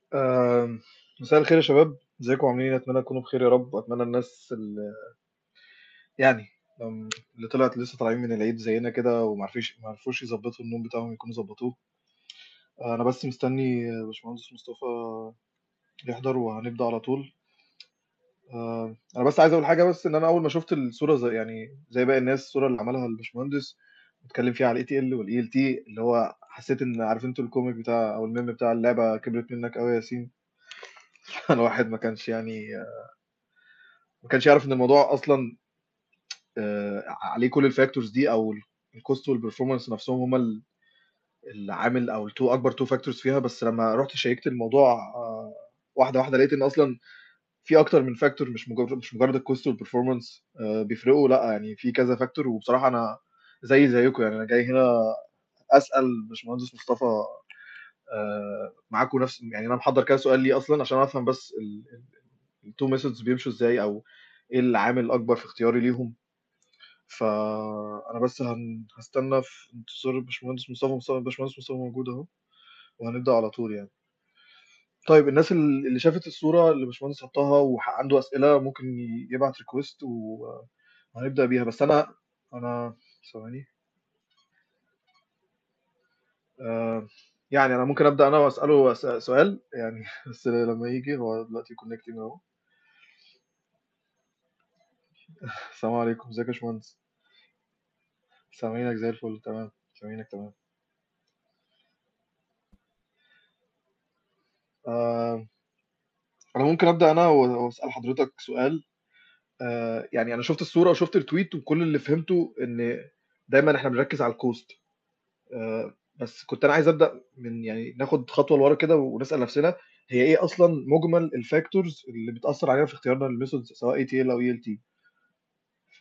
آم، مساء الخير يا شباب ازيكم عاملين إيه؟ اتمنى تكونوا بخير يا رب واتمنى الناس اللي يعني لم- اللي طلعت لسه طالعين من العيد زينا كده ومعرفوش معرفوش يظبطوا النوم بتاعهم يكونوا ظبطوه آه، انا بس مستني آه، باشمهندس مصطفى يحضر وهنبدأ على طول آه، انا بس عايز اقول حاجه بس ان انا اول ما شفت الصوره زي يعني زي باقي الناس الصوره اللي عملها الباشمهندس بيتكلم فيها على الاي تي ال والاي ال تي اللي هو حسيت ان عارف انتوا الكوميك بتاع او الميم بتاع اللعبه كبرت منك قوي يا ياسين الواحد ما كانش يعني ما كانش يعرف ان الموضوع اصلا آه، عليه كل الفاكتورز دي او الكوست والبرفورمانس نفسهم هما ال- العامل او التو اكبر تو فاكتورز فيها بس لما رحت شيكت الموضوع آه، واحده واحده لقيت ان اصلا في اكتر من فاكتور مش مجرد مش مجرد الكوست والبرفورمانس بيفرقوا لا يعني في كذا فاكتور وبصراحه انا زي زيكم يعني انا جاي هنا اسال باشمهندس مصطفى آه، معاكم نفس يعني انا محضر كذا سؤال ليه اصلا عشان افهم بس التو ميثودز بيمشوا ازاي او ايه العامل الاكبر في اختياري ليهم فانا بس هن... هستنى في انتظار الباشمهندس مصطفى مصطفى الباشمهندس مصطفى موجود اهو وهنبدا على طول يعني طيب الناس ال- اللي شافت الصوره اللي الباشمهندس حطها وعنده اسئله ممكن ي- يبعت ريكوست وهنبدا بيها بس انا انا ثواني آه يعني انا ممكن ابدا انا واساله س- سؤال يعني بس لما يجي هو دلوقتي كونكتنج اهو السلام عليكم ازيك يا باشمهندس سامعينك زي الفل تمام سامعينك تمام آه انا ممكن ابدا انا و- واسال حضرتك سؤال آه يعني انا شفت الصوره وشفت التويت وكل اللي فهمته ان دايما احنا بنركز على الكوست آه بس كنت انا عايز ابدا من يعني ناخد خطوه لورا كده ونسال نفسنا هي ايه اصلا مجمل الفاكتورز اللي بتاثر علينا في اختيارنا للميثودز سواء اي تي ال او اي ال تي ف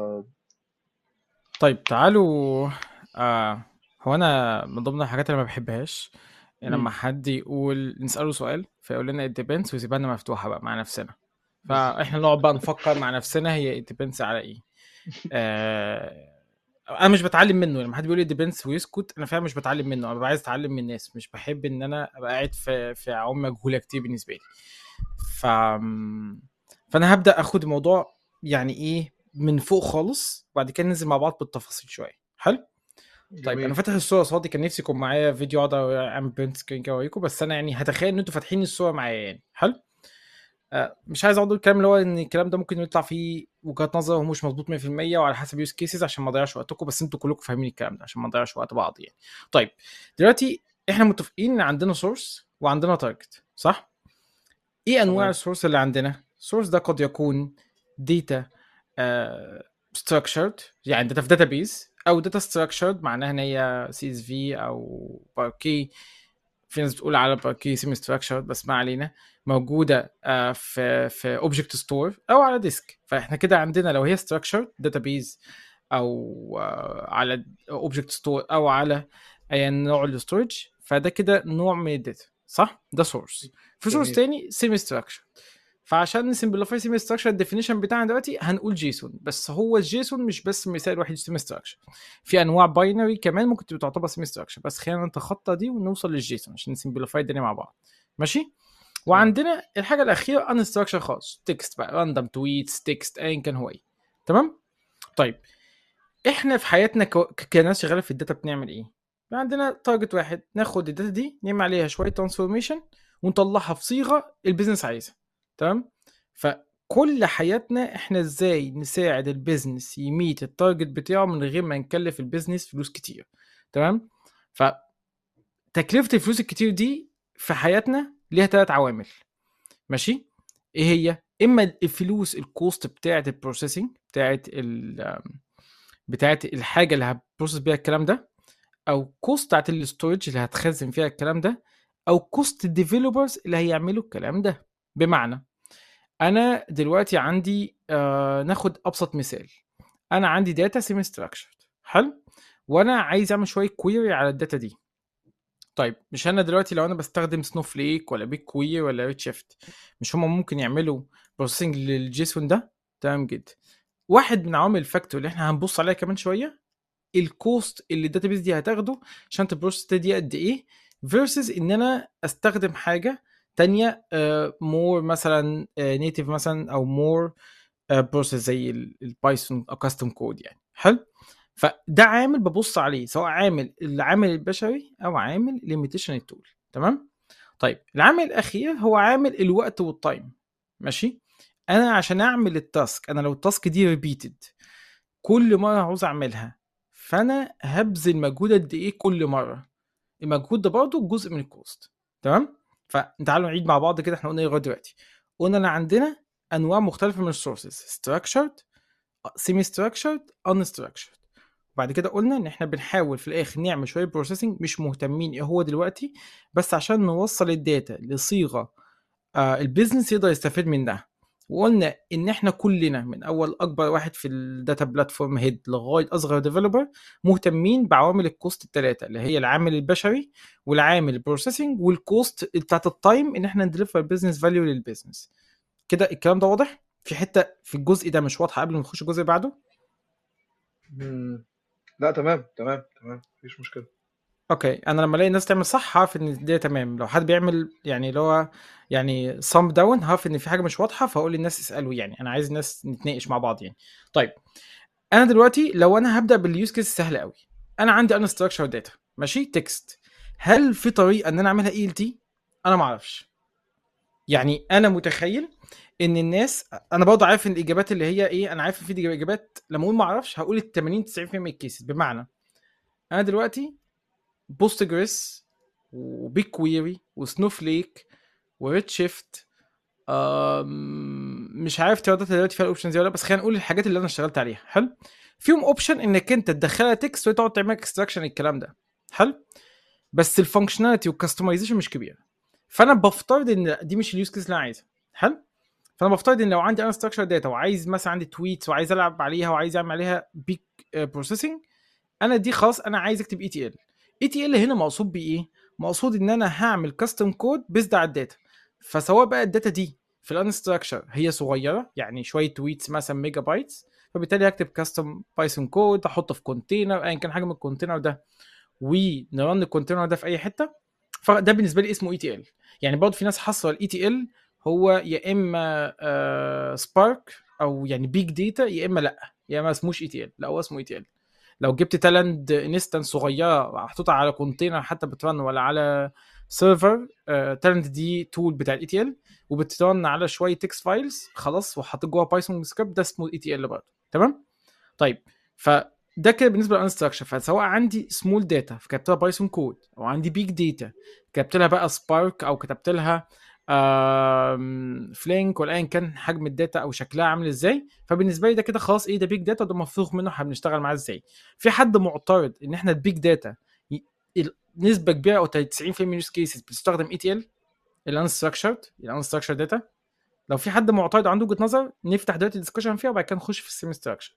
طيب تعالوا آه هو انا من ضمن الحاجات اللي ما بحبهاش إن لما مم. حد يقول نسأله سؤال فيقول لنا it depends ويسيبها لنا مفتوحة بقى مع نفسنا بس فاحنا نقعد بقى نفكر مع نفسنا هي it depends على ايه آه انا مش بتعلم منه لما حد بيقول لي depends ويسكت انا فعلا مش بتعلم منه انا ببقى عايز اتعلم من الناس مش بحب ان انا ابقى قاعد في في عوم مجهولة كتير بالنسبة لي ف فانا هبدأ اخد الموضوع يعني ايه من فوق خالص وبعد كده ننزل مع بعض بالتفاصيل شوية حلو طيب انا جميل فاتح الصوره صوتي كان نفسي يكون معايا فيديو اقعد اعمل برنت سكرين كده اوريكم بس انا يعني هتخيل ان انتوا فاتحين الصوره معايا يعني حلو آه مش عايز اقعد اقول الكلام اللي هو ان الكلام ده ممكن يطلع فيه وجهات نظر ومش مظبوط 100% وعلى حسب يوز كيسز عشان ما اضيعش وقتكم بس انتوا كلكم فاهمين الكلام ده عشان ما نضيعش وقت بعض يعني طيب دلوقتي احنا متفقين ان عندنا سورس وعندنا تارجت صح ايه انواع تمام السورس اللي عندنا السورس ده قد يكون داتا structured يعني داتا في داتابيز او داتا structured معناها ان هي سي اس في او باركي في ناس بتقول على باركي سيمي structured بس ما علينا موجوده آه، في في اوبجكت ستور او على ديسك فاحنا كده عندنا لو هي structured داتابيز او آه، على اوبجكت ستور او على اي نوع الاستورج فده كده نوع من الداتا صح ده سورس في سورس جميل تاني سيمي structured فعشان نسمبليفاي سيمي ستراكشر الديفينيشن بتاعنا دلوقتي هنقول جيسون بس هو الجيسون مش بس مثال واحد سيمي ستراكشر في انواع باينري كمان ممكن تبقى تعتبر سيمي ستراكشر بس خلينا نتخطى دي ونوصل للجيسون عشان نسمبليفاي الدنيا مع بعض ماشي تمام وعندنا الحاجه الاخيره ان ستراكشر خالص تكست بقى راندوم تويتس تكست ايا كان هو ايه تمام طيب احنا في حياتنا كو- ك- كناس شغاله في الداتا بنعمل ايه عندنا تارجت واحد ناخد الداتا دي نعمل عليها شويه ترانسفورميشن ونطلعها في صيغه البيزنس عايزها تمام فكل حياتنا احنا ازاي نساعد البيزنس يميت التارجت بتاعه من غير ما نكلف البيزنس فلوس كتير تمام فتكلفه الفلوس الكتير دي في حياتنا ليها ثلاث عوامل ماشي ايه هي اما الفلوس الكوست بتاعه البروسيسنج بتاعه ال بتاعه الحاجه اللي هبروسس بيها الكلام ده او كوست بتاعه الاستورج اللي هتخزن فيها الكلام ده او كوست الديفلوبرز اللي هيعملوا الكلام ده بمعنى انا دلوقتي عندي آه ناخد ابسط مثال انا عندي داتا سيمي ستراكشرد حلو وانا عايز اعمل شويه كويري على الداتا دي طيب مش انا دلوقتي لو انا بستخدم سنوفليك ولا بيج كوير ولا ريد شيفت مش هم ممكن يعملوا بروسيسنج للجيسون ده تمام جدا واحد من عوامل الفاكتور اللي احنا هنبص عليها كمان شويه الكوست اللي الداتابيز دي هتاخده عشان تبروسس دي قد ايه فيرسز ان انا استخدم حاجه تانية مور مثلا نيتيف مثلا او مور بروسيس زي البايثون او كاستم كود يعني حلو فده عامل ببص عليه سواء عامل العامل البشري او عامل ليميتيشن التول تمام طيب العامل الاخير هو عامل الوقت والتايم ماشي انا عشان اعمل التاسك انا لو التاسك دي ريبيتد كل مره عاوز اعملها فانا هبذل مجهود قد ايه كل مره المجهود ده برضه جزء من الكوست تمام فتعالوا نعيد مع بعض كده احنا قلنا ايه لغايه دلوقتي قلنا ان عندنا انواع مختلفه من السورسز structured semi structured unstructured وبعد كده قلنا ان احنا بنحاول في الاخر نعمل شويه بروسيسنج مش مهتمين ايه هو دلوقتي بس عشان نوصل الداتا لصيغه آه البيزنس يقدر يستفيد منها وقلنا ان احنا كلنا من اول اكبر واحد في الداتا بلاتفورم هيد لغايه اصغر ديفلوبر مهتمين بعوامل الكوست الثلاثه اللي هي العامل البشري والعامل البروسيسنج والكوست بتاعت التايم ان احنا نديليفر بزنس فاليو للبيزنس كده الكلام ده واضح في حته في الجزء ده مش واضحه قبل ما نخش الجزء اللي بعده مم. لا تمام تمام تمام مفيش مشكله اوكي انا لما الاقي الناس تعمل صح هعرف ان ده تمام لو حد بيعمل يعني اللي هو يعني صم داون هعرف ان في حاجه مش واضحه فاقول للناس اسالوا يعني انا عايز الناس نتناقش مع بعض يعني طيب انا دلوقتي لو انا هبدا باليوز كيس سهل قوي انا عندي ان ستراكشر داتا ماشي تكست هل في طريقه ان انا اعملها اي ال تي انا ما اعرفش يعني انا متخيل ان الناس انا برضه عارف ان الاجابات اللي هي ايه انا عارف ان في اجابات لما اقول ما اعرفش هقول ال 80 90% من الكيسز بمعنى انا دلوقتي بوست جريس وبيج كويري وسنوفليك وريد شيفت مش عارف تقدر دلوقتي فيها الاوبشنز ولا لا بس خلينا نقول الحاجات اللي انا اشتغلت عليها حلو فيهم اوبشن انك انت تدخلها تكست وتقعد تعمل اكستراكشن الكلام ده حلو بس الفانكشناليتي والكستمايزيشن مش كبيره فانا بفترض ان دي مش اليوز كيس اللي انا عايزها حلو فانا بفترض ان لو عندي انا ستراكشر داتا وعايز مثلا عندي تويتس وعايز العب عليها وعايز اعمل عليها بيك بروسيسنج انا دي خلاص انا عايز اكتب اي تي ال اي تي ال هنا مقصود بايه مقصود ان انا هعمل كاستم كود بيزد على الداتا فسواء بقى الداتا دي في الانستراكشر هي صغيره يعني شويه تويتس مثلا ميجا بايتس فبالتالي هكتب كاستم بايثون كود احطه في كونتينر ايا كان حجم الكونتينر ده ونرن الكونتينر ده في اي حته فده بالنسبه لي اسمه اي تي ال يعني برضه في ناس حصر الاي تي ال هو يا اما آه سبارك او يعني بيج داتا يا اما لا يا اما اسموش اي تي ال لا هو اسمه اي تي ال لو جبت تالند انستنس صغيره محطوطه على كونتينر حتى بترن ولا على سيرفر تالند دي تول بتاع الاي تي ال وبترن على شويه تكست فايلز خلاص وحطيت جوه بايثون سكريبت ده اسمه اي تي ال برضه تمام طيب فده كده بالنسبه للانستراكشر فسواء عندي سمول داتا فكتبت لها بايثون كود او عندي بيج داتا كتبت لها بقى سبارك او كتبت لها فلينك ولا ايا كان حجم الداتا او شكلها عامل ازاي فبالنسبه لي ده كده خلاص ايه ده بيج داتا ده مفروغ منه احنا بنشتغل معاه ازاي في حد معترض ان احنا البيج داتا نسبه كبيره او 90% من اليوز كيسز بتستخدم اي تي ال الانستراكشرد الانستراكشرد داتا لو في حد معترض عنده وجهه نظر نفتح دلوقتي ديسكشن فيها وبعد كده نخش في السيمي ستراكشر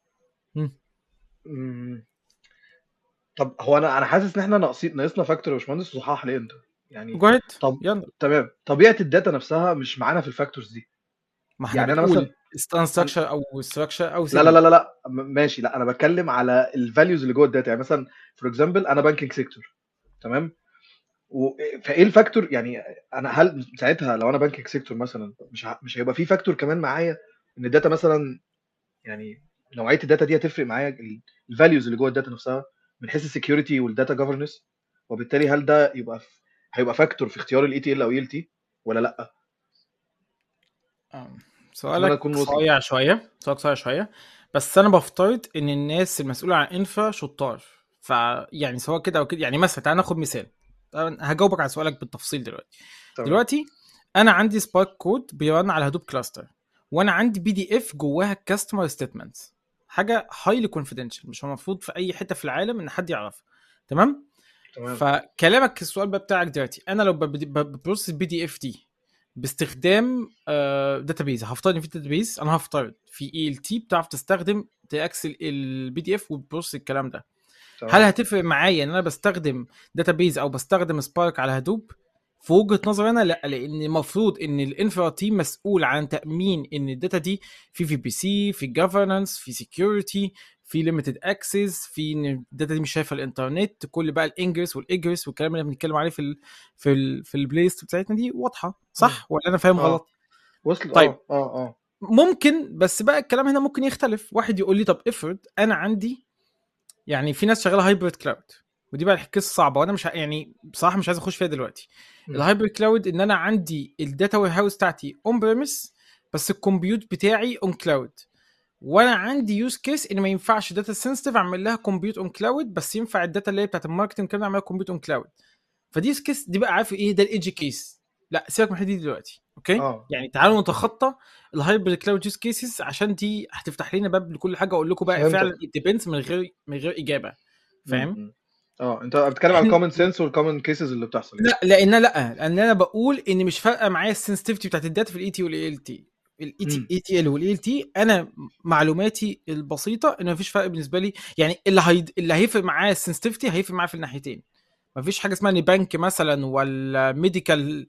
طب هو انا انا حاسس ان احنا ناقصين ناقصنا فاكتور يا باشمهندس وصحح لي انت يعني جو طب يلا تمام طبيعه الداتا نفسها مش معانا في الفاكتورز دي ما احنا يعني انا بنقول مثلا انستراكشر او ستراكشر او لا لا لا لا لا م- ماشي لا انا بتكلم على الفاليوز اللي جوه الداتا يعني مثلا فور اكزامبل انا بانكينج سيكتور تمام و... فايه الفاكتور يعني انا هل ساعتها لو انا بانكينج سيكتور مثلا مش ه... مش هيبقى في فاكتور كمان معايا ان الداتا مثلا يعني نوعيه الداتا دي هتفرق معايا الفاليوز اللي جوه الداتا نفسها من حيث السكيورتي والداتا جفرنس وبالتالي هل ده يبقى في... هيبقى فاكتور في اختيار الاي تي ال او اي ال تي ولا لا؟ آم، اتمنى سؤالك اكون وصل صايع شويه سؤالك صايع شويه بس انا بفترض ان الناس المسؤوله عن انفا شطار فيعني سواء كده او كده يعني مثلا تعال ناخد مثال طبعاً هجاوبك على سؤالك بالتفصيل دلوقتي تمام دلوقتي انا عندي سبارك كود بيرن على هدوب كلاستر وانا عندي بي دي اف جواها كاستمر ستيتمنت حاجه هايلي كونفيدنشال مش المفروض في اي حته في العالم ان حد يعرفها تمام تمام فكلامك السؤال بقى بتاعك دلوقتي انا لو ببروسس البي دي اف دي باستخدام داتابيز هفترض ان في داتابيز انا هفترض في اي ال تي بتعرف تستخدم تاكسل البي دي اف وتبروسس الكلام ده هل تمام هتفرق معايا ان انا بستخدم داتابيز او بستخدم سبارك على هدوب في وجهه نظري انا لا لان المفروض ان الانفرا تيم مسؤول عن تامين ان الداتا دي في في بي سي في جفرنس في سكيورتي في ليميتد اكسس في ان الداتا دي مش شايفه الانترنت كل بقى الانجرس والاجرس والكلام اللي بنتكلم عليه في ال في ال في البلاي ليست بتاعتنا دي واضحه صح ولا انا فاهم آه. غلط وصل طيب. اه اه اه ممكن بس بقى الكلام هنا ممكن يختلف واحد يقول لي طب افرض انا عندي يعني في ناس شغاله هايبرد كلاود ودي بقى القصه صعبه وانا مش ع- يعني بصراحه مش عايز اخش فيها دلوقتي مم. الهايبرد كلاود ان انا عندي الداتا وير هاوس بتاعتي اون بريمس بس الكمبيوت بتاعي اون كلاود وانا عندي يوز كيس ان ما ينفعش داتا سنسيتيف اعمل لها كومبيوت اون كلاود بس ينفع الداتا اللي هي بتاعت الماركتنج كده اعملها كومبيوت اون كلاود فدي يوز كيس دي بقى عارف ايه ده الايدج كيس لا سيبك من الحته دي دلوقتي اوكي اه يعني تعالوا نتخطى الهايبرد كلاود يوز كيسز عشان دي هتفتح لنا باب لكل حاجه اقول لكم بقى فهمتك. فعلا ديبينس من غير من غير اجابه فاهم؟ مم. مم. اه انت بتتكلم على إحنا- الكومن سنس والكومن كيسز اللي بتحصل يعني. لا لان لا لان انا بقول ان مش فارقه معايا السنسيتيفيتي بتاعت الداتا في الاي تي والاي ال تي الاي تي مم. اي تي ال والاي ال تي انا معلوماتي البسيطه ان مفيش فرق بالنسبه لي يعني اللي هي... اللي هيفرق معايا السنسيتيفيتي هيفرق معايا في الناحيتين مفيش حاجه اسمها ان بنك مثلا ولا ميديكال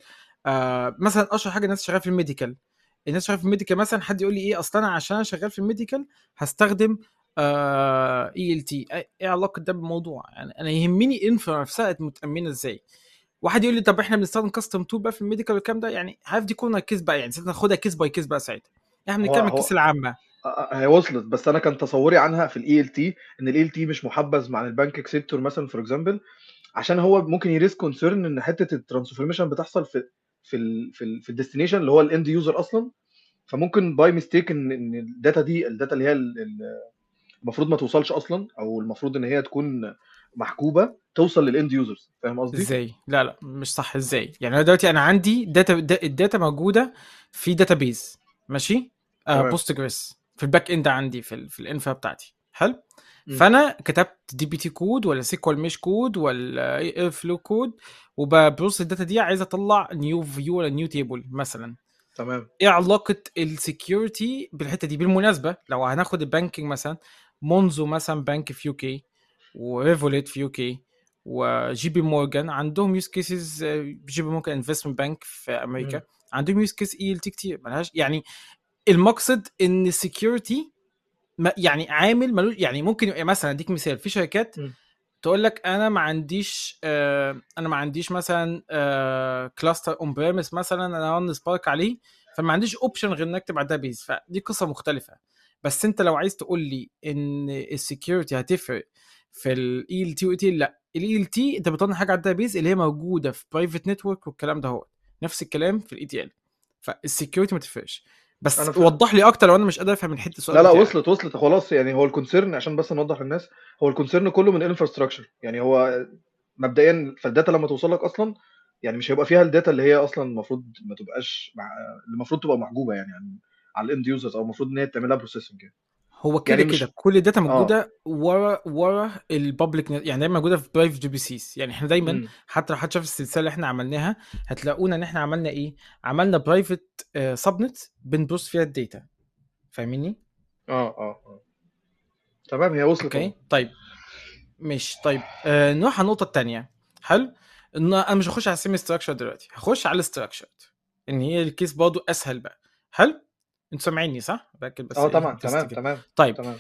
آه مثلا اشهر حاجه الناس شغاله في الميديكال الناس شغاله في الميديكال مثلا حد يقول لي ايه اصل انا عشان انا شغال في الميديكال هستخدم اي ال تي ايه علاقه ده بالموضوع يعني انا يهمني الانفرا نفسها متامنه ازاي واحد يقول لي طب احنا بنستخدم كاستم تول بقى في الميديكال والكلام ده يعني عارف دي كورنر كيس بقى يعني ساعتها ناخدها كيس باي كيس بقى ساعتها احنا هو- بنتكلم هو- الكيس العامه آه، آه، هي وصلت بس انا كان تصوري عنها في الاي ال تي ان الاي ال تي مش محبذ مع البنك سيكتور مثلا فور اكزامبل عشان هو ممكن يريس كونسيرن ان حته الترانسفورميشن بتحصل في في ال في, ال في الديستنيشن اللي هو الاند يوزر اصلا فممكن باي ميستيك ان ان الداتا دي الداتا اللي هي ال- ال- المفروض ما توصلش اصلا او المفروض ان هي تكون محجوبه توصل للاند يوزرز فاهم قصدي؟ ازاي لا لا مش صح ازاي يعني انا دلوقتي انا عندي داتا دا- الداتا موجوده في داتابيز ماشي آه تمام. بوست جريس في الباك اند عندي في ال في الانفا بتاعتي حلو مم. فانا كتبت دي بي تي كود ولا سيكوال ميش كود ولا اير فلو كود وببروس الداتا دي عايز اطلع نيو فيو ولا نيو تيبل مثلا تمام ايه علاقه السكيورتي بالحته دي بالمناسبه لو هناخد البانكينج مثلا مونزو مثلا بنك في يو كي وريفوليت في يو كي وجي بي مورجان عندهم يوز كيسز جي بي مورجان انفستمنت بانك في امريكا مم. عندهم يوز كيس اي ال تي كتير ملهاش يعني المقصد ان السكيورتي يعني عامل ملوش يعني ممكن يبقى مثلا اديك مثال في شركات مم. تقول لك انا ما عنديش آه انا ما عنديش مثلا آه كلاستر اون بريمس مثلا انا رن سبارك عليه فما عنديش اوبشن غير انك اكتب على الداتابيز فدي قصه مختلفه بس انت لو عايز تقول لي ان السكيورتي هتفرق في الاي ال تي واي تي لا الاي ال تي انت بتطلع حاجه على الداتابيز اللي هي موجوده في برايفت نتورك والكلام ده هو نفس الكلام في الاي تي ال فالسكيورتي ما تفرقش بس أنا فاهم. وضح لي اكتر لو انا مش قادر افهم الحته السؤال لا لا بتاعك. وصلت وصلت خلاص يعني هو الكونسيرن عشان بس نوضح للناس هو الكونسيرن كله من الانفراستراكشر يعني هو مبدئيا فالداتا لما توصل لك اصلا يعني مش هيبقى فيها الداتا اللي هي اصلا المفروض ما تبقاش مع... المفروض تبقى محجوبه يعني, يعني على الاند يوزرز او المفروض ان هي تعمل لها بروسيسنج يعني. هو كده يعني كده مش- كل الداتا موجوده ورا ورا البابليك يعني دايما موجوده في برايفت جي بي سيز يعني احنا دايما مم. حتى لو حد شاف السلسله اللي احنا عملناها هتلاقونا ان احنا عملنا ايه عملنا برايفت سبنت بنبوست فيها الداتا فاهميني اه اه اه تمام هي وصلت اوكي أهو. طيب مش طيب آه نروح على النقطه الثانيه حلو ان انا مش هخش على السيمي ستراكشر دلوقتي هخش على الاستراكشر ان هي الكيس برضه اسهل بقى حلو انتوا سامعيني صح؟ باكد بس اه إيه، طبعا تست تمام كده. تمام طيب تمام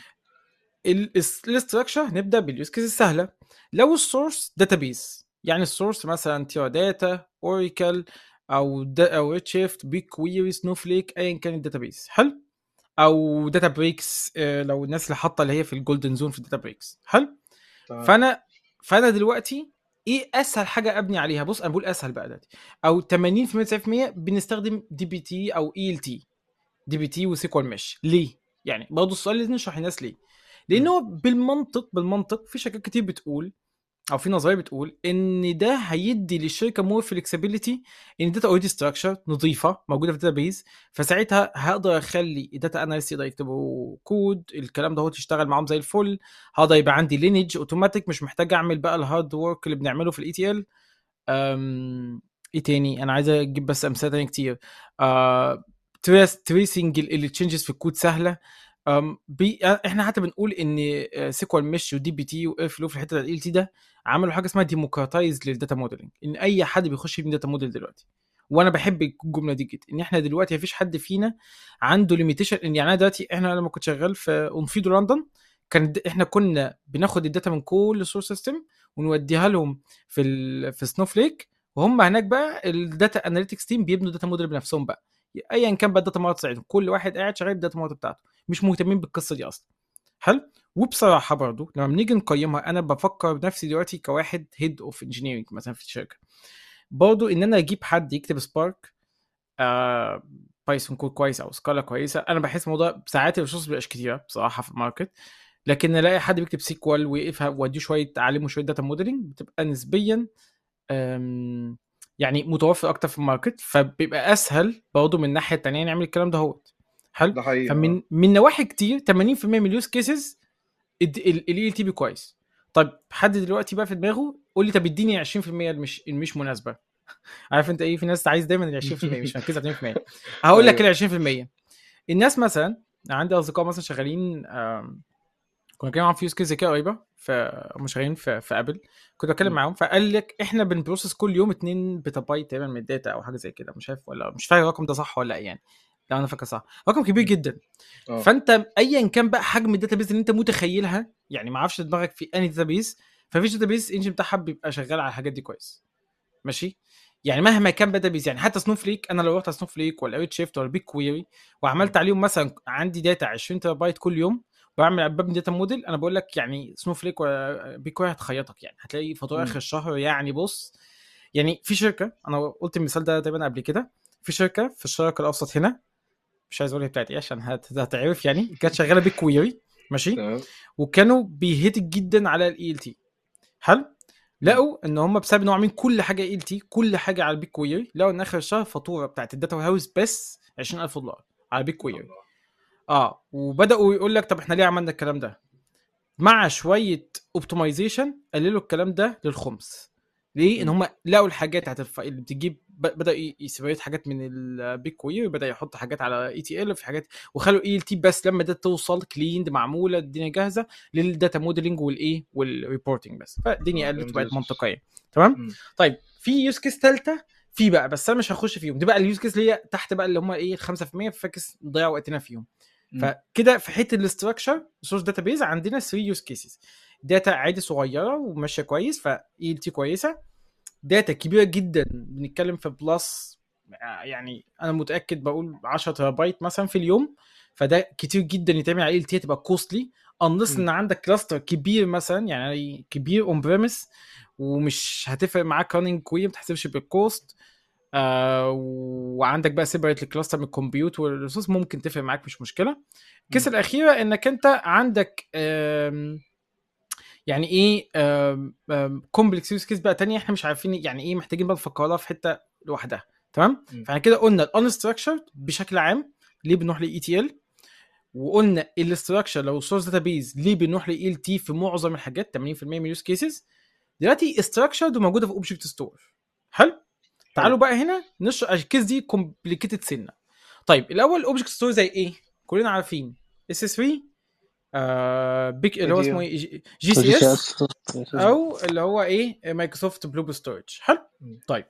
الاستراكشر نبدا باليوز كيس السهله لو السورس داتابيز يعني السورس مثلا تيرا داتا اوراكل او دا او ريد شيفت بيج كويري سنوفليك ايا كان الداتابيز حلو او داتا بريكس لو الناس اللي حاطه اللي هي في الجولدن زون في الداتا بريكس حلو تمام فانا فانا دلوقتي ايه اسهل حاجه ابني عليها بص انا بقول اسهل بقى دلوقتي او 80% 90% بنستخدم دي بي تي او اي ال تي دي بي تي وسيكوال مش ليه يعني برضه السؤال لازم نشرح للناس ليه لان هو بالمنطق بالمنطق في شركات كتير بتقول او في نظريه بتقول ان ده هيدي للشركه مور فلكسبيليتي ان الداتا اوريدي ستراكشر نظيفه موجوده في الداتا بيز فساعتها هقدر اخلي الداتا اناليست يقدر يكتبوا كود الكلام ده هو تشتغل معاهم زي الفل هقدر يبقى عندي لينج اوتوماتيك مش محتاج اعمل بقى الهارد ورك اللي بنعمله في الاي تي ال ايه تاني انا عايز اجيب بس امثله تانية كتير آه تريسنج التشنجز في الكود سهله أم بي احنا حتى بنقول ان سيكوال مش ودي بي تي واير فلو في الحته ال تي ده عملوا حاجه اسمها ديموكراتايز للداتا موديلنج ان اي حد بيخش يبني داتا موديل دلوقتي وانا بحب الجمله دي جدا ان احنا دلوقتي مفيش حد فينا عنده ليميتيشن ان يعني انا دلوقتي احنا لما كنت شغال في اونفيدو لندن كان د- احنا كنا بناخد الداتا من كل سورس سيستم ونوديها لهم في ال في سنوفليك وهم هناك بقى الداتا اناليتكس تيم بيبنوا داتا موديل بنفسهم بقى ايا كان بقى الداتا موديل بتاعتهم كل واحد قاعد شغال بالداتا موديل بتاعته مش مهتمين بالقصه دي اصلا حلو وبصراحه برضو لما بنيجي نقيمها انا بفكر بنفسي دلوقتي كواحد هيد اوف انجينيرنج مثلا في الشركه برضو ان انا اجيب حد يكتب سبارك آه بايثون كود كويس او سكالا كويسه انا بحس الموضوع ساعات الريسورس مبقاش كتيره بصراحه في الماركت لكن الاقي حد بيكتب سيكوال ويفهم واديه شويه اعلمه شويه داتا موديلنج بتبقى نسبيا أم، يعني متوفر اكتر في الماركت فبيبقى اسهل برضه من الناحيه الثانيه نعمل الكلام ده هو حلو ده حقيقي فمن آه. من نواحي كتير 80% من اليوز كيسز الاي ال تي بي كويس طيب حد دلوقتي بقى في دماغه قول لي طب اديني 20% اللي مش اللي مش مناسبه عارف انت ايه في ناس عايز دايما ال 20% مش مركزه على 20% هقول لك ال 20% الناس مثلا عندي اصدقاء مثلا شغالين آم، كنا بنتكلم معاهم في يوز كيس زي كده قريبه فهم شغالين في, في ابل كنت بتكلم م. معاهم فقال لك احنا بنبروسس كل يوم 2 بيتا بايت تقريبا من الداتا او حاجه زي كده مش عارف ولا مش فاكر الرقم ده صح ولا لا يعني لو انا فاكر صح رقم كبير م. جدا اه فانت ايا كان بقى حجم الداتا بيز اللي انت متخيلها يعني ما اعرفش دماغك في انهي داتا بيز ففيش داتا بيز انجن بتاعها بيبقى شغال على الحاجات دي كويس ماشي يعني مهما كان داتا بيز يعني حتى سنو فليك انا لو رحت على سنو فليك ولا ريد شيفت ولا بيج كويري وعملت عليهم مثلا عندي داتا 20 تيرا بايت كل يوم بعمل ببني داتا موديل انا بقول لك يعني سنو فليك ولا بيج كويري هتخيطك يعني هتلاقي فاتوره م. اخر الشهر يعني بص يعني في شركه انا قلت المثال ده تقريبا قبل كده في شركه في الشرق الاوسط هنا مش عايز اقول هي بتاعت ايه عشان هت- هتعرف يعني كانت شغاله بكويري ماشي تمام وكانوا بيهتك جدا على الاي ال تي حلو لقوا ان هم بسبب انهم عاملين كل حاجه اي ال تي كل حاجه على البيك كويري لقوا ان اخر الشهر فاتوره بتاعت الداتا هاوس بس 20000 دولار على البيك كويري اه وبداوا يقول لك طب احنا ليه عملنا الكلام ده مع شويه اوبتمايزيشن قللوا الكلام ده للخمس ليه؟ ان م. هم لقوا الحاجات بتاعت الف... اللي بتجيب ب... بدا يسيبريت حاجات من البيج كوير بدا يحط حاجات على اي تي ال في حاجات وخلوا اي ال تي بس لما ده توصل كليند معموله الدنيا جاهزه للداتا موديلنج والايه والريبورتنج بس فالدنيا اه قلت فهمت وبقت قصدك منطقيه تمام م. طيب في يوز كيس ثالثه في بقى بس انا مش هخش فيهم دي بقى اليوز كيس اللي هي تحت بقى اللي هم ايه ال 5% فاكس نضيع وقتنا فيهم م. فكده في حته الاستراكشر سورس داتا بيز عندنا 3 يوز كيسز داتا عادي صغيره وماشيه كويس ف اي ال تي كويسه داتا كبيره جدا بنتكلم في بلس يعني انا متاكد بقول 10 تيرا بايت مثلا في اليوم فده كتير جدا يتعمل على ال تي تبقى كوستلي انلس م. ان عندك كلاستر كبير مثلا يعني كبير اون بريمس ومش هتفرق معاك راننج كوير ما تحسبش بالكوست آه وعندك بقى سيبريت الكلاستر من الكمبيوت والريسورس ممكن تفرق معاك مش مشكله الكيس م. الاخيره انك انت عندك آم يعني ايه كومبلكس يوز كيس بقى تانية احنا مش عارفين يعني ايه محتاجين بقى نفكر لها في حته لوحدها تمام م. فاحنا كده قلنا الانستراكشرد بشكل عام ليه بنروح لاي تي ال وقلنا الاستراكشر لو سورس داتا بيز ليه بنروح لاي ال تي في معظم الحاجات 80% من اليوز كيسز دلوقتي استراكشرد وموجوده في اوبجكت ستور حلو تعالوا حلو بقى هنا نشرح الكيس دي كومبليكيتد سنه طيب الاول اوبجكت ستور زي ايه كلنا عارفين اس اس 3 آه بيك اللي هو اسمه ايديا ايه جي- جي سي اس اس او اللي هو ايه مايكروسوفت بلوب ستورج حلو م. طيب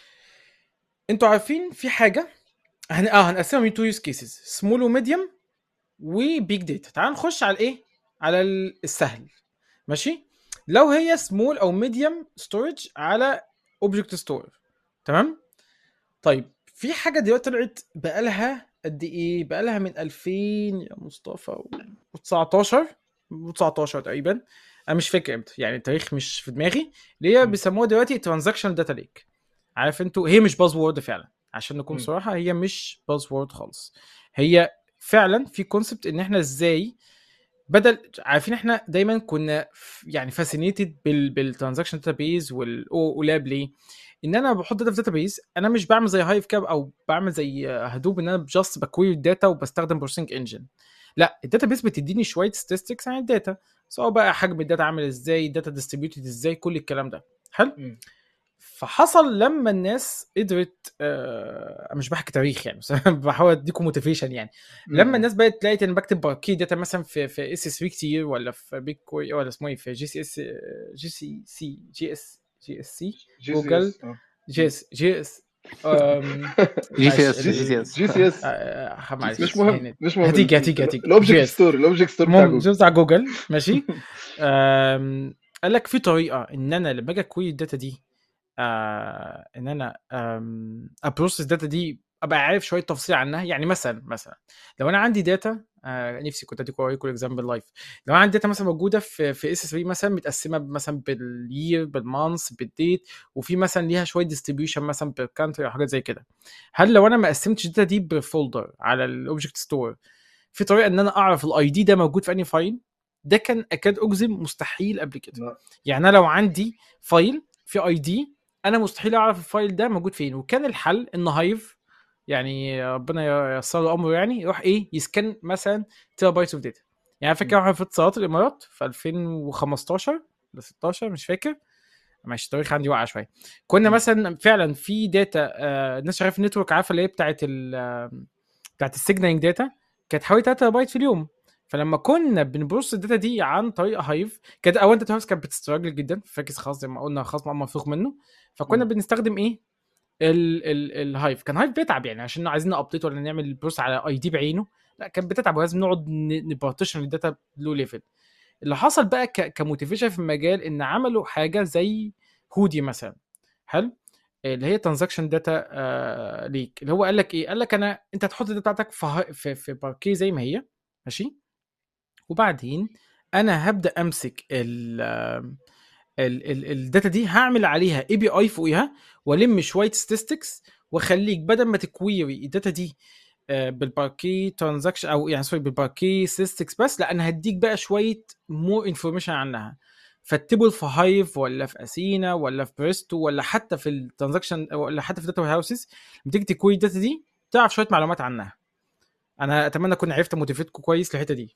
انتوا عارفين في حاجه هن... اه هنقسمهم من تو يوز كيسز سمول وميديوم وبيج داتا تعال نخش على الايه على ال- السهل ماشي لو هي سمول او ميديوم ستورج على اوبجكت ستور تمام طيب في حاجه دلوقتي طلعت بقالها قد ايه بقالها من 2000 يا مصطفى و19 و19 تقريبا انا مش فاكر امتى يعني التاريخ مش في دماغي اللي هي م. بيسموها دلوقتي ترانزاكشن داتا ليك عارف انتوا هي مش باز وورد فعلا عشان نكون م. صراحه هي مش باز وورد خالص هي فعلا في كونسبت ان احنا ازاي بدل عارفين احنا دايما كنا ف- يعني فاسينيتد بال بالترانزاكشن داتا بيز والاولاب ليه؟ ان انا بحط داتا في داتا بيز انا مش بعمل زي هايف كاب او بعمل زي هدوب ان انا جاست بكوير الداتا وبستخدم بروسينج انجن لا الداتا بيز بتديني شويه statistics عن الداتا سواء بقى حجم الداتا عامل ازاي الداتا ديستريبيوتد ازاي كل الكلام ده حلو م. فحصل لما الناس قدرت آه مش بحكي تاريخ يعني بس أنا بحاول اديكم موتيفيشن يعني لما م. الناس بقت لقيت ان بكتب باركي داتا مثلا في في اس اس 3 كتير ولا في بيج كوي ولا اسمه ايه في جي سي اس جي سي سي جي اس جي اس سي جي سي جوجل اس اه جي اس جي اس أم، جي سي معلش، اس جي سي اس جي سي اس آه، آه، معلش مش مهم هينت. مش مهم هتيجي هتيجي هتيجي الاوبجكت GS. ستور الاوبجكت ستور بتاع المهم جوجل شوف بتاع جوجل ماشي آم، قال لك في طريقه ان انا لما اجي اكوير الداتا دي آه ان انا ابروسس الداتا دي ابقى عارف شويه تفاصيل عنها يعني مثلا مثلا لو انا عندي داتا آه نفسي كنت اديكم اوريكم اكزامبل لايف لو انا عندي داتا مثلا موجوده في في اس اس 3 مثلا متقسمه مثلا باليير بالمانث بالديت وفي مثلا ليها شويه ديستريبيوشن مثلا بالكانتري او حاجات زي كده هل لو انا ما قسمتش الداتا دي بفولدر على الاوبجكت ستور في طريقه ان انا اعرف الاي دي ده موجود في انهي فايل ده كان اكاد اجزم مستحيل قبل كده لا. يعني انا لو عندي فايل في اي دي انا مستحيل اعرف الفايل ده موجود فين وكان الحل ان هايف يعني ربنا ييسر له امره يعني يروح ايه يسكن مثلا تيرا بايتس اوف داتا يعني فاكر واحنا في اتصالات الامارات في 2015 ولا 16 مش فاكر ماشي التاريخ عندي واقع شويه كنا م. مثلا فعلا في داتا آه الناس شغاله في النتورك عارفه اللي هي بتاعت ال آه، بتاعت السيجنالينج داتا كانت حوالي 3 بايت في اليوم فلما كنا بنبص الداتا دي عن طريق هايف كانت اول داتا هاوس كانت بتستراجل جدا فاكس خلاص زي ما قلنا خلاص ما منفوخ منه فكنا م. بنستخدم ايه ال ال الهايف كان هايف بيتعب يعني عشان عايزين نابديت ولا نعمل بروس على اي دي بعينه لا كانت بتتعب ولازم نقعد ن- نبارتيشن الداتا لو ليفل اللي حصل بقى ك- كموتيفيشن في المجال ان عملوا حاجه زي هودي مثلا حلو اللي هي ترانزاكشن داتا ليك اللي هو قال لك ايه قال لك انا انت هتحط الداتا بتاعتك في ها- في, في باركيه زي ما هي ماشي وبعدين انا هبدا امسك ال ال- ال- الداتا دي هعمل عليها اي بي اي فوقيها والم شويه statistics واخليك بدل ما تكويري الداتا دي آه، بالباركي ترانزاكشن او يعني سوري بالباركي statistics بس لا انا هديك بقى شويه مور انفورميشن عنها فالتبل في هايف ولا في اسينا ولا في بريستو ولا حتى في الترانزاكشن ولا حتى في داتا هاوسز لما تيجي تكويري الداتا دي تعرف شويه معلومات عنها انا اتمنى اكون عرفت موتيفيتكم كويس للحته دي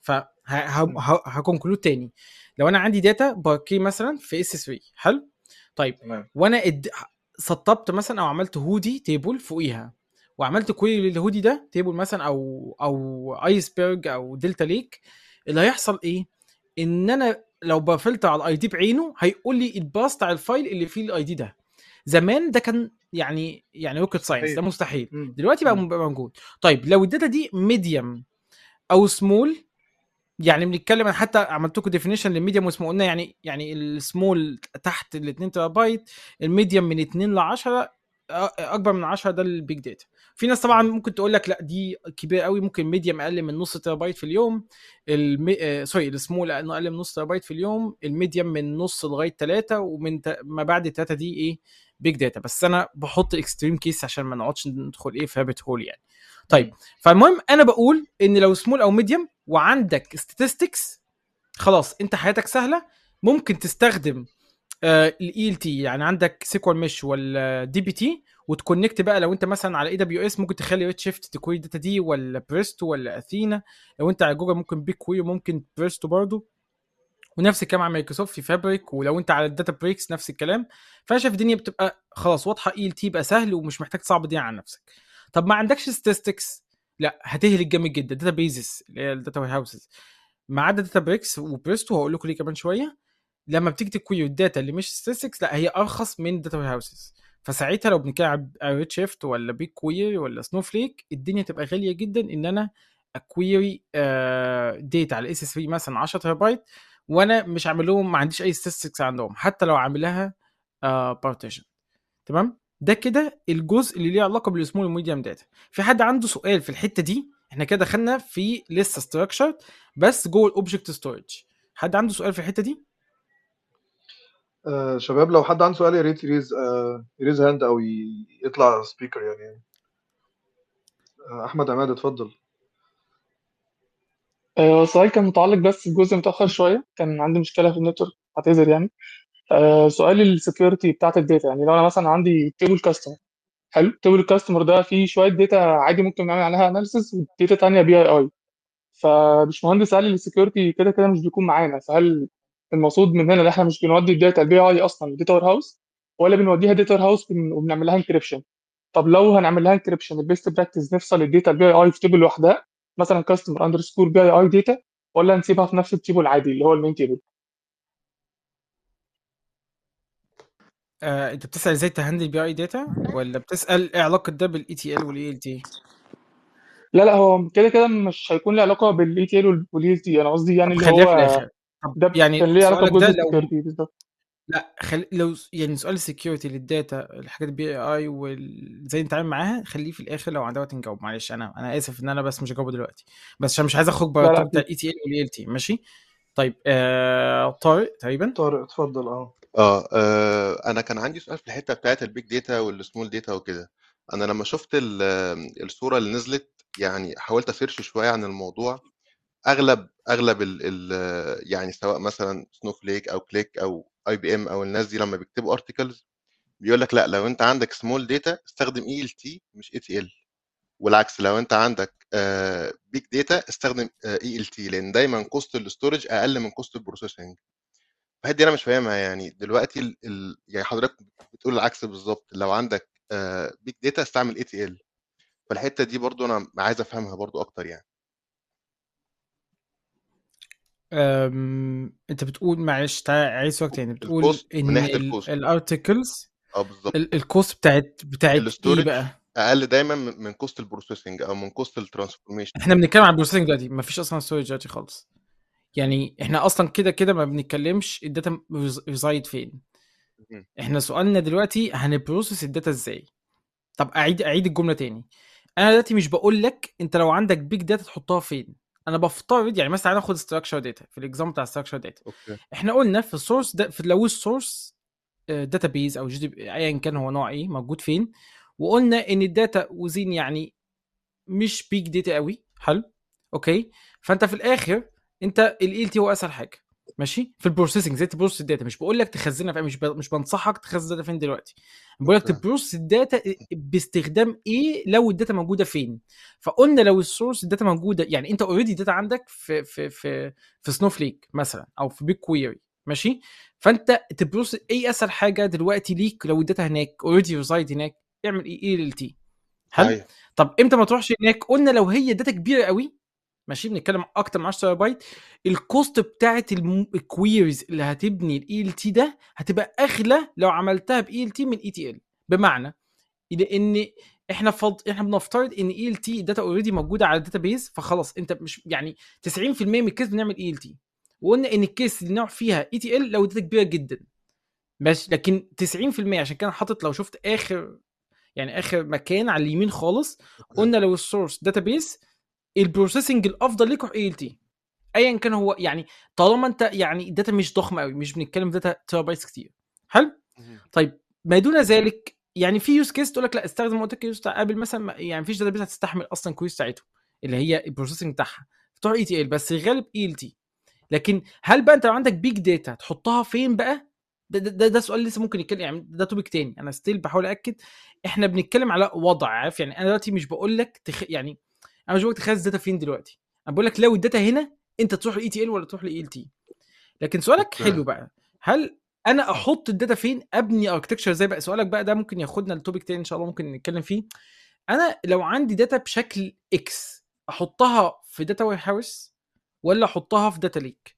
فهكونكلود تاني لو انا عندي داتا باركي مثلا في اس اس 3 حلو طيب تمام وانا اد... سطبت مثلا او عملت هودي تيبل فوقيها وعملت كويري للهودي ده تيبل مثلا او او ايسبرج او دلتا ليك اللي هيحصل ايه ان انا لو بفلتر على الاي دي بعينه هيقول لي الباص بتاع الفايل اللي فيه الاي دي ده زمان ده كان يعني يعني روكت ساينس ده مستحيل. مستحيل م. دلوقتي بقى م. بقى موجود طيب لو الداتا دي ميديوم او سمول يعني بنتكلم عن حتى عملت لكم ديفينيشن للميديوم واسمه قلنا يعني يعني السمول تحت ال 2 تيرا بايت الميديوم من 2 ل 10 اكبر من 10 ده البيج داتا في ناس طبعا ممكن تقول لك لا دي كبيره قوي ممكن ميديوم اقل من نص تيرا بايت في اليوم المي... آه سوري السمول اقل من نص تيرا بايت في اليوم الميديوم من نص لغايه 3 ومن ت... ما بعد 3 دي ايه بيج داتا بس انا بحط اكستريم كيس عشان ما نقعدش ندخل ايه في هابت هول يعني طيب فالمهم انا بقول ان لو سمول او ميديوم وعندك statistics خلاص انت حياتك سهله ممكن تستخدم الاي ال تي يعني عندك سيكوال مش ولا دي بي تي وتكونكت بقى لو انت مثلا على اي دبليو اس ممكن تخلي ريد شيفت تكوير الداتا دي ولا بريستو ولا اثينا لو انت على جوجل ممكن بيك كوير ممكن بريستو برضو ونفس الكلام على مايكروسوفت في فابريك ولو انت على الداتا بريكس نفس الكلام فانا شايف الدنيا بتبقى خلاص واضحه اي ال تي بقى سهل ومش محتاج تصعب الدنيا على نفسك طب ما عندكش statistics لا هتهلك جامد جدا داتا بيزز اللي هي الداتا هاوسز ما عدا داتا بريكس وبريستو هقول لكم ليه كمان شويه لما بتيجي تكوير الداتا اللي مش statistics لا هي ارخص من داتا هاوسز فساعتها لو بنتكلم على ريد شيفت ولا بيك كوير ولا سنو فليك الدنيا تبقى غاليه جدا ان انا اكويري داتا على اس اس 3 مثلا 10 تيرا بايت وانا مش عامل لهم ما عنديش اي statistics عندهم حتى لو عامل لها بارتيشن تمام ده كده الجزء اللي ليه علاقه بالسمول وميديوم داتا في حد عنده سؤال في الحته دي احنا كده دخلنا في لسه ستراكشر بس جوه الاوبجكت ستورج حد عنده سؤال في الحته دي آه شباب لو حد عنده سؤال يا ريت يريز آه يريز هاند او ي- يطلع سبيكر يعني آه احمد عماد اتفضل آه، السؤال كان متعلق بس بجزء متأخر شوية كان عندي مشكلة في النتورك اعتذر يعني آه، سؤال السكيورتي بتاعت الداتا يعني لو أنا مثلا عندي تيبل كاستمر حلو تيبل الكاستمر ده فيه شوية داتا عادي ممكن نعمل عليها اناليسيس وداتا تانية بي اي اي فباشمهندس قال لي السكيورتي كده كده مش بيكون معانا فهل المقصود من هنا ان احنا مش بنودي الداتا البي اي اصلا للداتا وير هاوس ولا بنوديها داتا وير هاوس وبنعمل لها انكريبشن طب لو هنعمل لها انكريبشن البيست براكتس نفصل الداتا البي اي اي في تيبل لوحدها مثلا كاستمر اندرسكور بي اي اي داتا ولا نسيبها في نفس التيبل العادي اللي هو المين تيبل آه، انت بتسال ازاي تهندل بي اي داتا ولا بتسال ايه علاقه ده بالاي تي ال والاي ال تي لا لا هو كده كده مش هيكون له علاقه بالاي تي ال والاي تي انا قصدي يعني طب اللي خليها في هو الاخر طب ده يعني كان ليه علاقه سؤالك ده بجزء لو السكيورتي بالظبط لا خل... لو يعني سؤال السكيورتي للداتا الحاجات البي اي وازاي نتعامل معاها خليه في الاخر لو عندها وقت نجاوب معلش انا انا اسف ان انا بس مش هجاوبه دلوقتي بس عشان مش عايز اخرج بره لا لا التوب بتاع اكيد الاي تي ال والاي ال تي ماشي طيب آه... طارق تقريبا طارق اتفضل اه اه آه، انا كان عندي سؤال في الحته بتاعت البيج داتا والسمول داتا وكده انا لما شفت ال- الصوره اللي نزلت يعني حاولت اسيرش شويه عن الموضوع اغلب اغلب ال ال يعني سواء مثلا سنوفليك او كليك او اي بي ام او الناس دي لما بيكتبوا ارتكلز بيقول لك لا لو انت عندك سمول داتا استخدم اي ال تي مش اي تي ال والعكس لو انت عندك بيج داتا استخدم اي ال تي لان دايما كوست الاستورج اقل من كوست البروسيسنج الحته دي انا مش فاهمها يعني دلوقتي ال... ال... يعني حضرتك بتقول العكس بالظبط لو عندك بيج داتا استعمل اي تي ال فالحته دي برضو انا عايز افهمها برضو اكتر يعني أم... انت بتقول معلش تعالى عايز وقت تاني بتقول الكوست من ان ناحيه الكوست الارتكلز اه بالظبط الكوست بتاعت بتاعت ايه الاستورج بقى اقل دايما من من كوست البروسيسنج او من كوست الترانسفورميشن احنا بنتكلم عن البروسيسنج دلوقتي مفيش اصلا ستورج دلوقتي خالص يعني احنا اصلا كده كده ما بنتكلمش الداتا ريزايد فين احنا سؤالنا دلوقتي هنبروسس الداتا ازاي طب اعيد اعيد الجمله تاني انا دلوقتي مش بقول لك انت لو عندك بيج داتا تحطها فين انا بفترض يعني مثلا هناخد ستراكشر داتا في الاكزامبل بتاع ستراكشر داتا اوكي احنا قلنا في السورس ده في لو السورس داتا بيز او جي دي ايا كان هو نوع ايه موجود فين وقلنا ان الداتا وزين يعني مش بيج داتا قوي حلو اوكي فانت في الاخر انت ال تي هو اسهل حاجه ماشي في البروسيسنج زي تبروسس الداتا مش بقول لك تخزنها في مش ب... مش بنصحك تخزن الداتا فين دلوقتي بقول لك اوكي تبروسس الداتا باستخدام ايه لو الداتا موجوده فين فقلنا لو السورس الداتا موجوده يعني انت اوريدي الداتا عندك في في في في سنوفليك مثلا او في بيج كويري ماشي فانت تبروس ايه اسهل حاجه دلوقتي ليك لو الداتا هناك اوريدي ريزايد هناك اعمل ايه ال تي حلو ايوه طب امتى ما تروحش هناك قلنا لو هي داتا كبيره قوي ماشي بنتكلم اكتر من 10 تيرا بايت الكوست بتاعت الكويريز اللي هتبني الاي ال تي ده هتبقى اغلى لو عملتها باي ال تي من اي تي ال بمعنى لان احنا فض... احنا بنفترض ان اي ال تي الداتا اوريدي موجوده على الداتا بيز فخلاص انت مش يعني 90% من الكيس بنعمل اي ال تي وقلنا ان الكيس اللي نوع فيها اي تي ال لو الداتا كبيره جدا بس لكن 90% عشان كده حاطط لو شفت اخر يعني اخر مكان على اليمين خالص قلنا لو السورس داتا بيز البروسيسنج الافضل ليك اي ال تي ايا كان هو يعني طالما انت يعني الداتا مش ضخمه قوي مش بنتكلم داتا تيرا بايتس كتير حلو طيب ما دون ذلك يعني في يوز كيس تقول لك لا استخدم قلت لك يوز بتاع ابل مثلا ما- يعني مفيش داتا بيز هتستحمل اصلا كويس بتاعتهم اللي هي البروسيسنج بتاعها تروح اي تي ال بس غالب اي ال تي لكن هل بقى انت لو عندك بيج داتا تحطها فين بقى ده, ده, ده, ده سؤال لسه ممكن يتكلم يعني ده توبيك تاني انا ستيل بحاول اكد احنا بنتكلم على وضع عارف يعني انا دلوقتي مش بقول لك تخ... يعني انا مش بقول لك تخزن داتا فين دلوقتي انا بقول لك لو الداتا هنا انت تروح لاي تي ال ولا تروح لاي ال تي لكن سؤالك اوكي حلو بقى هل انا احط الداتا فين ابني اركتكشر زي بقى سؤالك بقى ده ممكن ياخدنا لتوبيك تاني ان شاء الله ممكن نتكلم فيه انا لو عندي داتا بشكل اكس احطها في داتا وير هاوس ولا احطها في داتا ليك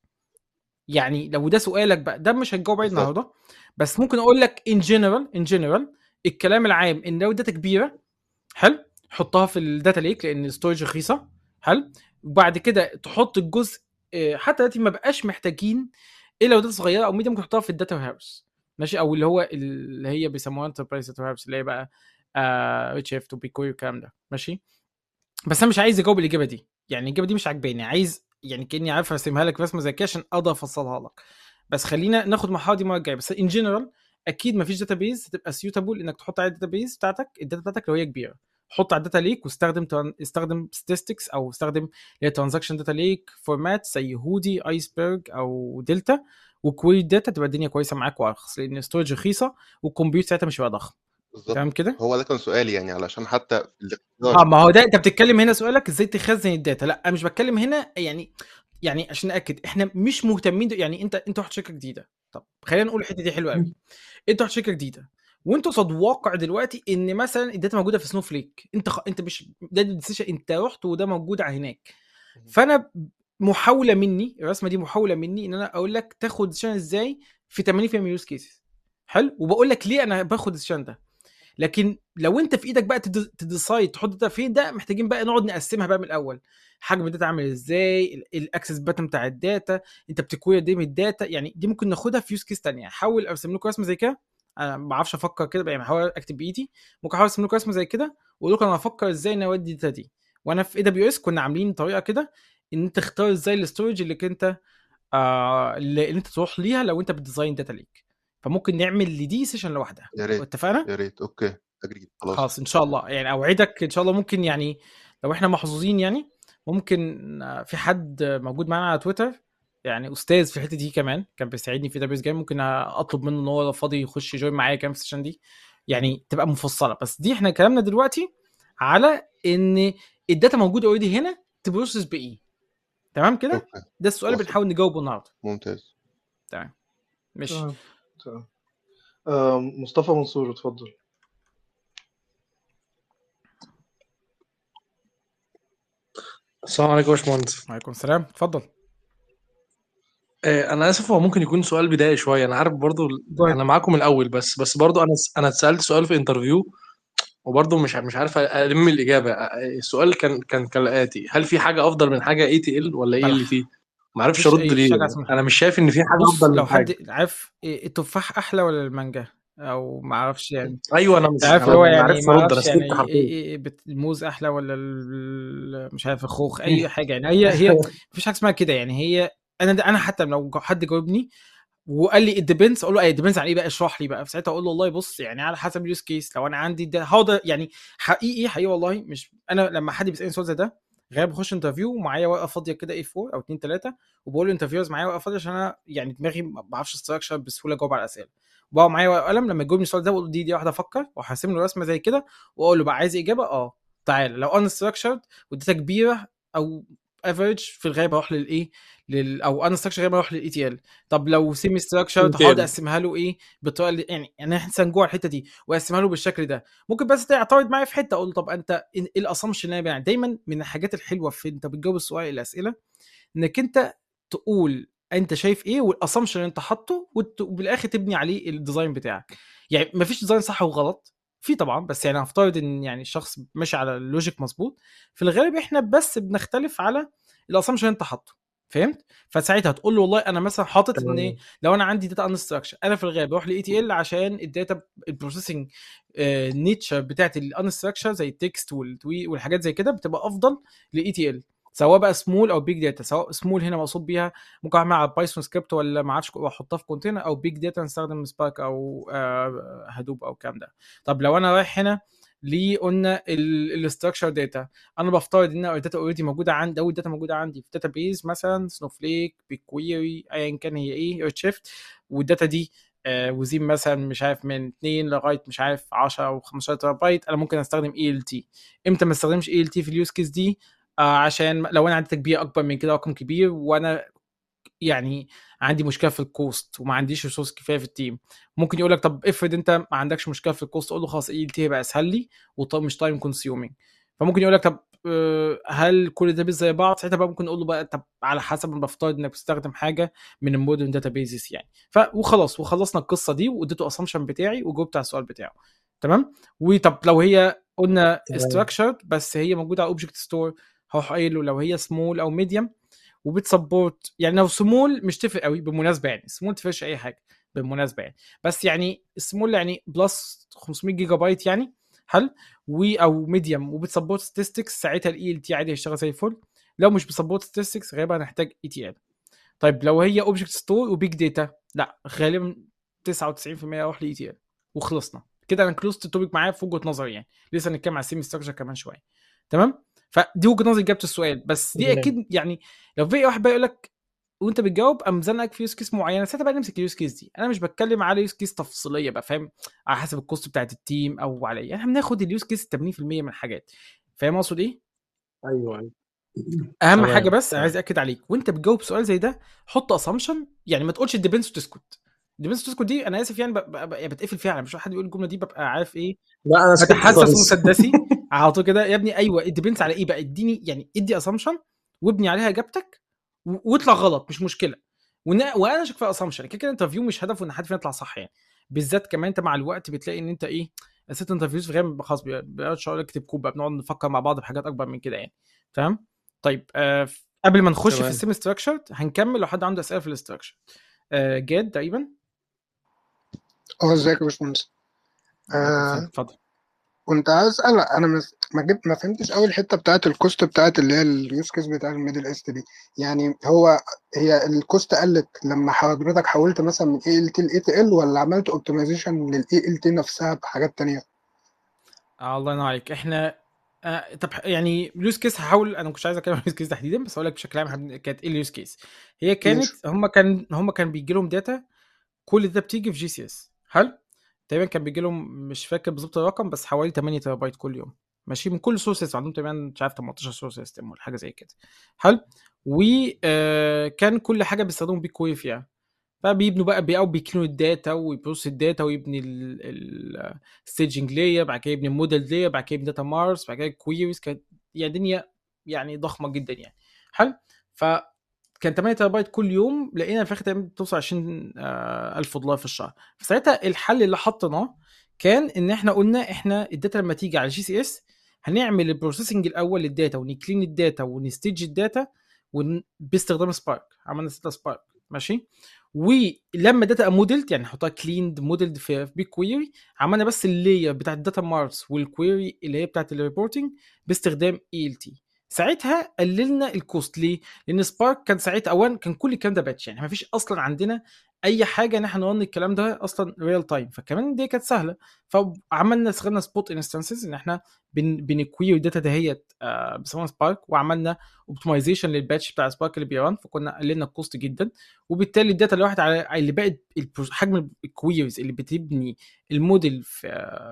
يعني لو ده سؤالك بقى ده مش هتجاوب عليه بالظبط النهارده بس ممكن اقول لك ان جنرال ان جنرال الكلام العام ان لو داتا كبيره حلو حطها في الداتا ليك لان الستورج رخيصه حلو وبعد كده تحط الجزء آه، حتى دلوقتي ما بقاش محتاجين الا لو داتا صغيره او ميديا ممكن تحطها في الداتا هاوس ماشي او اللي هو اللي هي بيسموها انتربرايز داتا هاوس اللي هي بقى اتش اف تو بيكوي والكلام ده ماشي بس انا مش عايز اجاوب الاجابه دي يعني الاجابه دي مش عاجباني عايز يعني كاني عارف ارسمها لك رسمه زي كده عشان اقدر افصلها لك بس خلينا ناخد المرحله دي المره الجايه بس ان جنرال اكيد مفيش داتا بيز هتبقى سيوتابل انك تحط على الداتا بيز بتاعتك الداتا بتاعتك لو هي كبيره حط على الداتا ليك واستخدم تران... استخدم statistics او استخدم اللي هي ترانزاكشن داتا ليك فورمات زي هودي ايسبرج او دلتا وكويري داتا تبقى الدنيا كويسه معاك وارخص لان الستورج رخيصه والكمبيوتر ساعتها مش هيبقى ضخم بالظبط تمام كده؟ هو ده كان سؤالي يعني علشان حتى في اه الاختيار ما هو ده انت بتتكلم هنا سؤالك ازاي تخزن الداتا لا انا مش بتكلم هنا يعني يعني عشان اكد احنا مش مهتمين ده يعني انت انت رحت شركه جديده طب خلينا نقول الحته دي حلوه قوي انت رحت شركه جديده وانت قصاد واقع دلوقتي ان مثلا الداتا موجوده في سنو فليك انت خ... انت مش ده ديسيشن انت رحت وده موجود على هناك فانا محاوله مني الرسمه دي محاوله مني ان انا اقول لك تاخد ديسيشن ازاي في 80% من اليوز كيسز حلو وبقول لك ليه انا باخد الديسيشن ده لكن لو انت في ايدك بقى تد- تديسايد تحط الداتا فين ده محتاجين بقى نقعد نقسمها بقى من الاول حجم الداتا عامل ازاي ال- الاكسس باتن بتاع الداتا انت بتكوير دي من الداتا يعني دي ممكن ناخدها في يوز كيس ثانيه حاول ارسم لكم رسمه زي كده انا ما بعرفش افكر كده يعني بحاول اكتب بايدي ممكن احاول ارسم لكم رسمه زي كده واقول لكم انا هفكر ازاي ان اودي الداتا دي وانا في اي دبليو اس كنا عاملين طريقه كده ان انت تختار ازاي الاستورج اللي انت آه اللي اللي انت تروح ليها لو انت بتديزاين داتا ليك فممكن نعمل لدي سيشن لوحدها يا ريت اتفقنا؟ يا ريت اوكي اجري خلاص خلاص ان شاء الله يعني اوعدك ان شاء الله ممكن يعني لو احنا محظوظين يعني ممكن آه، في حد موجود معانا على تويتر يعني استاذ في الحته دي كمان كان بيساعدني في دبليو جيم ممكن اطلب منه ان هو لو فاضي يخش يجوين معايا كام في السيشن دي يعني تبقى مفصله بس دي احنا كلامنا دلوقتي على ان الداتا موجوده اوريدي هنا تبروسس بايه تمام كده اوكي ده السؤال اللي وصل. بنحاول نجاوبه النهارده ممتاز مش تمام تمام آه، مصطفى منصور اتفضل السلام عليكم يا باشمهندس وعليكم السلام اتفضل آه، انا اسف هو ممكن يكون سؤال بداية شويه انا عارف برضو انا معاكم من الاول بس بس برضو انا انا اتسالت سؤال في انترفيو وبرضو مش مش عارف الم الاجابه آه، السؤال كان كان كالاتي هل في حاجه افضل من حاجه اي تي ال ولا ايه بلح. اللي فيه ما عرفش مفيش ارد أي- مفيش ليه حاجة اسمها- انا مش شايف ان في حاجه بص افضل لو من حاجه حد عارف إيه التفاح احلى ولا المانجا او ما اعرفش يعني ايوه انا مش عارف انا اللي هو ما يعني عرفتش ما ارد انا اعرفش سكت يعني حرفيا إيه إيه بت- الموز احلى ولا ال- مش عارف الخوخ اي حاجه يعني هي هي مفيش حاجه اسمها كده يعني هي انا انا حتى لو حد جاوبني وقال لي الديبنس اقول له ايه ديبنس على ايه بقى اشرح لي بقى في ساعتها اقول له والله بص يعني على حسب اليوز كيس لو انا عندي ده هقدر يعني حقيقي حقيقي والله مش انا لما حد بيسالني سؤال زي ده غالبا بخش انترفيو ومعايا ورقه فاضيه كده اي 4 او 2 3 وبقول للانترفيورز معايا ورقه فاضيه عشان انا يعني دماغي ما بعرفش استراكشر بسهوله اجاوب على الاسئله وبقى معايا ورقه وقلم لما يجاوبني السؤال ده بقول له دي دي واحده افكر واحسم له رسمه زي كده واقول له بقى عايز اجابه اه تعالى لو ان ستراكشرد والداتا كبيره او افريج في الغالب هروح للايه لل او ان ستراكشر غالبا هروح للاي تي ال طب لو سيمي ستراكشر ممتاز. هقعد اقسمها له ايه بالطريقه اللي يعني يعني احنا جوه الحته دي واقسمها له بالشكل ده ممكن بس تعترض معايا في حته اقول له طب انت ايه الاسامبشن اللي انا بعمل؟ دايما من الحاجات الحلوه في انت بتجاوب السؤال الاسئله انك انت تقول انت شايف ايه والاسامبشن اللي انت حاطه وت- وبالاخر تبني عليه الديزاين بتاعك يعني مفيش ديزاين صح وغلط في طبعا بس يعني هفترض ان يعني الشخص ماشي على اللوجيك مظبوط في الغالب احنا بس بنختلف على الاسامبشن اللي انت حاطه فهمت فساعتها تقول له والله انا مثلا حاطط ان تمام. لو انا عندي داتا انستراكشر انا في الغالب بروح لاي تي ال عشان الداتا البروسيسنج نيتشر بتاعت الانستراكشر زي التكست والتوي والحاجات زي كده بتبقى افضل لاي تي ال سواء بقى سمول او بيج داتا سواء سمول هنا مقصود بيها ممكن اعمل على بايثون سكريبت ولا ما اعرفش واحطها في كونتينر او بيج داتا نستخدم سبارك او هدوب او الكلام ده طب لو انا رايح هنا ليه قلنا الاستراكشر داتا انا بفترض ان الداتا اوريدي موجوده عندي او الداتا موجوده عندي في داتا بيز مثلا سنوفليك بيكويري ايا كان هي ايه ريد شيفت والداتا دي آه وزين مثلا مش عارف من 2 لغايه مش عارف 10 او 15 تيرا بايت انا ممكن استخدم اي ال تي امتى ما استخدمش اي ال تي في اليوز كيس دي آه عشان لو انا عندي تكبير اكبر من كده رقم كبير وانا يعني عندي مشكله في الكوست وما عنديش ريسورس كفايه في التيم ممكن يقول لك طب افرض انت ما عندكش مشكله في الكوست قول له خلاص اي ال تي هيبقى اسهل لي ومش تايم كونسيومينج فممكن يقول لك طب آه، هل كل ده زي بعض ساعتها بقى ممكن نقول له بقى طب على حسب ما بفترض انك بتستخدم حاجه من المودرن داتا بيزز يعني ف وخلاص وخلصنا القصه دي واديته اسامبشن بتاعي وجاوبت على السؤال بتاعه تمام وطب لو هي قلنا تمام. structured بس هي موجوده على اوبجكت ستور هروح قايل له لو هي سمول او ميديوم وبتسبورت يعني لو سمول مش تفرق قوي بالمناسبه يعني سمول تفرقش اي حاجه بالمناسبه يعني بس يعني السمول يعني بلس 500 جيجا بايت يعني حل و او ميديوم وبتسبورت ستاتستكس ساعتها الاي ال تي عادي هيشتغل زي الفل لو مش بسبورت ستاتستكس غالبا هنحتاج اي تي ال طيب لو هي اوبجكت ستور وبيج داتا لا غالبا 99% اروح لاي تي ال وخلصنا كده انا كلوزت التوبيك معايا في وجهه نظري يعني لسه هنتكلم على السيمي ستراكشر كمان شويه تمام فدي وجهه نظري اجابه السؤال بس دي تمام. اكيد يعني لو في واحد بقى يقول لك وانت بتجاوب قام زنقك في يوز كيس معينه ساعتها بقى نمسك اليوز كيس دي انا مش بتكلم على يوز كيس تفصيليه بقى فاهم على حسب الكوست بتاعت التيم او على ايه احنا بناخد اليوز كيس 80% من الحاجات فاهم اقصد ايه ايوه ايوه اهم تمام، حاجه بس انا تمام. عايز اكد عليك وانت بتجاوب سؤال زي ده حط اسامبشن يعني ما تقولش الديبنس وتسكت الديبنس وتسكت دي انا اسف يعني ب- ب- ب- بتقفل فيها مش حد يقول الجمله دي ببقى عارف ايه لا انا سكت بتحسس خالص مسدسي على طول كده يا ابني ايوه الديبنس على ايه بقى اديني يعني ادي اسامبشن وابني عليها اجابتك و- واطلع غلط مش مشكله ون- وانا شك في اسامبشن كده كده انترفيو مش هدفه ان حد فينا يطلع صح يعني بالذات كمان انت مع الوقت بتلاقي ان انت ايه الست انترفيوز في غالب خلاص بقى اقول اكتب كود بقى بنقعد نفكر مع بعض بحاجات اكبر من كده يعني تمام طيب آه قبل ما نخش في تمام. السيم ستراكشر هنكمل لو حد عنده اسئله في الاستراكشر آه جاد تقريبا اه ازيك يا باشمهندس آه اتفضل كنت عايز اسال انا مس- ما جبت ما فهمتش قوي الحته بتاعت الكوست بتاعت اللي هي اليوز كيس بتاع الميدل ايست دي يعني هو هي الكوست قلت لما حضرتك حولت مثلا من اي ال تي لاي تي ال ولا عملت اوبتمايزيشن للاي ال تي نفسها بحاجات تانية آه الله ينور عليك احنا آه طب يعني اليوز كيس هحاول انا ما كنتش عايز اتكلم عن اليوز كيس تحديدا بس هقول لك بشكل عام هن- كانت ايه اليوز كيس هي كانت ماشي. هم كان هم كان بيجي لهم داتا كل ده بتيجي في جي سي اس حلو تقريبا كان بيجي لهم مش فاكر بالظبط الرقم بس حوالي 8 تيرا بايت كل يوم ماشي من كل سورس سيستم عندهم تقريبا مش عارف 18 سورس سيستم ولا حاجه زي كده حلو وكان كل حاجه بيستخدموا بيك كويري فيها فبيبنوا بقى بي او بيكلوا الداتا ويبروس الداتا ويبني الستيجنج لاير بعد كده يبني الموديل لاير بعد كده يبني داتا مارس بعد كده كويريز كانت يعني دنيا يعني ضخمه جدا يعني حلو فكان 8 تيرا بايت كل يوم لقينا في الاخر تقريباً بتوصل 20 آه، الف دولار في الشهر فساعتها الحل اللي حطيناه كان ان احنا قلنا احنا الداتا لما تيجي على الجي سي اس هنعمل البروسيسنج الاول للداتا ونكلين الداتا ونستيج الداتا ون... باستخدام سبارك عملنا ستة سبارك ماشي ولما الداتا موديلد يعني نحطها كليند موديلد في بيج كويري عملنا بس اللاير بتاعت الداتا مارس والكويري اللي هي بتاعت الريبورتنج باستخدام اي ال تي ساعتها قللنا الكوست ليه؟ لان سبارك كان ساعتها اولا كان كل الكلام ده باتش يعني ما فيش اصلا عندنا اي حاجه ان احنا نرن الكلام ده اصلا ريال تايم فكمان دي كانت سهله فعملنا استخدمنا سبوت انستنسز ان احنا بن بنكوير الداتا دهيت آه بيسموها سبارك وعملنا اوبتمايزيشن للباتش بتاع سبارك اللي بيران فكنا قللنا الكوست جدا وبالتالي الداتا الواحد على اللي بقت البرو- حجم الكويرز اللي بتبني الموديل في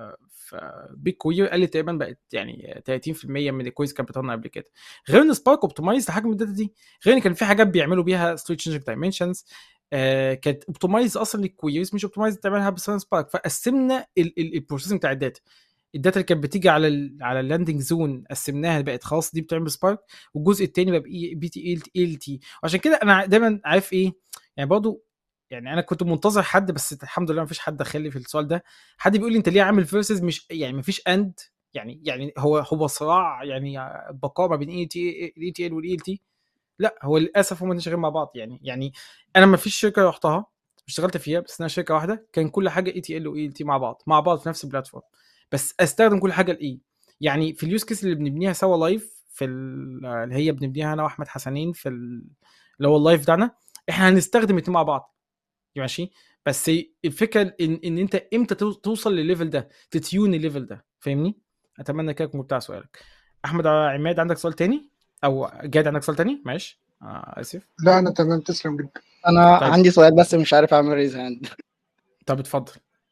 في بيج كوير قلت تقريبا بقت يعني 30% من الكويز كانت بتطلع قبل كده غير ان سبارك اوبتمايز لحجم الداتا دي غير ان كان في حاجات بيعملوا بيها ستوري تشينج دايمنشنز آه كانت اوبتمايز اصلا للكويريز مش اوبتمايز تعملها بسبب سبارك فقسمنا البروسيسنج بتاع الداتا الداتا اللي كانت بتيجي على ال على اللاندنج زون قسمناها بقت خلاص دي بتعمل سبارك والجزء الثاني بقى بي تي ال تي وعشان كده انا دايما عارف ايه يعني برضه يعني انا كنت منتظر حد بس الحمد لله ما فيش حد دخل لي في السؤال ده حد بيقول لي انت ليه عامل فيرسز مش يعني ما فيش اند يعني يعني هو هو صراع يعني بقاء ما بين اي تي الاي تي ال والاي ال تي لا هو للاسف هم شغالين مع بعض يعني يعني انا ما فيش شركه رحتها اشتغلت فيها بس انا شركه واحده كان كل حاجه اي تي ال واي ال تي مع بعض مع بعض في نفس البلاتفورم بس استخدم كل حاجه الاي يعني في اليوز كيس اللي بنبنيها سوا لايف في ال- اللي هي بنبنيها انا واحمد حسنين في ال- اللي هو اللايف بتاعنا احنا هنستخدم الاتنين مع بعض ماشي بس الفكره ان ان انت امتى تو- توصل للليفل ده تتيون الليفل ده فاهمني اتمنى كده يكون بتاع سؤالك احمد عماد عندك سؤال تاني او جاد عندك سؤال تاني معلش آه اسف لا انا تمام تسلم جدا انا طيب. عندي سؤال بس مش عارف اعمل ريز هاند طب اتفضل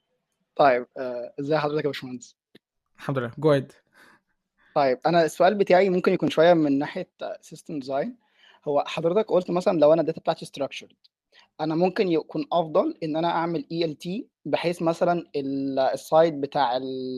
طيب آه، ازي حضرتك يا باشمهندس الحمد لله جو اهيد طيب انا السؤال بتاعي ممكن يكون شويه من ناحيه سيستم ديزاين هو حضرتك قلت مثلا لو انا الداتا بتاعتي structured انا ممكن يكون افضل ان انا اعمل اي ال تي بحيث مثلا ال- السايد بتاع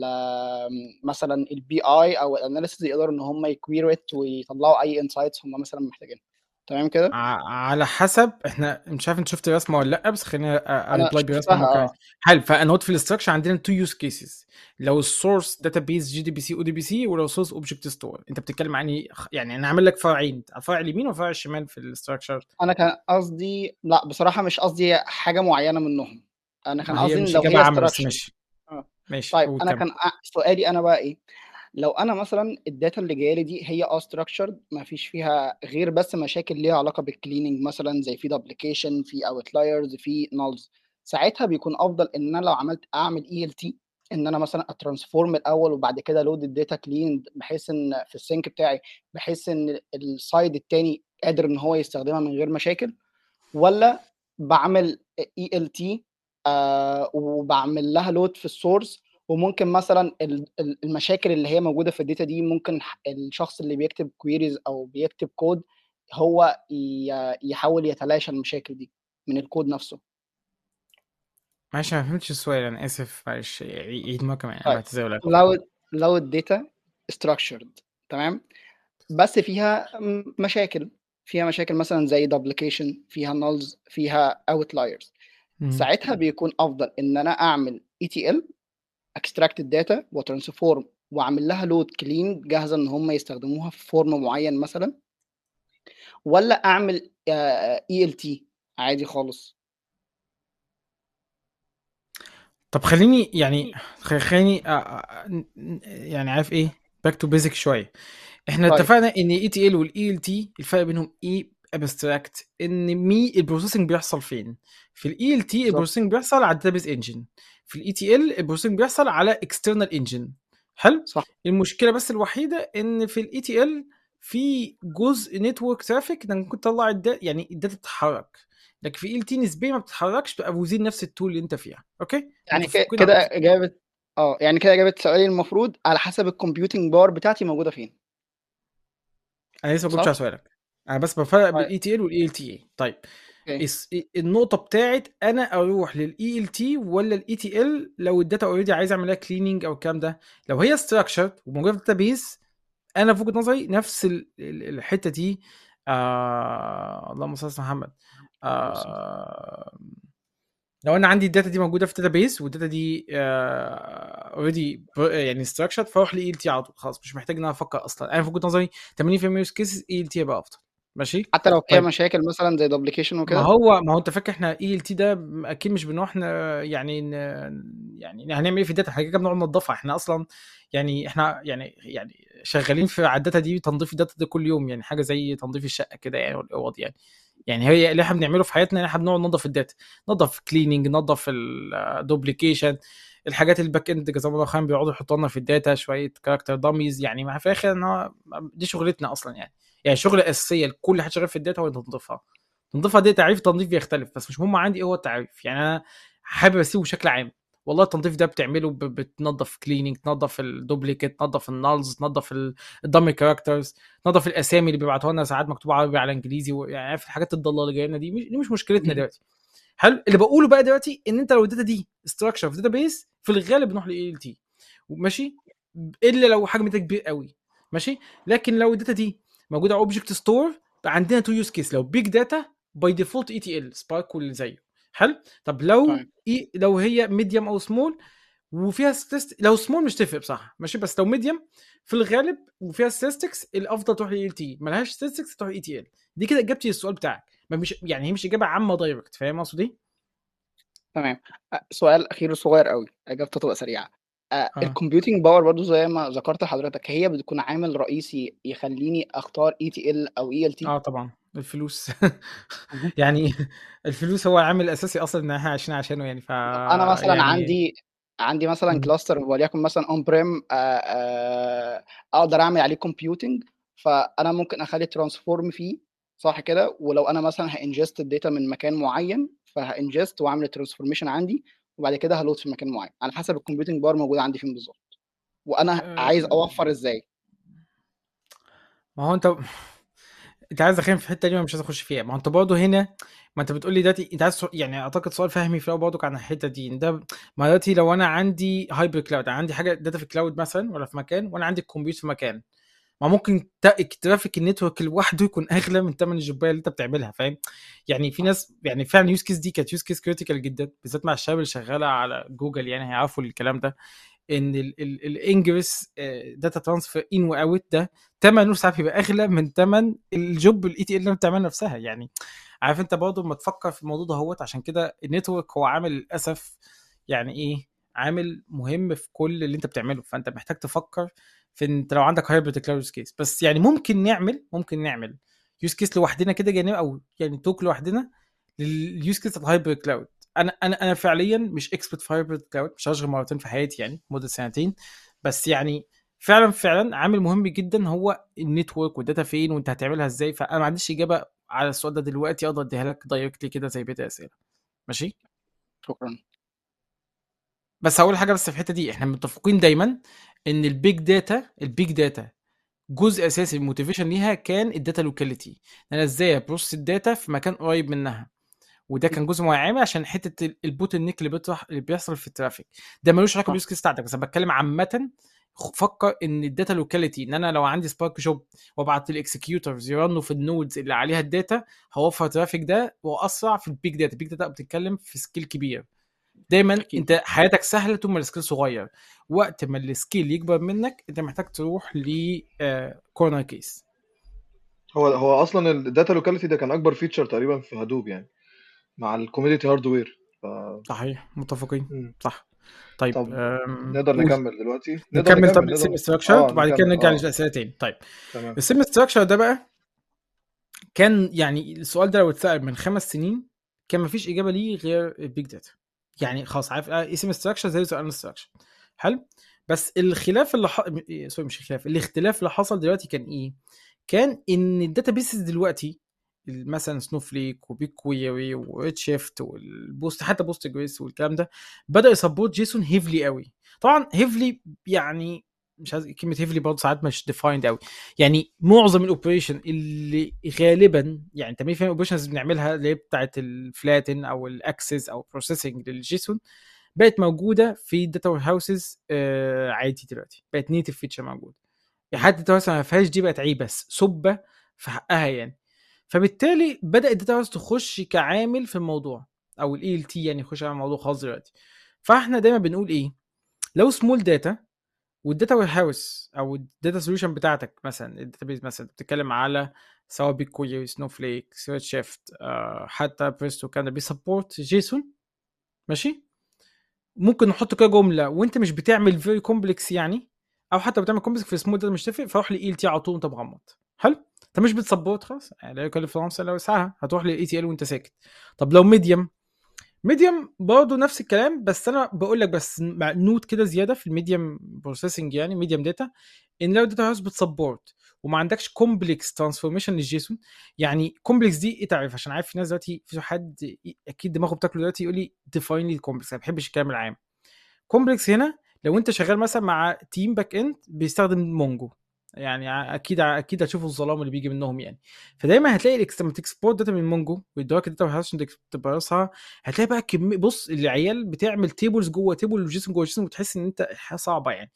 ال- مثلا البي اي او الاناليسيز يقدروا ان هم يكويرت ويطلعوا اي انسايتس هم مثلا محتاجينها تمام كده ع- على حسب احنا مش عارف انت شفت الرسمه ولا لا بس خلينا انا ابلاي برسمه شفتها ممكن اه حلو فانا قلت في الاستراكشر عندنا تو يوز كيسز لو السورس داتابيز جي دي بي سي او دي بي سي ولو سورس اوبجكت ستور انت بتتكلم عن ايه يعني انا هعمل لك فرعين فرع اليمين وفرع الشمال في الاستراكشر انا كان قصدي لا بصراحه مش قصدي حاجه معينه منهم انا كان ما هي قصدي ان مش لو اجابه هي عامه بس structured ماشي اه ماشي طيب قول انا كمل كان أ- سؤالي انا بقى ايه لو انا مثلا الداتا اللي جايه لي دي هي اه structured ما فيش فيها غير بس مشاكل ليها علاقه بالكليننج مثلا زي في دوبليكيشن في اوتلايرز في نولز ساعتها بيكون افضل ان انا لو عملت اعمل اي ال تي ان انا مثلا اترانسفورم الاول وبعد كده لود الداتا كلين بحيث ان في السينك بتاعي بحيث ان السايد التاني قادر ان هو يستخدمها من غير مشاكل ولا بعمل اي ال تي وبعمل لها لود في السورس وممكن مثلا ال- ال- المشاكل اللي هي موجوده في الداتا دي ممكن ح- الشخص اللي بيكتب كويريز او بيكتب كود هو ي- يحاول يتلاشى المشاكل دي من الكود نفسه معلش أنا ما فهمتش السؤال انا اسف معلش عيد ما كمان انا طيب بعتذر لك لو لو الداتا structured تمام بس فيها م- مشاكل فيها مشاكل مثلا زي duplication فيها nulls فيها outliers مم. ساعتها بيكون افضل ان انا اعمل اي تي ال اكستراكت الداتا وترانسفورم واعمل لها لود كلين جاهزه ان هم يستخدموها في فورم معين مثلا ولا اعمل اي ال تي عادي خالص طب خليني يعني خ- خليني أ- أ- ن- يعني عارف ايه باك تو بيزك شويه احنا طيب. اتفقنا ان اي تي ال والاي ال تي الفرق بينهم ايه ابستراكت ان مي البروسيسنج بيحصل فين في الاي ال تي بالظبط. البروسيسنج بيحصل على الداتابيز انجن في الاي تي ال البروسيسنج بيحصل على اكسترنال انجن حلو صح المشكله بس الوحيده ان في الاي تي ال في جزء نتورك ترافيك انك ممكن تطلع الداتا يعني الداتا تتحرك لكن في اي ال تي نسبيا ما بتتحركش تبقى وزين نفس التول اللي انت فيها اوكي يعني ك- متفقين على كده اجابه اه يعني كده اجابه سؤالي المفروض على حسب الكمبيوتنج باور بتاعتي موجوده فين انا لسه ما صح؟ جاوبتش على سؤالك انا بس بفرق طيب. بالاي تي ال والاي ال تي اي طيب اوكي الس- النقطه بتاعت انا اروح للاي ال تي ولا الاي تي ال لو الداتا اوريدي عايز اعمل لها كليننج او الكلام ده لو هي ستراكشرد وموجوده في الداتابيز انا في وجهه نظري نفس ال- ال- الحته دي آه اللهم صل على محمد آه لو انا عندي الداتا دي موجوده في الداتابيز والداتا دي اوريدي يعني ستراكشرد فاروح لاي ال تي على طول خلاص مش محتاج ان انا افكر اصلا انا في وجهه نظري 80% يوز كيسز اي ال تي يبقى افضل ماشي حتى لو فيها طيب. مشاكل مثلا زي دوبليكيشن ما وكده هو ما هو انت فاكر احنا اي ال تي ده اكيد مش بنروح ن- يعني ن... يعني هنعمل ايه في الداتا احنا كده بنقعد ننضفها احنا اصلا يعني احنا يعني يعني شغالين في على الداتا دي تنظيف الداتا ده كل يوم يعني حاجه زي تنظيف الشقه كده يعني والاوض يعني يعني هي اللي احنا بنعمله في حياتنا ان احنا بنقعد ننظف الداتا ننظف كليننج ننظف الدوبليكيشن الحاجات الباك اند جزاهم الله خير بيقعدوا يحطوا لنا في الداتا شويه كاركتر داميز يعني ما في الاخر ان هو دي شغلتنا اصلا يعني يعني شغل اساسيه لكل حد شغال في الداتا هو تنظيفها تنظيفها دي تعريف التنظيف بيختلف بس مش مهم عندي ايه هو التعريف يعني انا حابب اسيبه بشكل عام والله التنظيف ده بتعمله ب- بتنظف كليننج تنظف الدوبليكيت تنظف النالز تنظف الدمي كاركترز تنظف الاسامي اللي بيبعتوها لنا ساعات مكتوبه عربي على انجليزي و- يعني عارف الحاجات الضاله اللي جايه لنا دي مش- دي مش مشكلتنا مم. دلوقتي حلو اللي بقوله بقى دلوقتي ان انت لو الداتا دي ستراكشر في بيس في الغالب بنروح لاي ال تي ماشي الا لو حجم ده كبير قوي ماشي لكن لو الداتا دي موجوده اوبجكت ستور عندنا تو يوز كيس لو بيج داتا باي ديفولت اي تي ال سبارك واللي زيه حلو طب لو طيب. إيه لو هي ميديوم او سمول وفيها ستيست لو سمول مش تفرق بصح ماشي بس لو ميديوم في الغالب وفيها statistics الافضل تروح لاي ال تي ملهاش statistics تروح اي تي ال دي كده اجابتي للسؤال بتاعك ما مش يعني هي مش اجابه عامه دايركت فاهم اقصد ايه؟ تمام أ- سؤال اخير صغير قوي اجابته تبقى سريعه آه. الكمبيوتنج باور برضو زي ما ذكرت لحضرتك هي بتكون عامل رئيسي يخليني اختار اي تي ال او اي ال تي اه طبعا الفلوس يعني الفلوس هو العامل الاساسي اصلا ان احنا عايشين عشانه يعني ف انا مثلا يعني عندي عندي مثلا مم. كلاستر وليكن مثلا اون بريم اقدر اعمل عليه كومبيوتنج فانا ممكن اخلي ترانسفورم فيه صح كده ولو انا مثلا هانجست الداتا من مكان معين فهانجست واعمل الترانسفورميشن عندي وبعد كده هلود في مكان معين على حسب الكمبيوتنج باور موجود عندي فين بالظبط وانا آه. عايز اوفر ازاي ما هو انت انت عايز داخلين في الحته دي وانا مش عايز اخش فيها ما هو انت برضه هنا ما انت بتقول لي دلوقتي انت عايز سؤ- يعني اعتقد سؤال فهمي في الاول برضه عن الحته دي ده ما دلوقتي لو انا عندي هايبر كلاود عندي حاجه داتا في كلاود مثلا ولا في مكان وانا عندي الكمبيوتر في مكان ما ممكن تا- ترافيك النتورك لوحده يكون اغلى من ثمن الجبايه اللي انت بتعملها فاهم يعني في ناس يعني فعلا يوز كيس دي كانت يوز كيس كريتيكال جدا بالذات مع الشباب اللي شغاله على جوجل يعني هيعرفوا الكلام ده ان الانجرس داتا ترانسفير ان واوت ده ثمنه ساعات بيبقى اغلى من ثمن الجوب الاي تي ال اللي بتعملها نفسها يعني عارف انت برضه لما تفكر في الموضوع ده هوت عشان كده النتورك هو عامل للاسف يعني ايه عامل مهم في كل اللي انت بتعمله فانت محتاج تفكر في ان انت لو عندك هايبرد كلاود يوز كيس بس يعني ممكن نعمل ممكن نعمل يوز كيس لوحدنا كده جانبي او يعني توك لوحدنا لليوز كيس الهايبرد كلاود انا انا انا فعليا مش اكسبرت في هايبرد كلاود مش هشغل مرتين في حياتي يعني مده سنتين بس يعني فعلا فعلا عامل مهم جدا هو النتورك والداتا فين وانت هتعملها ازاي فانا ما عنديش اجابه على السؤال ده دلوقتي اقدر اديها لك دايركتلي كده زي بيت اسئله ماشي شكرا بس هقول حاجه بس في الحته دي احنا متفقين دايما ان البيج داتا البيج داتا جزء اساسي من الموتيفيشن ليها كان الداتا لوكاليتي انا ازاي ابروس الداتا في مكان قريب منها وده كان جزء معين عشان حته ال- البوت النيك اللي بيطرح اللي بيحصل في الترافيك ده ملوش علاقه صح. باليوز كيس بتاعتك بس انا بتكلم عامه خ- فكر ان الداتا لوكاليتي ان انا لو عندي سبارك جوب وابعت الاكسكيوترز يرنوا في النودز اللي عليها الداتا هوفر ترافيك ده واسرع في البيج داتا البيج داتا بتتكلم في سكيل كبير دايما أكيد. انت حياتك سهله طول ما السكيل صغير وقت ما السكيل يكبر منك انت محتاج تروح ل كورنر كيس هو هو اصلا الداتا لوكاليتي ده كان اكبر فيتشر تقريبا في هدوب يعني مع الكوميديتي هاردوير ف صحيح متفقين مم. صح طيب طب أم، نقدر قول. نكمل دلوقتي نقدر نكمل طب نكمل السيم نقدر ستراكشر اه وبعد كده نكمل نرجع اه للاسئله تاني طيب تمام السيم ستراكشر ده بقى كان يعني السؤال ده لو اتسال من خمس سنين كان مفيش اجابه ليه غير البيج داتا يعني خلاص عارف ايه اسم ستراكشر زي سؤال ستراكشر حلو بس الخلاف اللي ح... م- سوري مش الخلاف الاختلاف اللي حصل دلوقتي كان ايه كان ان الداتا بيسز دلوقتي مثلا سنو فليك وبيج كويري وريد شيفت والبوست حتى بوست جريس والكلام ده بدا يسبورت جيسون هيفلي قوي طبعا هيفلي يعني مش عايز كلمه هيفلي برضه ساعات مش ديفايند قوي يعني معظم الاوبريشن اللي غالبا يعني 80% من الاوبريشنز بنعملها اللي هي بتاعت الفلاتن او الاكسس او بروسيسنج للجيسون بقت موجوده في الداتا وير هاوسز عادي دلوقتي بقت نيتف فيتشر موجوده يعني حتى الداتا هاوس ما فيهاش دي بقت عيب بس سبه في حقها يعني فبالتالي بدا الداتا هاوس تخش كعامل في الموضوع او الاي ال تي يعني يخش على موضوع خاص دلوقتي فاحنا دايما بنقول ايه لو سمول داتا والداتا وير هاوس او الداتا سوليوشن بتاعتك مثلا الداتا بيز مثلا بتتكلم على سواء بيج كويري سنو فليك سويت شيفت حتى بريستو كان بيسبورت جيسون ماشي ممكن نحط كده جمله وانت مش بتعمل فيري كومبلكس يعني او حتى بتعمل كومبلكس في سمول داتا مش تفرق فروح لاي ال تي على طول وانت مغمض حلو انت مش بتسبورت خلاص يعني لا يكلف الله نفسا الا وسعها هتروح للاي تي ال وانت ساكت طب لو ميديوم ميديوم برضه نفس الكلام بس انا بقول لك بس مع نوت كده زياده في الميديوم بروسيسنج يعني ميديوم داتا ان لو داتا هاوس بتسبورت وما عندكش كومبلكس ترانسفورميشن للجيسون يعني كومبلكس دي ايه تعرف عشان عارف في ناس دلوقتي في حد اكيد دماغه بتاكله دلوقتي يقول لي ديفاين لي كومبلكس انا ما بحبش الكلام العام كومبلكس هنا لو انت شغال مثلا مع تيم باك اند بيستخدم مونجو يعني ع- اكيد اكيد هتشوفوا الظلام اللي بيجي منهم يعني فدايما هتلاقي الاكس لما تكسبورت داتا من مونجو ويدوك الداتا عشان تبرسها هتلاقي بقى كميه بص العيال بتعمل تيبلز جوه تيبل وجيسون جوه جيسون وتحس ان انت الحياه صعبه يعني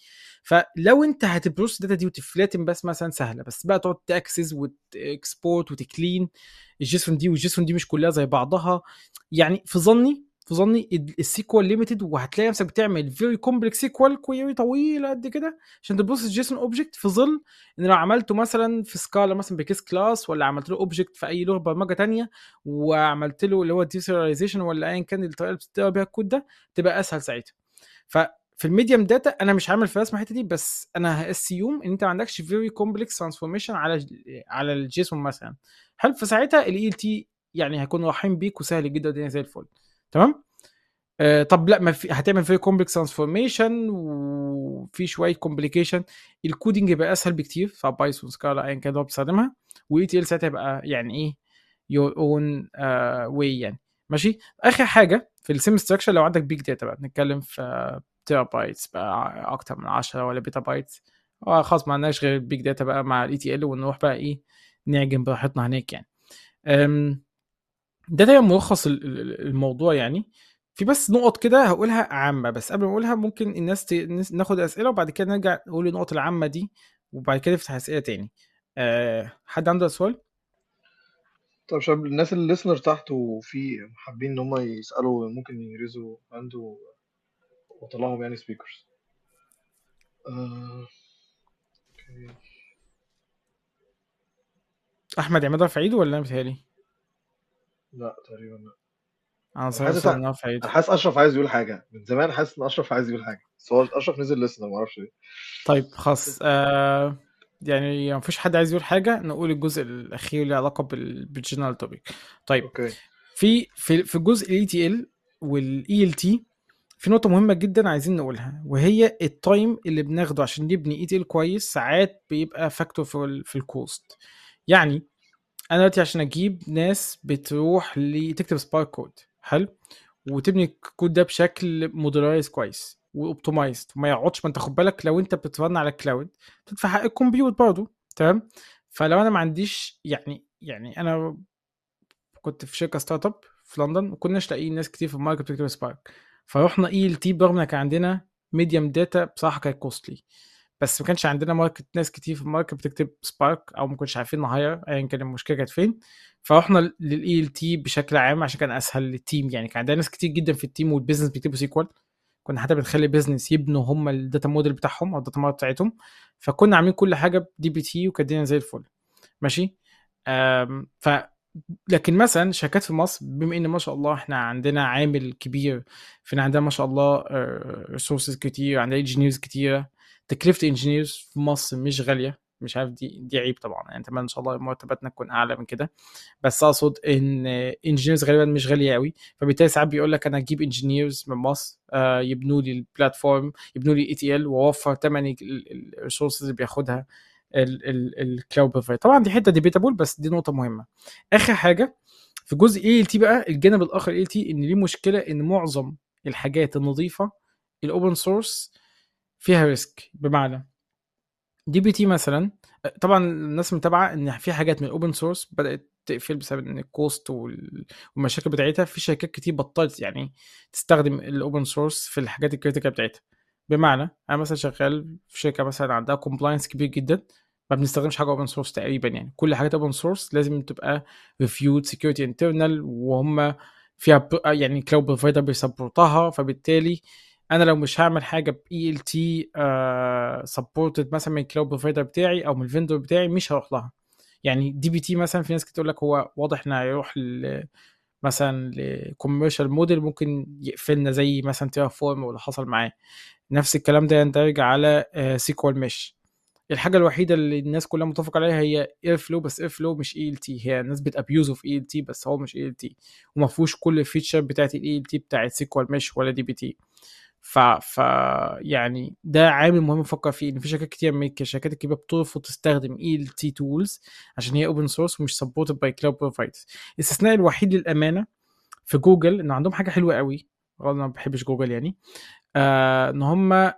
فلو انت هتبروس الداتا دي وتفلاتن بس مثلا سهله بس بقى تقعد تاكسس وتكسبورت وتكلين الجيسون دي والجيسون دي مش كلها زي بعضها يعني في ظني في ظني السيكوال ليميتد وهتلاقي نفسك بتعمل فيري كومبلكس سيكوال كويري طويله قد كده عشان تبص الجيسون اوبجكت في ظل ان لو عملته مثلا في سكالا مثلا بكيس كلاس ولا عملت له اوبجكت في اي لغه برمجه تانية وعملت له اللي هو ديسيراليزيشن ولا ايا كان الطريقه اللي بتقرا بيها الكود ده تبقى اسهل ساعتها ففي الميديم داتا انا مش عامل في رسم الحته دي بس انا هاسيوم ان انت ما عندكش فيري كومبلكس ترانسفورميشن على على الجيسون مثلا حلو فساعتها الاي ال تي يعني هيكون رحيم بيك وسهل جدا والدنيا زي الفل تمام آه طب لا ما في هتعمل فيه كومبلكس ترانسفورميشن وفي شويه كومبليكيشن الكودينج يبقى اسهل بكتير في بايثون سكالا ايا كان هو بيستخدمها واي تي ال ساعتها يبقى يعني ايه يور اون واي يعني ماشي اخر حاجه في السيم ستراكشر لو عندك بيج داتا بقى بنتكلم في تيرا بايتس بقى اكتر من 10 ولا بيتا بايتس اه خلاص ما عندناش غير البيج داتا بقى مع الاي تي ال ونروح بقى ايه نعجن براحتنا هناك يعني أم، ده ده ملخص ال- ال- الموضوع يعني في بس نقط كده هقولها عامة بس قبل ما اقولها ممكن الناس ت... الناس- ناخد اسئلة وبعد كده نرجع نقول النقط العامة دي وبعد كده نفتح اسئلة تاني أه حد عنده سؤال؟ طب شباب الناس اللي ليسنر تحت وفي حابين ان هم يسالوا ممكن يريزوا عنده وطلعهم يعني سبيكرز آه... اوكي احمد عماد رافع ايده ولا انا بتهيألي؟ لا تقريبا لا انا انا صراحة حاسس ان انا رافع انا ايده حاسس اشرف عايز يقول حاجه من زمان حاسس ان اشرف عايز يقول حاجه بس هو اشرف نزل ليسنر ما اعرفش ليه طيب خلاص أه يعني ما فيش حد عايز يقول حاجة نقول الجزء الأخير اللي علاقة بال- بالجنرال توبيك طيب اوكي في في في جزء الاي تي ال والاي ال تي في نقطة مهمة جدا عايزين نقولها وهي التايم اللي بناخده عشان نبني اي تي ال كويس ساعات بيبقى فاكتور في ال في الكوست يعني انا دلوقتي عشان اجيب ناس بتروح ل- تكتب سبارك كود حلو وتبني الكود ده بشكل مودولايز كويس واوبتمايزد وما يقعدش ما انت خد بالك لو انت بترن على الكلاود بتدفع حق الكمبيوت برضه تمام فلو انا ما عنديش يعني يعني انا كنت في شركه ستارت اب في لندن وكناش لاقيين ناس كتير في الماركت بتكتب سبارك فرحنا اي ال تي برغم ان كان عندنا ميديم داتا بصراحه كانت كوستلي بس ما كانش عندنا ماركت ناس كتير في الماركت بتكتب سبارك او ما كناش عارفين نهاير ايا كان المشكله كانت فين فرحنا للاي ال تي بشكل عام عشان كان اسهل للتيم يعني كان عندنا ناس كتير جدا في التيم والبيزنس بيكتبوا سيكوال كنا حتى بنخلي بيزنس يبنوا هم الداتا موديل بتاعهم او الداتا موديل بتاعتهم فكنا عاملين كل حاجه بدي بي تي وكانت الدنيا زي الفل ماشي أم، ف لكن مثلا شركات في مصر بما ان ما شاء الله احنا عندنا عامل كبير فينا عندنا ما شاء الله ريسورسز كتير عندنا انجينيرز كتيره تكلفه انجينيرز في مصر مش غاليه مش عارف دي دي عيب طبعا يعني اتمنى ان شاء الله مرتباتنا تكون اعلى من كده بس اقصد ان انجينيرز غالبا مش غاليه قوي فبالتالي ساعات بيقول لك انا اجيب انجينيرز من مصر آه، يبنوا لي البلاتفورم يبنوا لي اي تي ال واوفر ثمن الريسورسز اللي بياخدها الكلاود بروفايدر طبعا دي حته ديبيتابل بس دي نقطه مهمه اخر حاجه في جزء اي ال تي بقى الجانب الاخر اي ال تي ان ليه مشكله ان معظم الحاجات النظيفه الاوبن سورس فيها ريسك بمعنى دي بي تي مثلا طبعا الناس متابعه ان في حاجات من الاوبن سورس بدات تقفل بسبب ان الكوست وال- والمشاكل بتاعتها في شركات كتير بطلت يعني تستخدم الاوبن سورس في الحاجات الكريتيكال بتاعتها بمعنى انا مثلا شغال في شركه مثلا عندها كومبلاينس كبير جدا ما بنستخدمش حاجه اوبن سورس تقريبا يعني كل حاجات اوبن سورس لازم تبقى ريفيود سكيورتي انترنال وهم فيها ب- يعني كلاود بروفايدر بيسبورتها فبالتالي انا لو مش هعمل حاجه باي ال تي سبورتد مثلا من الكلاود بروفايدر بتاعي او من الفندور بتاعي مش هروح لها يعني دي بي تي مثلا في ناس كتير تقول لك هو واضح انه هيروح ل مثلا لكوميرشال موديل ممكن يقفلنا زي مثلا تيرا فورم واللي حصل معاه نفس الكلام ده يندرج على سيكوال مش الحاجه الوحيده اللي الناس كلها متفق عليها هي اير فلو بس اير فلو مش اي ال تي هي الناس بتابيوزه في اي ال تي بس هو مش اي ال تي وما فيهوش كل الفيتشر بتاعت الاي ال تي بتاعت سيكوال مش ولا دي بي تي ف... ف يعني ده عامل مهم نفكر فيه ان في شركات كتير من الشركات الكبيره بترفض تستخدم اي ال تي تولز عشان هي اوبن سورس ومش سبورتد باي كلاود بروفايدرز الاستثناء الوحيد للامانه في جوجل ان عندهم حاجه حلوه قوي رغم إن انا ما بحبش جوجل يعني آه ان هم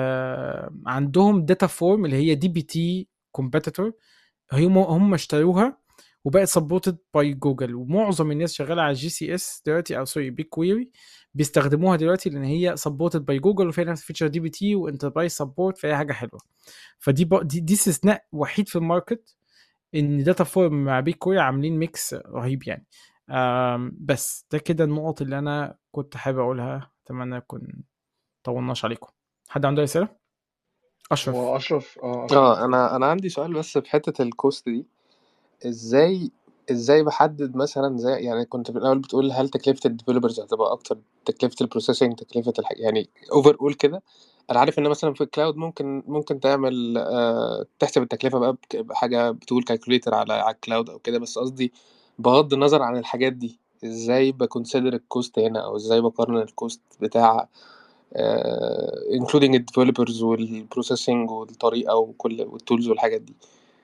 آه عندهم داتا فورم اللي هي دي بي تي كومبيتيتور هم هم اشتروها وبقت سبورتد باي جوجل ومعظم الناس شغاله على جي سي اس دلوقتي او سوري بيج كويري بيستخدموها دلوقتي لان هي سبورتد باي جوجل وفيها نفس فيتشر دي بي تي وانتربرايز سبورت فهي حاجه حلوه فدي ب... دي, دي استثناء وحيد في الماركت ان داتا فورم مع بيج كويري عاملين ميكس رهيب يعني آم، بس ده كده النقط اللي انا كنت حابب اقولها اتمنى اكون طولناش عليكم حد عنده رساله اشرف هو اشرف اه اشرف اه اتفضل انا انا عندي سؤال بس في حته الكوست دي ازاي ازاي بحدد مثلا زي يعني كنت في الاول بتقول هل تكلفه الديفلوبرز هتبقى اكتر تكلفه البروسيسنج تكلفه الح... يعني اوفر اول كده انا عارف ان مثلا في الكلاود ممكن ممكن تعمل آه تحسب التكلفه بقى بك- بحاجه بتقول كالكوليتر على على الكلاود او كده بس قصدي بغض النظر عن الحاجات دي ازاي بكونسيدر الكوست هنا او ازاي بقارن الكوست بتاع آه including الديفلوبرز والبروسيسنج والطريقه وكل والتولز والحاجات دي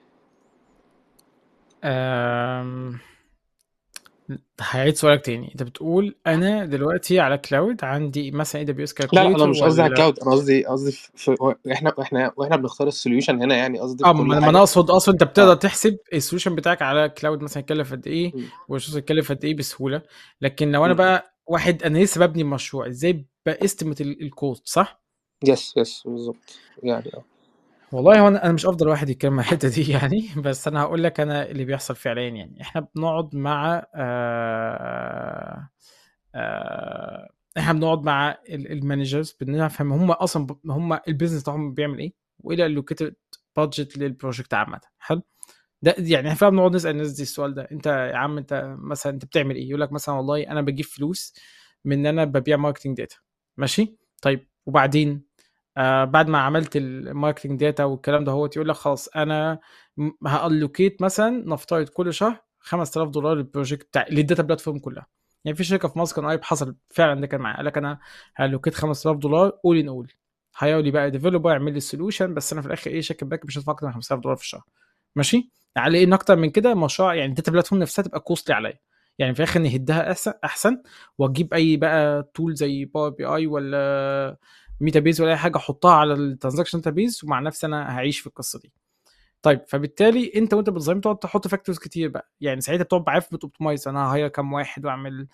أم... هعيد سؤالك تاني انت بتقول انا دلوقتي على كلاود عندي مثلا اي دبليو اس لا لا انا كالكوليتر مش قصدي على ولا الكلاود انا قصدي قصدي في في- احنا احنا واحنا بنختار السوليوشن هنا يعني قصدي في اه كل ما انا ما حاجه انا اقصد اصلا انت بتقدر اه تحسب السوليوشن بتاعك على كلاود مثلا يكلف قد ايه م- والريسورس يكلف قد ايه بسهوله لكن لو انا م- بقى واحد انا لسه ببني مشروع ازاي باستمت الكوست صح؟ يس يس بالظبط يعني اه والله هو انا أنا مش افضل واحد يتكلم عن الحته دي يعني بس انا هقول لك انا اللي بيحصل فعليا يعني احنا بنقعد مع آه آه احنا بنقعد مع المانجرز بنفهم هم اصلا ب- هم البيزنس بتاعهم بيعمل ايه وايه الالوكيتد بادجت للبروجكت عامه حلو ده يعني احنا فعلا بنقعد نسال الناس دي السؤال ده انت يا عم انت مثلا انت بتعمل ايه يقول لك مثلا والله انا بجيب فلوس من ان انا ببيع ماركتنج داتا ماشي طيب وبعدين آه بعد ما عملت الماركتنج داتا والكلام ده هو يقول لك خلاص انا هالوكيت مثلا نفترض كل شهر 5000 دولار للبروجكت بتاع للداتا بلاتفورم كلها يعني في شركه في مصر كان قريب حصل فعلا ده كان معايا قال لك انا هالوكيت 5000 دولار اول ان اول هيقول لي بقى ديفلوبر يعمل لي السوليوشن بس انا في الاخر ايه شركه باك مش هدفع اكتر من 5000 دولار في الشهر ماشي على ان اكتر من كده مشروع يعني الداتا بلاتفورم نفسها تبقى كوستلي عليا يعني في الاخر نهدها احسن احسن واجيب اي بقى تول زي باور بي اي ولا ميتا بيز ولا اي حاجه احطها على الترانزاكشن داتا بيز ومع نفسي انا هعيش في القصه دي طيب فبالتالي انت وانت بتصمم تقعد تحط فاكتورز كتير بقى يعني ساعتها بتقعد بعرف بتوبتمايز انا هاير كام واحد واعمل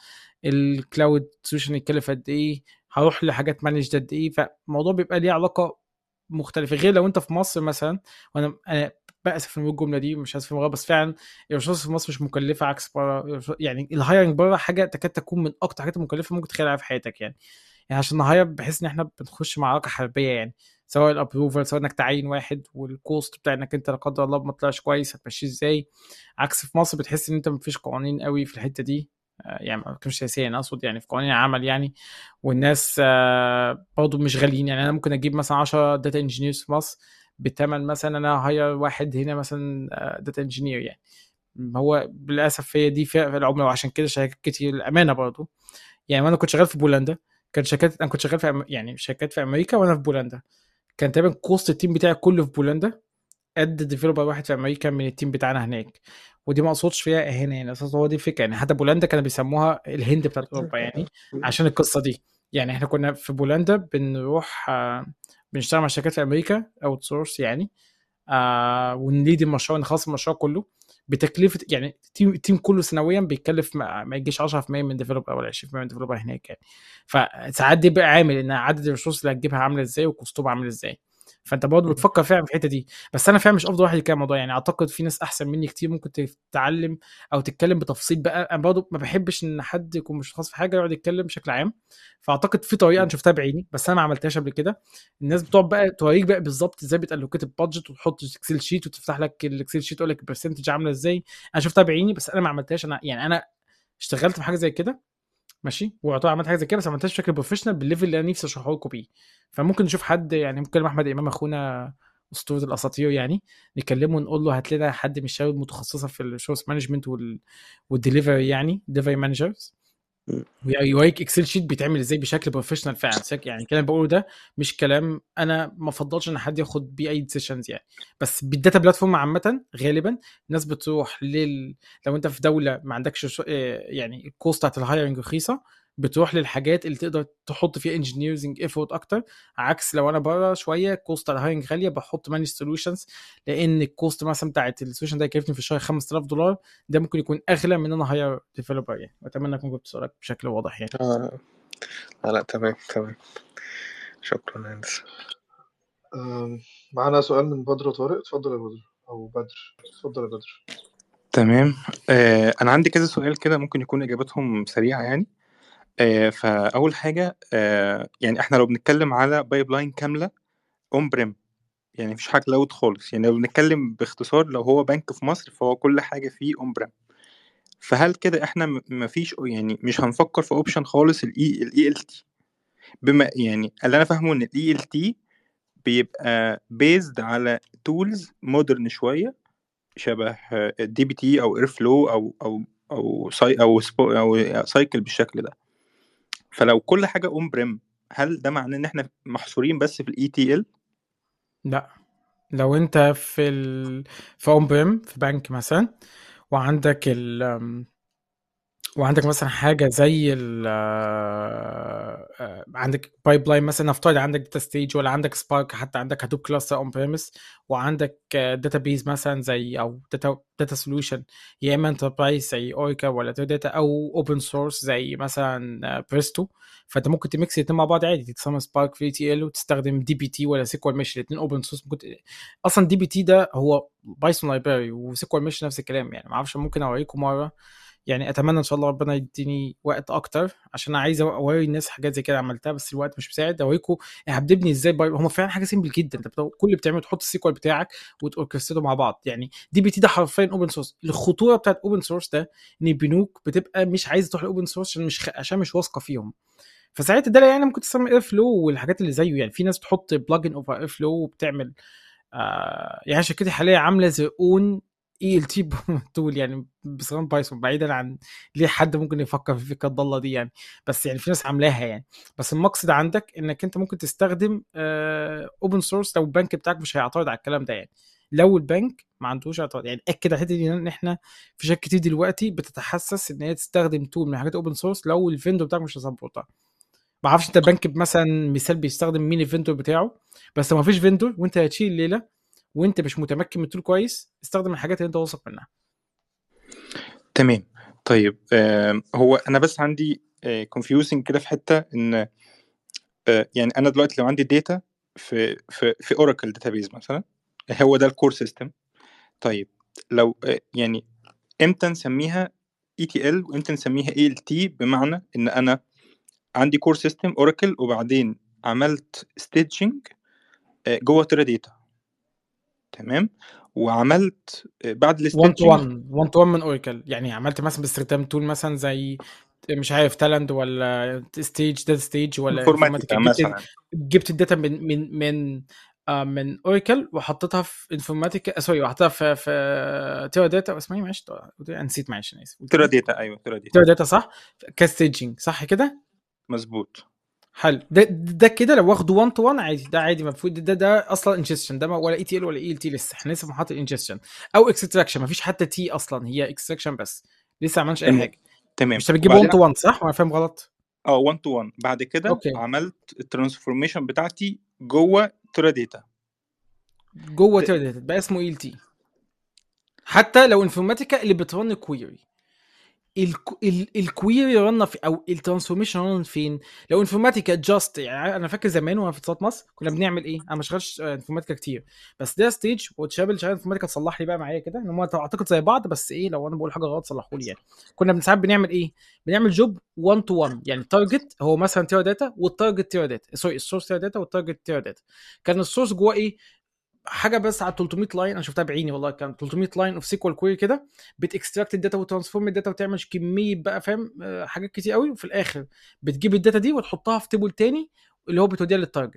الكلاود سوليوشن يتكلف قد ايه هروح لحاجات مانجد قد ايه فالموضوع بيبقى ليه علاقه مختلفه غير لو انت في مصر مثلا وانا انا باسف من الجمله دي مش اسف المغرب بس فعلا الريسورس في مصر مش مكلفه عكس بره يعني الهايرنج بره حاجه تكاد تكون من اكتر حاجات المكلفه ممكن تتخيلها في حياتك يعني يعني عشان نهاير بحس ان احنا بنخش معركه حربيه يعني سواء الابروفل سواء انك تعين واحد والكوست بتاع انك انت لا قدر الله ما طلعش كويس هتمشيه ازاي عكس في مصر بتحس ان انت مفيش قوانين قوي في الحته دي آه، يعني ما بتكلمش سياسيا انا اقصد يعني في قوانين العمل يعني والناس آه، برضه مش غاليين يعني انا ممكن اجيب مثلا 10 داتا انجينيرز في مصر بثمن مثلا انا هاير واحد هنا مثلا داتا انجينير يعني هو للاسف هي دي فئه العمله وعشان كده شركات كتير الامانه برضه يعني وانا كنت شغال في بولندا كان شركات انا كنت شغال في أم... يعني شركات في امريكا وانا في بولندا كان تقريبا كوست التيم بتاعي كله في بولندا قد ديفيلوبر واحد في امريكا من التيم بتاعنا هناك ودي ما اقصدش فيها اهانه يعني اساسا هو دي الفكره يعني حتى بولندا كانوا بيسموها الهند بتاعت اوروبا يعني عشان القصه دي يعني احنا كنا في بولندا بنروح آه، بنشتغل مع شركات في امريكا اوت سورس يعني آه ونليد المشروع نخلص المشروع كله بتكلفه يعني التيم التيم كله سنويا بيتكلف ما, ما يجيش 10% من ديفلوبر ولا 20% من ديفلوبر هناك يعني فساعات دي بقى عامل ان عدد الريسورس اللي هتجيبها عامله ازاي وكوستوب عامل ازاي فانت برضه بتفكر فعلا في الحته دي بس انا فعلا مش افضل واحد يتكلم الموضوع يعني اعتقد في ناس احسن مني كتير ممكن تتعلم او تتكلم بتفصيل بقى انا برضه ما بحبش ان حد يكون مش خاص في حاجه يقعد يتكلم بشكل عام فاعتقد في طريقه انا شفتها بعيني بس انا ما عملتهاش قبل كده الناس بتقعد بقى توريك بقى بالظبط ازاي بتالوكيت البادجت وتحط اكسل شيت وتفتح لك الاكسل شيت تقول لك البرسنتج عامله ازاي انا شفتها بعيني بس انا ما عملتهاش انا يعني انا اشتغلت في حاجه زي كده ماشي ويعتبر عملت حاجه زي كده بس ما عملتهاش بشكل بروفيشنال بالليفل اللي انا نفسي اشرحه لكم بيه فممكن نشوف حد يعني ممكن احمد امام اخونا اسطوره الاساطير يعني نكلمه ونقول له هات لنا حد من الشباب المتخصصه في الشورس مانجمنت والدليفري يعني دليفري مانجرز ويوريك اكسل شيت بيتعمل ازاي بشكل بروفيشنال فعلا يعني الكلام بقوله ده مش كلام انا ما افضلش ان حد ياخد بيه اي ديسيشنز يعني بس بالداتا بلاتفورم عامه غالبا الناس بتروح لل لو انت في دوله ما عندكش يعني الكوست بتاعت الهايرنج رخيصه بتروح للحاجات اللي تقدر تحط فيها انجينيرنج ايفورت اكتر عكس لو انا بره شويه كوست على هايرنج غاليه بحط مانج سولوشنز لان الكوست مثلا بتاعت السولوشن ده يكلفني في الشهر 5000 دولار ده ممكن يكون اغلى من ان انا هاير ديفلوبر يعني واتمنى اكون جبت سؤالك بشكل واضح يعني اه لا, لا تمام تمام شكرا يا هندسه معانا سؤال من بدر طارق اتفضل يا بدر او بدر اتفضل يا بدر تمام آه انا عندي كذا سؤال كده ممكن يكون اجابتهم سريعه يعني آه فاول حاجه آه يعني احنا لو بنتكلم على بايب لاين كامله اون بريم يعني مفيش حاجه كلاود خالص يعني لو بنتكلم باختصار لو هو بنك في مصر فهو كل حاجه فيه اون بريم فهل كده احنا مفيش يعني مش هنفكر في اوبشن خالص الاي الاي ال تي بما يعني اللي انا فاهمه ان الاي ال تي بيبقى بيزد على تولز مودرن شويه شبه دي بي تي او اير فلو او او او ساي او سبو او سايكل بالشكل ده فلو كل حاجه اون بريم هل ده معناه ان احنا محصورين بس في الاي تي ال لا لو انت في ال في اون بريم في بنك مثلا وعندك ال وعندك مثلا حاجه زي ال عندك بايب لاين مثلا نفترض عندك داتا ستيج ولا عندك سبارك حتى عندك هدوب كلاستر اون بريمس وعندك داتا بيز مثلا زي او داتا داتا سوليوشن يا اما انتربرايز زي اوريكا ولا داتا او اوبن سورس زي مثلا بريستو فانت ممكن تميكس الاثنين مع بعض عادي تستخدم سبارك في تي ال وتستخدم دي بي تي ولا سيكوال ميش الاثنين اوبن سورس ممكن اصلا دي بي تي ده هو بايثون لايبراري وسيكوال ميش نفس الكلام يعني ما اعرفش ممكن اوريكم مره يعني اتمنى ان شاء الله ربنا يديني وقت اكتر عشان انا عايز اوري الناس حاجات زي كده عملتها بس الوقت مش مساعد اوريكم يعني هبني ازاي باي... هم فعلا حاجه سيمبل جدا انت كل اللي بتعمله تحط السيكوال بتاعك وتوركستره مع بعض يعني دي بي تي ده حرفيا اوبن سورس الخطوره بتاعت اوبن سورس ده ان البنوك بتبقى مش عايزه تروح لاوبن سورس عشان مش عشان مش واثقه فيهم فساعتها ده يعني ممكن تستخدم اير فلو والحاجات اللي زيه يعني في ناس بتحط بلجن اوفر اير فلو وبتعمل آه يعني شركتي حاليا عامله زي اون اي ال تي تول يعني باستخدام بايثون بعيدا عن ليه حد ممكن يفكر في الفكره الضاله دي يعني بس يعني في ناس عاملاها يعني بس المقصد عندك انك انت ممكن تستخدم اوبن آه سورس لو البنك بتاعك مش هيعترض على الكلام ده يعني لو البنك ما عندوش اعتراض يعني اكد على الحته دي ان احنا في شركات كتير دلوقتي بتتحسس ان هي تستخدم تول من حاجات اوبن سورس لو الفندور بتاعك مش هيظبطها ما اعرفش انت البنك مثلا مثال بيستخدم مين الفندور بتاعه بس لو ما فيش فندور وانت هتشيل الليله وانت مش متمكن من التول كويس استخدم الحاجات اللي انت واثق منها تمام طيب آه هو انا بس عندي كونفيوزنج كده في حته ان آه يعني انا دلوقتي لو عندي داتا في في في اوراكل داتابيز مثلا هو ده الكور سيستم طيب لو آه، يعني امتى نسميها اي تي ال وامتى نسميها اي ال تي بمعنى ان انا عندي كور سيستم اوراكل وبعدين عملت ستيتشنج جوه تيراديتا تمام وعملت آه، بعد 1 تو الستيتشنج 1 1 تو 1 من اوراكل يعني عملت مثلا باستخدام تول مثلا زي مش عارف تالنت ولا ستيج داتا ستيج ولا انفورماتيكا انفورماتيكا جبت مثلا جبت الداتا من من من آه من اوراكل وحطيتها في انفورماتيكا سوري وحطيتها في في تيرا داتا اسمها ايه معلش أنا نسيت معلش انا اسف قلت ايه تيراديتا ايوه تيراديتا تيرا داتا صح كستيجنج صح كده مظبوط حلو ده ده كده لو واخده 1 تو 1 عادي ده عادي المفروض ده ده اصلا انجستشن ده ما- ولا اي تي ال ولا اي ال تي لسه احنا لسه حاطط انجستشن او اكستراكشن ما فيش حتى تي اصلا هي اكستراكشن بس لسه ما عملش اي تمام حاجه تمام مش بتجيب 1 وبعدين تو 1 صح ولا فاهم غلط اه 1 تو 1 بعد كده اوكي عملت الترانسفورميشن بتاعتي جوه تيراديتا جوه تيرا داتا بقى اسمه اي ال تي حتى لو انفورماتيكا اللي بترن كويري الكويري رن في او الترانسفورميشن رن فين لو انفورماتيكا جاست يعني انا فاكر زمان وانا في اتصالات مصر كنا بنعمل ايه انا ما شغلش انفورماتيكا كتير بس ده ستيج والشباب اللي شغال انفورماتيكا تصلح لي بقى معايا كده ان هم اعتقد زي بعض بس ايه لو انا بقول حاجه غلط صلحوا لي يعني كنا ساعات بنعمل ايه بنعمل جوب 1 تو 1 يعني التارجت هو مثلا تيرا داتا والتارجت تيرا داتا سوري السورس تيرا داتا والتارجت تيرا داتا كان السورس جواه ايه حاجه بس على 300 لاين انا شفتها بعيني والله كان 300 لاين اوف سيكوال كويري كده بتكستراكت الداتا وترانسفورم الداتا وتعمل كميه بقى فاهم آه، حاجات كتير قوي وفي الاخر بتجيب الداتا دي وتحطها في تيبل تاني اللي هو بتوديها للتارجت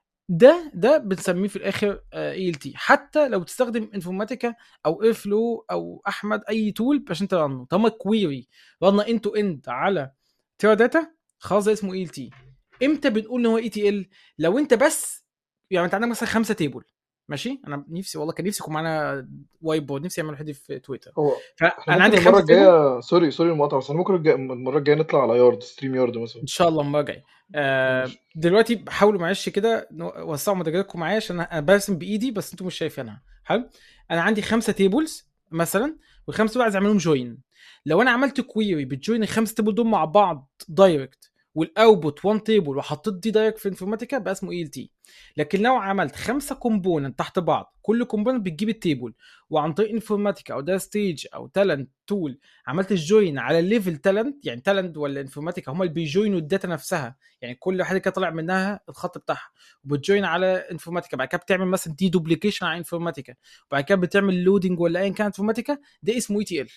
ده ده بنسميه في الاخر اي ال تي حتى لو تستخدم انفورماتيكا او اير فلو او احمد اي تول عشان ترنه طالما كويري رنا اند تو اند على تيرا داتا خلاص ده اسمه اي ال تي امتى بنقول ان هو اي تي ال لو انت بس يعني انت عندك مثلا خمسه تيبل ماشي انا نفسي والله كان نفسي يكون معانا وايت بورد نفسي اعمل حد في تويتر هو احنا فانا عندي ممكن المره خمسه تيبل الجايه سوري سوري المقاطعه بس انا ممكن الج- المره الجايه نطلع على يارد ستريم يارد مثلا ان شاء الله المره الجايه آه ماشي دلوقتي حاولوا معلش كده نو- وسعوا مدرجاتكم معايا عشان انا برسم بايدي بس انتم مش شايفينها حلو انا عندي خمسه تيبلز مثلا والخمسه دول عايز اعملهم جوين لو انا عملت كويري بتجوين الخمسه تيبل دول مع بعض دايركت والاوتبوت 1 تيبل وحطيت دي دايركت في انفورماتيكا بقى اسمه اي ال تي لكن لو عملت خمسه كومبوننت تحت بعض كل كومبوننت بتجيب التيبل وعن طريق انفورماتيكا او ده ستيج او تالنت تول عملت الجوين على الليفل تالنت يعني تالنت ولا انفورماتيكا هم اللي بيجوينوا الداتا نفسها يعني كل واحده كده طالع منها الخط بتاعها وبتجوين على انفورماتيكا بعد كده بتعمل مثلا دي دوبليكيشن على انفورماتيكا وبعد كده بتعمل لودنج ولا ايا كان انفورماتيكا ده اسمه اي تي ال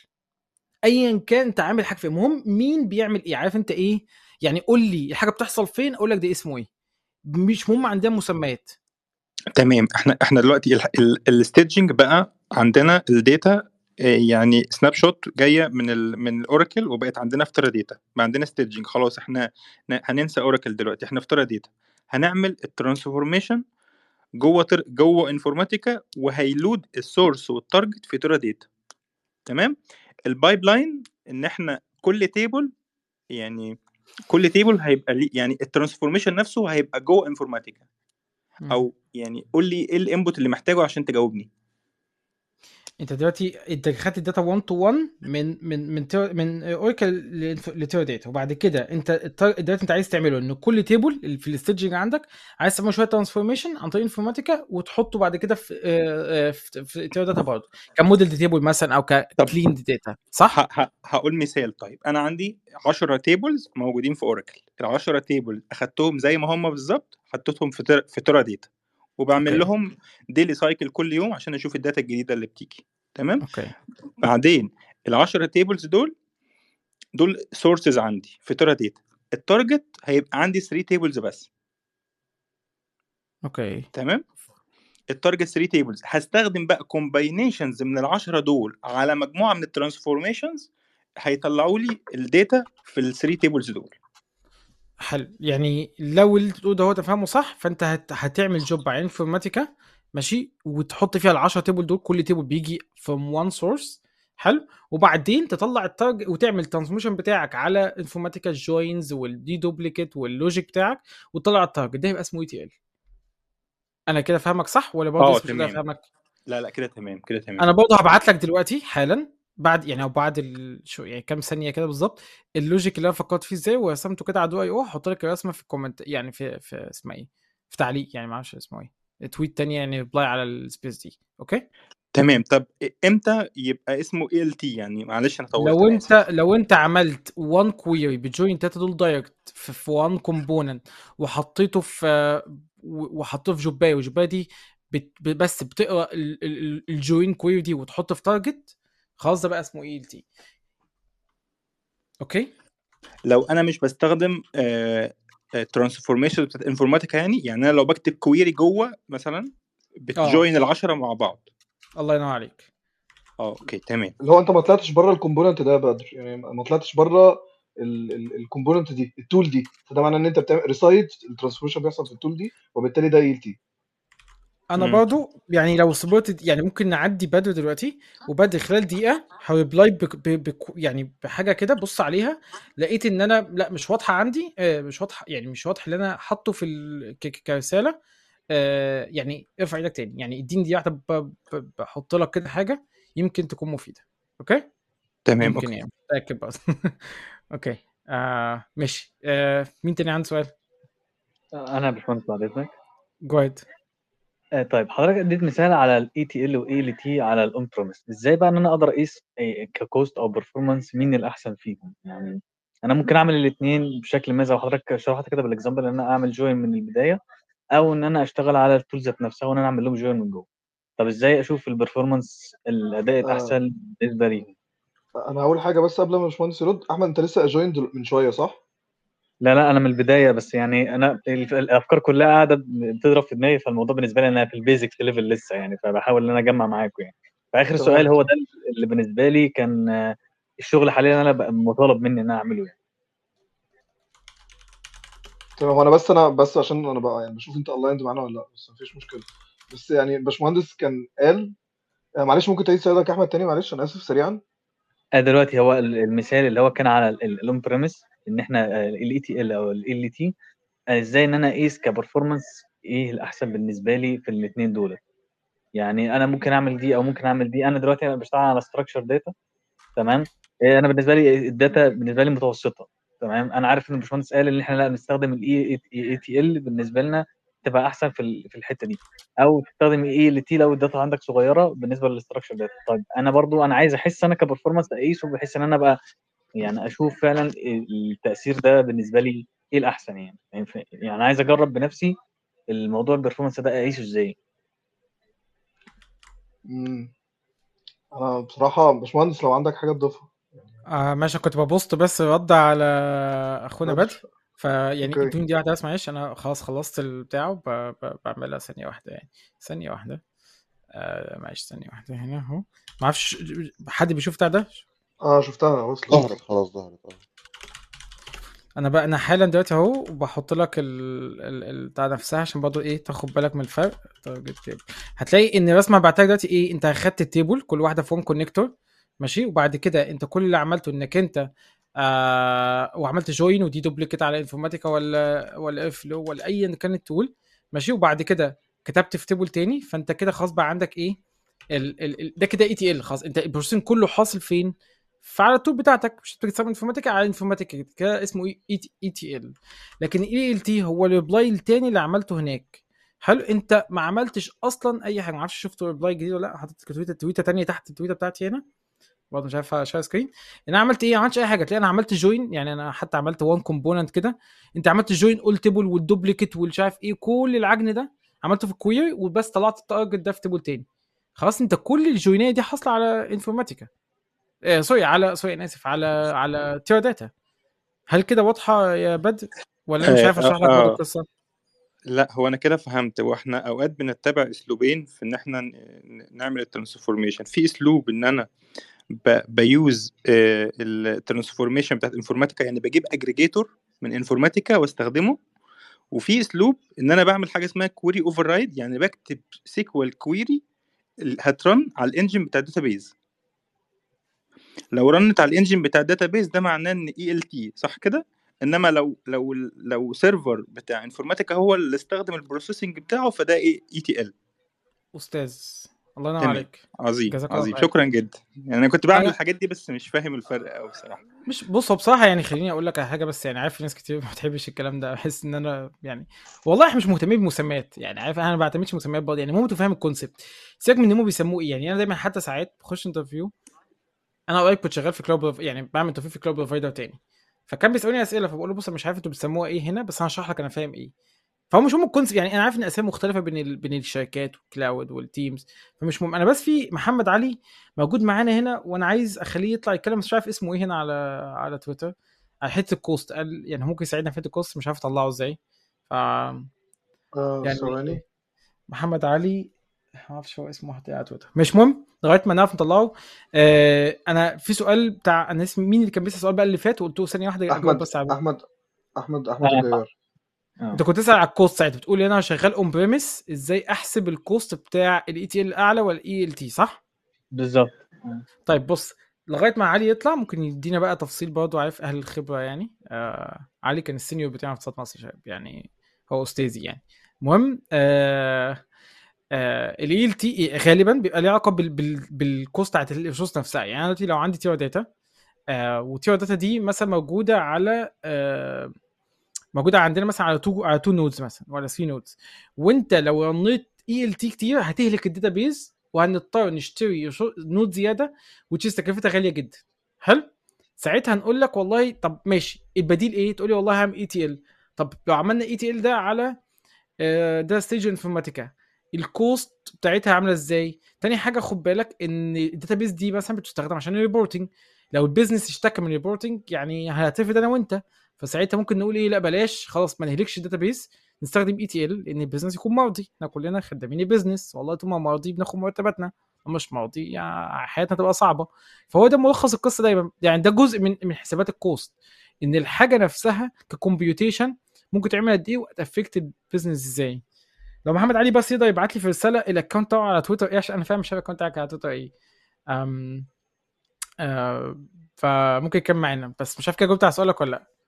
ايا كان انت عامل حاجه فيه المهم مين بيعمل ايه عارف انت ايه يعني قول لي الحاجه بتحصل فين اقول لك ده اسمه ايه مش مهم عندنا مسميات تمام احنا احنا دلوقتي الستيجنج بقى عندنا الداتا يعني سناب شوت جايه من ال من الاوراكل وبقت عندنا في تيراديتا بقى عندنا ستيجنج خلاص احنا ن- هننسى اوراكل دلوقتي احنا في تيراديتا هنعمل الترانسفورميشن جوه تر... جوه انفورماتيكا وهيلود السورس والتارجت في تيراديتا تمام البايب لاين ان احنا كل تيبل يعني كل تيبل هيبقى ليه يعني الترانسفورميشن نفسه هيبقى جوه انفورماتيكا مم. او يعني قول لي ايه الانبوت اللي محتاجه عشان تجاوبني انت دلوقتي انت خدت الداتا 1 تو 1 من من من تير من اوراكل لتيرا داتا وبعد كده انت التار- دلوقتي انت عايز تعمله ان كل تيبل اللي في الستيجنج عندك عايز تعمل شويه ترانسفورميشن عن طريق انفورماتيكا وتحطه بعد كده في آه، آه، في في تيرا داتا برضه كموديل تيبل مثلا او طب ككلين داتا صح؟ ه- ه- هقول مثال طيب انا عندي 10 تيبلز موجودين في اوراكل ال 10 تيبل اخدتهم زي ما هم بالظبط حطيتهم في تر... في تيرا داتا وبعمل اوكي لهم ديلي سايكل كل يوم عشان اشوف الداتا الجديده اللي بتيجي تمام اوكي بعدين ال 10 تيبلز دول دول سورسز عندي في تيرا داتا التارجت هيبقى عندي 3 تيبلز بس اوكي تمام التارجت 3 تيبلز هستخدم بقى كومباينيشنز من العشرة دول على مجموعه من الترانسفورميشنز هيطلعوا لي الداتا في ال 3 تيبلز دول حلو يعني لو اللي تقول ده هو تفهمه صح فانت هت... هتعمل جوب على انفورماتيكا ماشي وتحط فيها ال 10 تيبل دول كل تيبل بيجي from one source حلو وبعدين تطلع التارج وتعمل ترانسميشن بتاعك على انفورماتيكا الجوينز والدي دوبليكيت واللوجيك بتاعك وتطلع التارجت ده يبقى اسمه اي تي ال انا كده فاهمك صح ولا برضه اه لسه مش قادر تمام افهمك لا لا كده تمام كده تمام انا برضه هبعت لك دلوقتي حالا بعد يعني او بعد ال... شو يعني كام ثانيه كده بالظبط اللوجيك اللي انا فكرت فيه ازاي ورسمته كده على دو اي او هحط لك الرسمه في الكومنت يعني في في اسمها ايه في تعليق يعني ما اعرفش اسمه ايه تويت تانية يعني ريبلاي على السبيس دي اوكي تمام طب امتى يبقى اسمه اي ال تي يعني معلش انا طولت لو انا انت اسف لو انت عملت وان كويري بتجوين الداتا دول دايركت في وان كومبوننت وحطيته في وحطيته في جوبايه وجوبايه دي بت ب- بس بتقرا الجوين كويري دي وتحطه في تارجت خلاص ده بقى اسمه اي ال تي اوكي لو انا مش بستخدم ترانسفورميشن بتاعت انفورماتيكا يعني يعني انا لو بكتب كويري جوه مثلا اه بتجوين العشرة مع بعض الله ينور عليك اه اوكي تمام اللي هو انت ما طلعتش بره الكومبوننت ده يا بدر يعني ما طلعتش بره الكومبوننت دي التول دي فده معناه ان انت بتعمل ريسايت الترانسفورميشن بيحصل في التول دي وبالتالي ده اي ال تي انا مم. برضو يعني لو سبورت يعني ممكن نعدي بدر دلوقتي وبدر خلال دقيقه هريبلاي بك ب... بك يعني بحاجه كده بص عليها لقيت ان انا لا مش واضحه عندي آه، مش واضحه يعني مش واضح اللي انا حاطه في ال... ك... ك- كرساله آه، يعني ارفع ايدك تاني يعني اديني دقيقه واحدة ب... ب... بحط لك كده حاجه يمكن تكون مفيده اوكي تمام يمكن اوكي يعني متاكد بس اوكي آه ماشي آه مين تاني عنده سؤال انا يا باشمهندس بعد اذنك جو اهيد آه، طيب حضرتك اديت مثال على الاي تي ال واي ال تي على الاون بروميس ازاي بقى ان انا اقدر اقيس آه، ككوست او برفورمانس مين الاحسن فيهم يعني انا ممكن اعمل الاثنين بشكل ما زي ما حضرتك شرحت كده بالاكزامبل ان انا اعمل جوين من البدايه او ان انا اشتغل على التول ذات نفسها وان انا اعمل لهم جوين من جوه طب ازاي اشوف البرفورمانس الاداء آه الاحسن بالنسبه ليهم انا هقول حاجه بس قبل ما الباشمهندس يرد احمد انت لسه جويند من شويه صح؟ لا لا انا من البدايه بس يعني انا الف- الافكار كلها قاعده بتضرب في دماغي فالموضوع بالنسبه لي انا في البيزكس ليفل لسه يعني فبحاول ان انا اجمع معاكم يعني فاخر سؤال تمام هو ده اللي بالنسبه لي كان آه، الشغل حاليا انا بقى مطالب مني ان انا اعمله يعني تمام وانا بس انا بس عشان انا بقى يعني بشوف انت الايند معانا ولا لا بس مفيش مشكله بس يعني الباشمهندس كان قال آه، معلش ممكن تعيد سؤالك يا احمد تاني معلش انا اسف سريعا آه، دلوقتي هو ال- المثال اللي هو كان على الاون بريمس ان احنا الاي تي ال او ال تي ازاي ان انا اقيس كبرفورمانس ايه الاحسن بالنسبه لي في الاثنين دول يعني انا ممكن اعمل دي او ممكن اعمل دي انا دلوقتي أنا بشتغل على ستراكشر داتا تمام إيه، انا بالنسبه لي الداتا بالنسبه لي متوسطه تمام انا عارف ان الباشمهندس قال ان احنا لا نستخدم الاي اي تي ال بالنسبه لنا تبقى احسن في ال- في الحته دي او تستخدم اي ال تي لو الداتا عندك صغيره بالنسبه للاستراكشر داتا طيب انا برضو انا عايز احس انا كبرفورمانس اقيسه بحيث ان انا ابقى يعني اشوف فعلا التاثير ده بالنسبه لي ايه الاحسن يعني يعني ف- يعني عايز اجرب بنفسي الموضوع البرفورمانس ده اقيسه ازاي امم انا بصراحه باشمهندس لو عندك حاجه تضيفها آه ماشي كنت ببوست بس رد على اخونا بدر بدر فيعني اوكي ادوني دي واحده بس معلش انا خلاص خلصت البتاع ب... ب... بعملها ثانيه واحده يعني ثانيه واحده آه معلش ثانيه واحده هنا اهو ما اعرفش حد بيشوف بتاع ده اه شفتها وصلت ظهرت خلاص ظهرت اه انا بقى انا حالا دلوقتي اهو وبحط لك ال ال ال- بتاع نفسها عشان برضه ايه تاخد بالك من الفرق تارجت تيبل هتلاقي ان الرسمه بعتها دلوقتي ايه انت اخدت التيبل كل واحده فيهم كونكتور ماشي وبعد كده انت كل اللي عملته انك انت آه وعملت جوين ودي دوبليكيت على انفورماتيكا ولا ولا فلو ولا ايا كان التول ماشي وبعد كده كتبت في تيبل تاني فانت كده خلاص بقى عندك ايه ال ال ال ده كده اي تي ال خلاص انت البروسيسنج كله حاصل فين فعلى التول بتاعتك مش بتستخدم انفورماتيكا على انفورماتيكا كده اسمه اي تي ال لكن اي ال تي هو الريبلاي التاني اللي عملته هناك حلو انت ما عملتش اصلا اي حاجه ما اعرفش شفتوا ريبلاي جديد ولا لا حطيت تويته تويته تانية تحت التويته بتاعتي هنا برضه مش عارف شير سكرين انا عملت ايه ما عملتش اي حاجه تلاقي انا عملت جوين يعني انا حتى عملت وان كومبوننت كده انت عملت جوين اول تيبل والدوبليكيت والمش عارف ايه كل العجن ده عملته في الكويري وبس طلعت التارجت ده في تيبل تاني خلاص انت كل الجوينيه دي حاصله على انفورماتيكا آه سوري على سوري انا اسف على على تيرا داتا هل كده واضحه يا بدر ولا انا مش آه عارف اشرح لك آه برضه آه القصه لا هو انا كده فهمت واحنا اوقات بنتبع اسلوبين في ان احنا ن- ن- نعمل الترانسفورميشن في اسلوب ان انا ب- بيوز الترانسفورميشن بتاعت انفورماتيكا يعني بجيب اجريجيتور من انفورماتيكا واستخدمه وفي اسلوب ان انا بعمل حاجه اسمها كويري اوفر رايد يعني بكتب سيكوال كويري هترن على الانجن بتاع الداتابيز لو رنت على الانجن بتاع الداتابيز ده معناه ان اي ال تي صح كده انما لو لو لو سيرفر بتاع انفورماتيكا هو اللي استخدم البروسيسنج بتاعه فده ايه اي تي ال استاذ الله ينور تمام عليك عظيم جزاك الله عظيم خير شكرا جدا يعني انا كنت بعمل انا الحاجات دي بس مش فاهم الفرق قوي بصراحه مش بص هو بصراحه يعني خليني اقول لك على حاجه بس يعني عارف في ناس كتير ما بتحبش الكلام ده بحس ان انا يعني والله احنا مش مهتمين بمسميات يعني عارف انا ما بعتمدش مسميات برضه يعني المهم تفهم الكونسيبت سيبك من هم بيسموه ايه يعني انا دايما حتى ساعات بخش انترفيو انا قريب كنت شغال في كلوب يعني بعمل انترفيو في كلوب بروفايدر تاني فكان بيسالوني اسئله فبقول له بص أنا مش عارف انتوا بتسموها ايه هنا بس انا هشرح لك انا فاهم ايه فهو مش هم الكونسيبت يعني انا عارف ان اسامي مختلفه بين ال... بين الشركات والكلاود والتيمز فمش مهم انا بس في محمد علي موجود معانا هنا وانا عايز اخليه يطلع يتكلم بس مش عارف اسمه ايه هنا على على تويتر على حته الكوست قال يعني ممكن يساعدنا في حته الكوست مش عارف اطلعه ازاي ف اه يعني ثواني محمد علي ما اعرفش هو اسمه حتى على تويتر مش مهم لغايه ما نعرف نطلعه آه انا في سؤال بتاع انا اسمي مين اللي كان بيسال السؤال بقى اللي فات وقلت له ثانيه واحده اجاوب احمد بس على احمد احمد احمد اه الجيار اه انت كنت تسال على الكوست ساعتها بتقول لي انا شغال اون بريمس ازاي احسب الكوست بتاع الاي تي ال الاعلى والاي ال تي صح؟ بالظبط آه. طيب بص لغايه ما علي يطلع ممكن يدينا بقى تفصيل برضه عارف اهل الخبره يعني آه علي كان السينيور بتاعنا في اقتصاد مصر يا شباب يعني هو استاذي يعني المهم آه آه الاي ال تي غالبا بيبقى ليه علاقه بال بال بالكوست بتاعت الريسورس نفسها يعني انا دلوقتي لو عندي تيور داتا آه وتيور داتا دي مثلا موجوده على آه موجوده عندنا مثلا على تو على تو نودز مثلا ولا 3 نودز وانت لو رنيت اي ال تي كتير هتهلك الداتا بيز وهنضطر نشتري نود زياده وتشيز تكلفتها غاليه جدا حلو ساعتها نقول لك والله طب ماشي البديل ايه تقول لي والله هعمل اي تي ال طب لو عملنا اي تي ال ده على آه، ده ستيج انفورماتيكا الكوست بتاعتها عامله ازاي تاني حاجه خد بالك ان الداتابيز دي مثلا بتستخدم عشان الريبورتنج لو البيزنس اشتكى من الريبورتنج يعني هتفرد انا وانت فساعتها ممكن نقول ايه لا بلاش خلاص ما نهلكش الداتابيز نستخدم اي تي ال لان البيزنس يكون مرضي احنا كلنا خدامين البيزنس والله طول ما مرضي بناخد مرتباتنا مش مرضي يعني حياتنا تبقى صعبه فهو ده ملخص القصه دايما يعني ده جزء من من حسابات الكوست ان الحاجه نفسها ككمبيوتيشن ممكن تعمل قد ايه وتافكت البيزنس ازاي لو محمد علي بس يقدر يبعت لي في رساله الاكونت بتاعه على تويتر ايه عشان انا فاهم مش عارف الاكونت بتاعك على تويتر ايه أم آه فممكن يكمل معانا بس مش عارف كده جاوبت على سؤالك ولا لا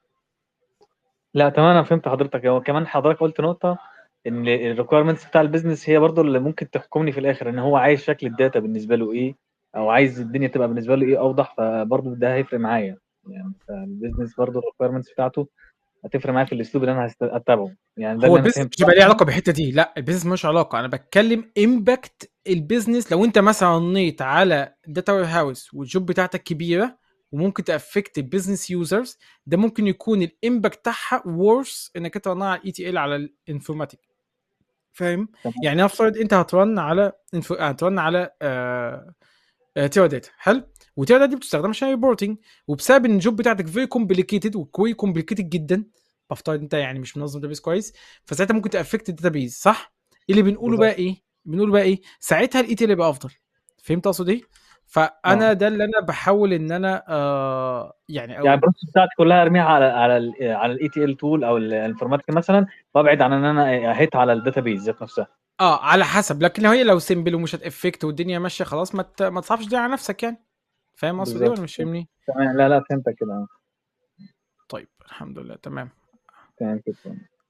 لا تمام انا فهمت حضرتك هو كمان حضرتك قلت نقطه ان الريكويرمنتس بتاع البيزنس هي برضو اللي ممكن تحكمني في الاخر ان هو عايز شكل الداتا بالنسبه له ايه او عايز الدنيا تبقى بالنسبه له ايه اوضح فبرضو ده هيفرق معايا يعني فالبيزنس برضو الريكويرمنتس بتاعته هتفرق معايا في الاسلوب اللي انا هست- هتتبعه يعني ده هو اللي انا البيزنس فهمته مش هيبقى ليه علاقه بالحته دي لا البيزنس مش علاقه انا بتكلم امباكت البيزنس لو انت مثلا رنيت على داتا وير هاوس والجوب بتاعتك كبيره وممكن تافكت البيزنس يوزرز ده ممكن يكون الامباكت بتاعها ورس انك انت رنها على الاي تي ال على الانفورماتيك فاهم تمام يعني نفترض انت هترن على انفو... هترن على آه... تيرا داتا حلو وتيرا داتا دي بتستخدم عشان ريبورتنج وبسبب ان الجوب بتاعتك فيري كومبليكيتد وكوي كومبليكيتد جدا بفترض انت يعني مش منظم داتابيز كويس فساعتها ممكن تافكت الداتابيز صح؟ اللي بنقوله بقى بالظبط ايه؟ بنقول بقى ايه؟ ساعتها الاي تي ال يبقى افضل فهمت اقصد ايه؟ فانا اه ده اللي انا بحاول ان انا آه يعني يعني او البروسيس بتاعتي كلها ارميها على على ال على الاي تي ال تول او الانفورماتيك مثلا وابعد عن ان انا اهيت على الداتابيز ذات نفسها اه على حسب لكن لو هي لو سيمبل ومش هتافكت والدنيا ماشيه خلاص ما ت- ما تصعبش دي على نفسك يعني فاهم قصدي ايه بالظبط ولا مش فاهمني؟ تمام لا لا فهمتك كده آه. طيب الحمد لله تمام تمام كده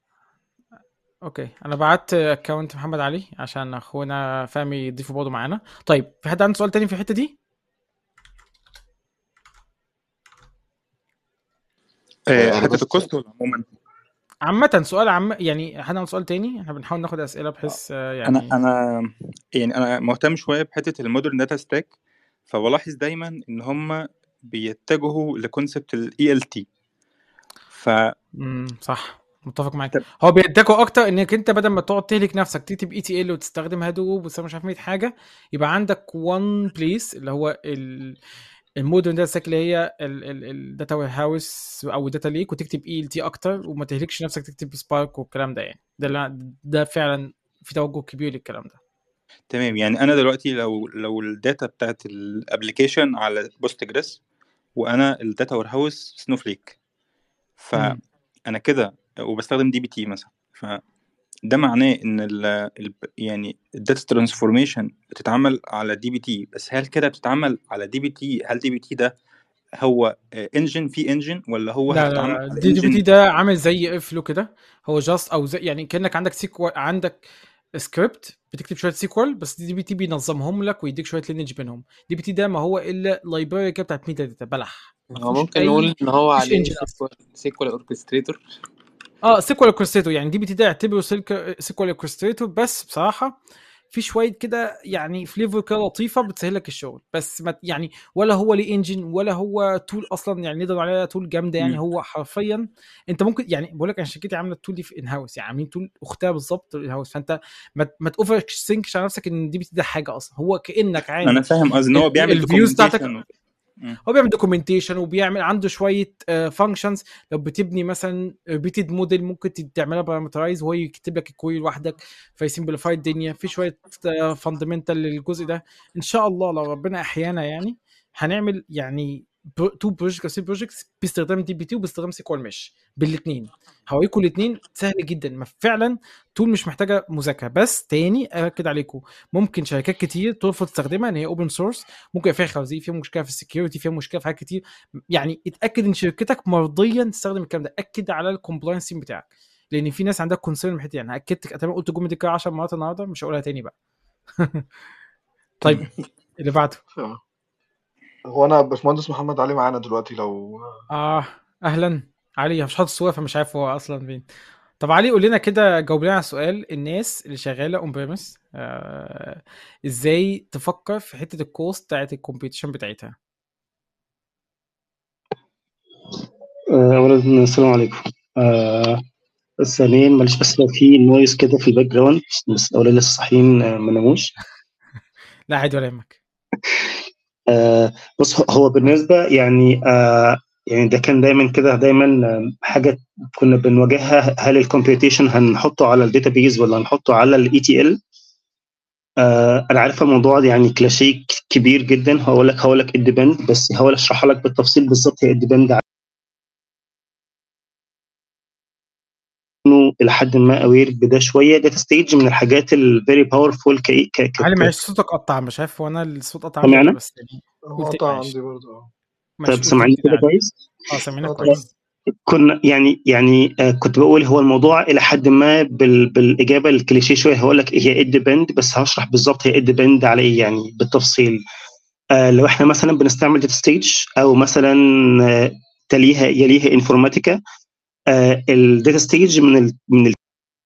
اوكي انا بعت اكونت محمد علي عشان اخونا فهمي يضيفه برضه معانا طيب في حد عنده سؤال تاني في الحته دي آه، آه، انا حته بس الكوست ولا عموما عامة سؤال عام يعني حد عنده سؤال تاني احنا بنحاول ناخد اسئله بحيث آه، انا يعني انا يعني انا مهتم شويه بحته المودرن داتا ستاك فبلاحظ دايما ان هم بيتجهوا لكونسبت الاي ال تي ف امم صح متفق معاك طب هو بيديكوا اكتر انك انت بدل ما تقعد تهلك نفسك تكتب اي تي ال وتستخدم هادوب وتستخدم مش عارف 100 حاجه يبقى عندك وان بليس اللي هو ال المودرن داتا ستاك اللي هي الداتا وير هاوس او داتا ليك وتكتب اي ال تي اكتر وما تهلكش نفسك تكتب سبارك والكلام ده يعني ده اللي- ده فعلا في توجه كبير للكلام ده تمام يعني انا دلوقتي لو لو الداتا بتاعت الابلكيشن على بوست جريس وانا الداتا وير هاوس سنوفليك امم فانا كده وبستخدم دي بي تي مثلا فده معناه ان ال ال يعني الداتا ترانسفورميشن بتتعمل على دي بي تي بس هل كده بتتعمل على دي بي تي هل دي بي تي ده هو انجن في انجن ولا هو لا هتتعمل لا على دي دي بي تي انجن ده عامل زي افلو كده هو جاست او زي يعني كانك عندك سيكو عندك سكريبت بتكتب شويه سيكوال بس دي بي تي بينظمهم لك ويديك شويه لينج بينهم دي بي تي ده ما هو الا لايبراري كده بتاعت ميتا داتا بلح ما هو فيهوش ممكن اي نقول ان هو مفيش عليه انجن سيكوال اوركستريتور اه سيكوال اوركستريتور يعني دي بي تي ده اعتبره سيكوال اوركستريتور بس بصراحه في شويه كده يعني فليفر كده لطيفه بتسهل لك الشغل بس ما يعني ولا هو ليه انجن ولا هو تول اصلا يعني نقدر عليها تول جامده يعني مم. هو حرفيا انت ممكن يعني بقول لك انا شركتي عامله التول دي في ان هاوس يعني عاملين تول اختها بالظبط ان هاوس فانت ما ما تاوفر سينكش على نفسك ان دي بي تي ده حاجه اصلا هو كانك عامل انا فاهم قصدي ان هو ال- بيعمل الفيوز بتاعتك documentation و- مم. هو بيعمل دوكيومنتيشن وبيعمل عنده شويه فانكشنز لو بتبني مثلا ريبيتد موديل ممكن ت- تعملها بارامترايز وهو يكتب لك الكويري لوحدك فيسمبليفاي الدنيا في شويه فاندمنتال للجزء ده ان شاء الله لو ربنا احيانا يعني هنعمل يعني تو بروجكت او بروجكتس باستخدام دي بي تي وباستخدام سيكوال مش بالاثنين هوريكم الاثنين سهل جدا ما فعلا تول مش محتاجه مذاكره بس تاني اكد عليكم ممكن شركات كتير ترفض تستخدمها ان هي اوبن سورس ممكن يبقى فيها خوازيق فيها مشكله في السكيورتي فيها مشكله في حاجات كتير يعني اتاكد ان شركتك مرضيا تستخدم الكلام ده اكد على الكومبلاينس بتاعك لان في ناس عندها كونسيرن من الحته دي. يعني اكدت تقريبا قلت الجمله دي كده 10 مرات النهارده مش هقولها تاني بقى طيب اللي بعده تمام. هو انا باشمهندس محمد علي معانا دلوقتي لو اه اهلا علي مش حاطط الصوره فمش عارف هو اصلا فين طب علي قول لنا كده جاوب لنا على سؤال الناس اللي شغاله اون بريمس آه ازاي تفكر في حته الكوست بتاعت الكومبيتيشن بتاعتها آه، أولا السلام عليكم آه، ثانيا معلش بس لو في نويز كده في الباك جراوند بس الأولاد لسه صاحيين آه، ما ناموش لا عادي ولا يهمك آه، بص هو- هو بالنسبة يعني آه، يعني ده كان دايما كده دايما آه، حاجة كنا بنواجهها هل الكمبيوتيشن هنحطه على الداتابيز ولا هنحطه على الاي تي ال انا عارف الموضوع ده يعني كلاشيه كبير جدا هقول لك هقول لك الديبند بس هحاول اشرحها لك بالتفصيل بالظبط هي الديبند انه الى حد ما اوير بده شويه داتا ستيج من الحاجات الفيري باورفول ك ك ك علي ك- معلش صوتك قطع مش عارف هو انا الصوت قطع عندي ولا سامعنا؟ بس يعني هو قول تاني قطع معلش عندي برضه اه معلش طيب قول سامعني تاني كده علي كويس؟ اه سامعينك اه تمام كويس كنا يعني يعني آه، كنت بقول هو الموضوع الى حد ما بال بالاجابه الكليشيه شويه هقول لك هي ايه ديبند بس هشرح بالظبط هي ايه ديبند على ايه يعني بالتفصيل آه لو احنا مثلا بنستعمل داتا ستيج او مثلا آه تليها يليها انفورماتيكا آه الداتا ستيج من ال من ال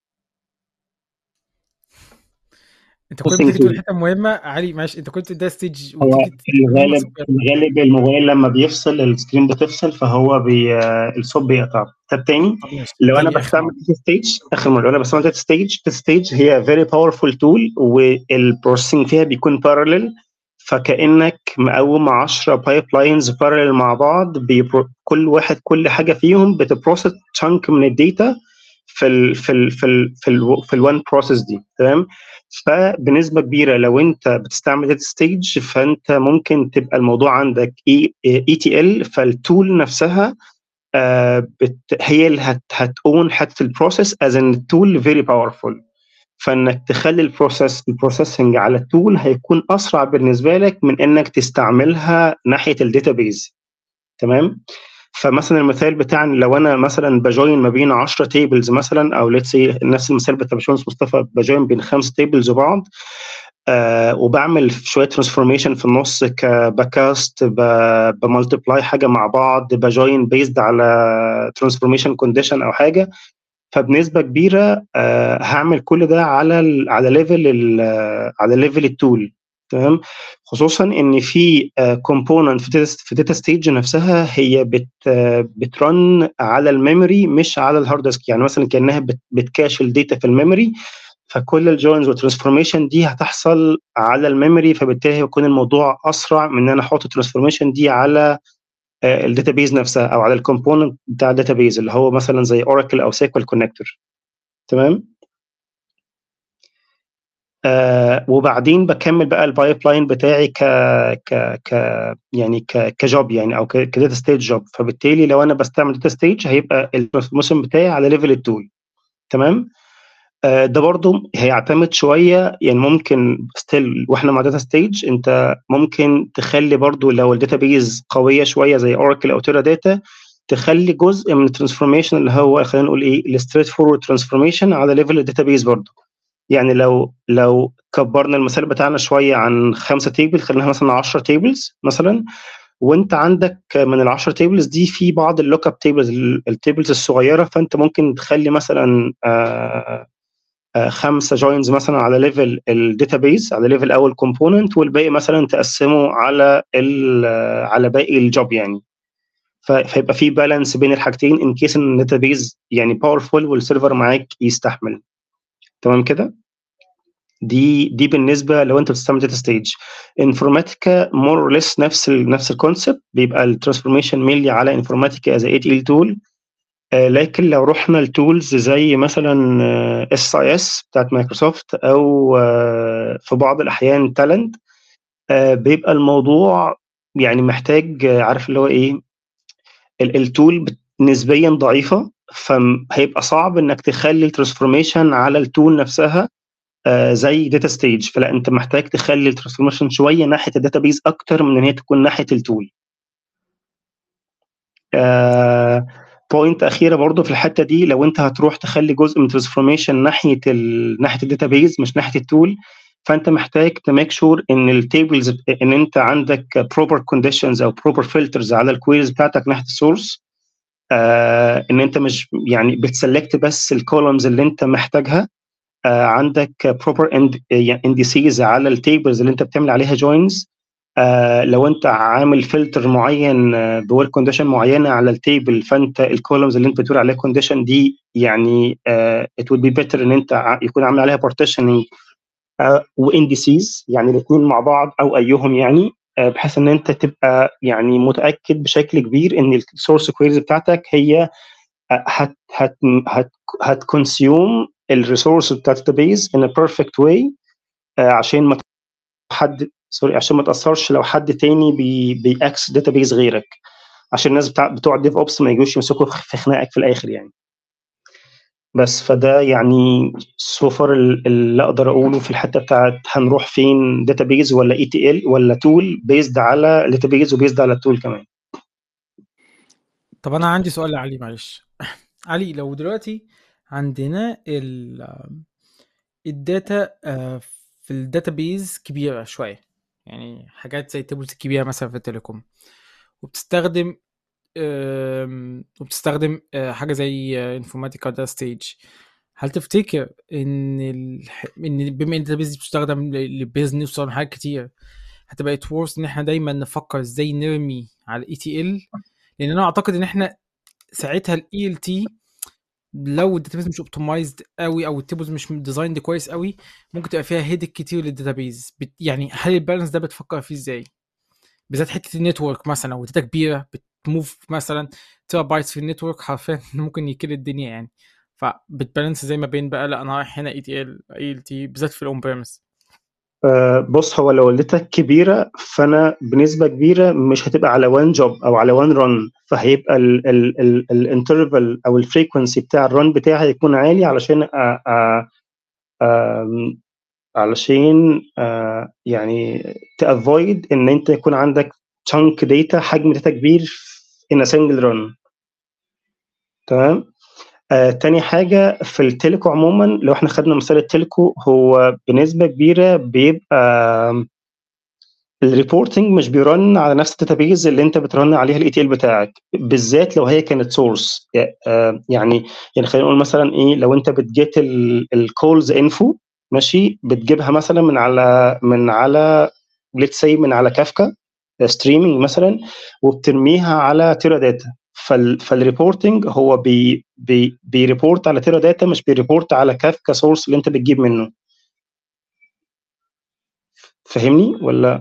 انت كنت processing بتيجي تقول tool. حته مهمه علي معلش انت كنت ده ستيج هو وتيجي في الغالب في الغالب الموبايل لما بيفصل السكرين بتفصل فهو بي آه، الصوت بيقطع طب تاني طب ماشي لو انا تاني اخر بستعمل مره داتا ستيج اخر مره لو انا بستعمل داتا ستيج داتا ستيج هي فيري باورفول تول والبروسيسنج فيها بيكون بارallel فكانك مقوم 10 بايب لاينز بارallel مع بعض بيبرو كل واحد كل حاجه فيهم بتبروسس تشانك من الداتا في ال في ال في ال في ال في الوان بروسيس دي تمام فبنسبه كبيره لو انت بتستعمل داتا ستيج فانت ممكن تبقى الموضوع عندك اي اي تي ال فالتول نفسها آه، بت هي اللي هت هتقون حته البروسيس از ان التول فيري باورفول فانك تخلي البروسيس البروسيسنج على التول هيكون اسرع بالنسبه لك من انك تستعملها ناحيه الداتابيز تمام فمثلا المثال بتاعنا لو انا مثلا بجوين ما بين 10 تيبلز مثلا او ليتس سي نفس المثال بتاع باشمهندس مصطفى بجوين بين خمس تيبلز وبعض آه وبعمل شويه ترانسفورميشن في النص كباكاست بمالتبلاي حاجه مع بعض بجوين بيزد على ترانسفورميشن كونديشن او حاجه فبنسبه كبيره آه هعمل كل ده على ال على ليفل على ليفل التول تمام خصوصا ان في كومبوننت في data- في داتا ستيج نفسها هي بت آه، بترن على الميموري مش على الهارد ديسك يعني مثلا كانها بت- بتكاش الداتا في الميموري فكل الجوينز والترانسفورميشن دي هتحصل على الميموري فبالتالي هيكون الموضوع اسرع من ان انا احط الترانسفورميشن دي على الداتابيز نفسها او على الكومبوننت بتاع الداتابيز اللي هو مثلا زي اوراكل او سيكوال كونكتور تمام آه وبعدين بكمل بقى البايب لاين بتاعي ك ك ك يعني ك كجوب يعني او كداتا ستيج جوب فبالتالي لو انا بستعمل داتا ستيج هيبقى الترانسفورميشن بتاعي على ليفل التول تمام آه ده برضو هيعتمد شويه يعني ممكن ستيل واحنا مع داتا ستيج انت ممكن تخلي برضو لو الداتابيز قويه شويه زي اوراكل او تيرا داتا تخلي جزء من الترانسفورميشن اللي هو خلينا نقول ايه الستريت فورورد ترانسفورميشن على ليفل الداتابيز برضو يعني لو لو كبرنا المثال بتاعنا شويه عن خمسه تيبل خلينا مثلا 10 تيبلز مثلا وانت عندك من ال 10 تيبلز دي في بعض اللوك اب تيبلز التيبلز الصغيره فانت ممكن تخلي مثلا آه آه خمسه جوينز مثلا على ليفل الداتابيز على ليفل اول كومبوننت والباقي مثلا تقسمه على على باقي الجوب يعني فيبقى في بالانس بين الحاجتين ان كيس ان الداتابيز يعني باورفول والسيرفر معاك يستحمل تمام كده دي دي بالنسبه لو انت بتستعمل داتا ستيج انفورماتيكا مور اور ليس نفس ال نفس الكونسبت بيبقى الترانسفورميشن مينلي على انفورماتيكا از اي تي ال تول لكن لو رحنا لتولز زي مثلا اس اي اس بتاعت مايكروسوفت او uh, في بعض الاحيان تالنت uh, بيبقى الموضوع يعني محتاج عارف اللي هو ايه التول نسبيا ضعيفه فهيبقى صعب انك تخلي الترانسفورميشن على التول نفسها آه زي داتا ستيج فلا انت محتاج تخلي الترانسفورميشن شويه ناحيه الداتا بيز اكتر من ان هي تكون ناحيه التول آه بوينت اخيره برضو في الحته دي لو انت هتروح تخلي جزء من الترانسفورميشن ناحيه ال ناحيه الداتا بيز مش ناحيه التول فانت محتاج تميك شور ان التيبلز ان انت عندك بروبر كونديشنز او بروبر فلترز على الكويريز بتاعتك ناحيه السورس آه ان انت مش يعني بتسلكت بس الكولومز اللي انت محتاجها آه عندك بروبر انديسيز على التيبلز اللي انت بتعمل عليها جوينز آه لو انت عامل فلتر معين بورك كونديشن معينه على التيبل فانت الكولومز اللي انت بتقول عليها كونديشن دي يعني ات وود بي بيتر ان انت يكون عامل عليها بارتيشننج آه وانديسيز يعني الاثنين مع بعض او ايهم يعني آه بحيث ان انت تبقى يعني متاكد بشكل كبير ان السورس كويريز بتاعتك هي هت هت هت هتكونسيوم الريسورس بتاعت الداتابيز ان بيرفكت واي عشان ما حد سوري عشان ما تاثرش لو حد تاني بي بيأكس داتابيز غيرك عشان الناس بتاع بتوع الديف اوبس ما يجوش يمسكوا في خناقك في الاخر يعني بس فده يعني سوفر اللي اقدر اقوله في الحته بتاعت هنروح فين داتابيز ولا اي تي ال ولا تول بيزد على داتابيز وبيزد على التول كمان طب انا عندي سؤال لعلي معلش علي لو دلوقتي عندنا ال الداتا في الداتابيز كبيره شويه يعني حاجات زي تيبلز كبيره مثلا في التليكوم وبتستخدم وبتستخدم حاجه زي انفورماتيكا داتا ستيج هل تفتكر ان ال... ان بما ان الداتابيز دي بتستخدم للبيزنس وصار حاجات كتير هتبقى ورث ان احنا دايما نفكر ازاي نرمي على الاي تي ال لان انا اعتقد ان احنا ساعتها الاي ال تي لو الداتابيز مش اوبتمايزد قوي او التيبلز مش ديزايند كويس قوي ممكن تبقى فيها هيدك كتير للداتابيز بت... يعني هل البالانس ده بتفكر فيه ازاي بالذات حته النتورك مثلا او داتا كبيره بتموف مثلا تيرا بايتس في النتورك حرفيا ممكن يكل الدنيا يعني فبتبالانس زي ما بين بقى لا انا رايح هنا اي تي ال اي ال تي بالذات في الاون بريمس أه بص هو لو الداتا كبيره فانا بنسبه كبيره مش هتبقى على وان جوب او على وان رن فهيبقى الانترفال او الفريكونسي بتاع الرن بتاعي هيكون عالي علشان أ أ أ علشان أ يعني تافويد ان انت يكون عندك chunk داتا حجم داتا كبير in a single run تمام آه، تاني حاجة في التليكو عموما لو احنا خدنا مثال التليكو هو بنسبة كبيرة بيبقى الريبورتنج مش بيرن على نفس الداتابيز اللي انت بترن عليها الاي تي ال بتاعك بالذات لو هي كانت سورس يعني يعني خلينا نقول مثلا ايه لو انت بتجيت الكولز انفو ماشي بتجيبها مثلا من على من على ليتس سي من على كافكا ستريمينج مثلا وبترميها على تيرا داتا فالريبورتنج هو بي بي بيريبورت على تيرا داتا مش بيريبورت على كافكا سورس اللي انت بتجيب منه فاهمني ولا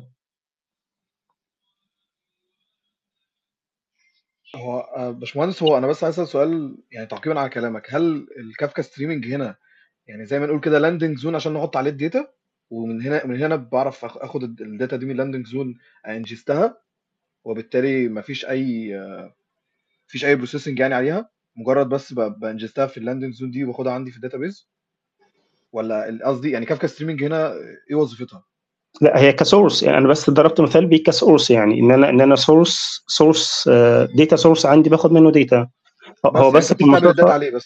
هو آه، باشمهندس هو انا بس عايز اسال سؤال يعني تعقيبا على كلامك هل الكافكا ستريمنج هنا يعني زي ما نقول كده لاندنج زون عشان نحط عليه الداتا ومن هنا من هنا بعرف آخ- اخد الداتا دي من اللاندنج زون انجزتها وبالتالي مفيش اي آه، مفيش اي بروسيسنج يعني عليها مجرد بس ب- بانجزتها في اللاندنج زون دي وباخدها عندي في الداتابيز ولا ال- قصدي يعني كافكا ستريمنج هنا ايه وظيفتها؟ لا هي كسورس يعني انا بس ضربت مثال بيه كسورس يعني ان انا ان انا سورس سورس داتا سورس عندي باخد منه داتا بس هو يعني بس انت في بتستقبل الداتا المصطلح عليه بس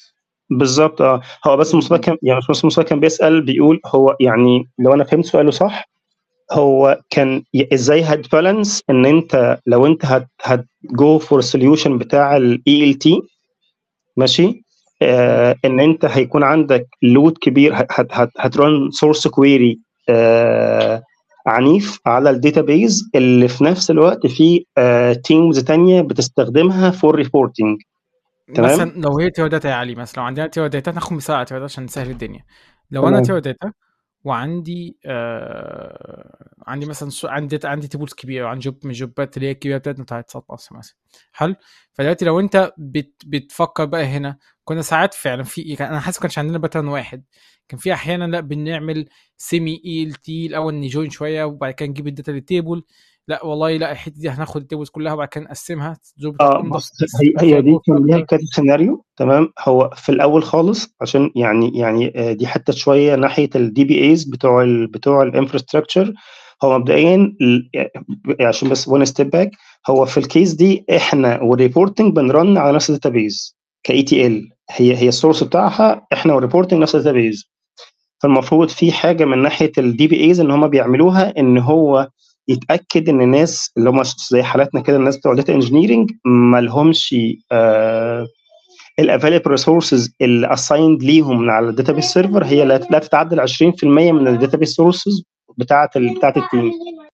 بالظبط اه هو بس مصطفى مم. كان يعني بس مصطفى كان بيسأل بيقول هو يعني لو انا فهمت سؤاله صح هو كان ي- ازاي هتبالانس ان انت لو انت هت هت جو فور سوليوشن بتاع الاي ال تي ماشي آه ان انت هيكون عندك لود كبير هت هت هترن سورس كويري آه عنيف على الداتابيز اللي في نفس الوقت في آه تيمز تانية بتستخدمها فور ريبورتنج تمام مثلا لو هي تيو داتا يا علي مثلا لو عندنا تيو داتا ناخد مثال على تيو داتا عشان نسهل الدنيا لو انا تمام تيو داتا وعندي آه عندي مثلا سو- عندي عندي تيبلز كبيره وعندي جوب من الجوبات اللي هي الكبيره بتاعتنا بتاعت سات مصر مثلا حلو فدلوقتي لو انت بت بتفكر بقى هنا كنا ساعات فعلا في كان- انا حاسس ما كانش عندنا باترن واحد كان في احيانا لا بنعمل سيمي اي ال تي الاول نجوين شويه وبعد كده نجيب الداتا للتيبل لا والله لا الحته دي هناخد التيبلز كلها وبعد كده نقسمها الجوب بتاعت اه انضف بص هي نقسم هي فيها دي جوه كان ليها اكتر كذا سيناريو تمام هو في الاول خالص عشان يعني يعني آه، دي حتى شويه ناحيه الدي بي ايز بتوع ال بتوع الانفراستراكشر هو مبدئيا ال- عشان بس وان ستيب باك هو في الكيس دي احنا والريبورتنج بنرن على نفس الداتابيز كاي تي ال هي هي السورس بتاعها احنا والريبورتنج نفس الداتابيز فالمفروض في حاجه من ناحيه الدي بي ايز ان هم بيعملوها ان هو يتاكد ان الناس اللي هم زي حالاتنا كده الناس بتوع داتا انجينيرنج ما لهمش الافيلبل ريسورسز اللي اسايند ليهم من على الداتابيس سيرفر هي لا لا تتعدى 20% من الداتابيس سورسز بتاعه ال بتاعه التيم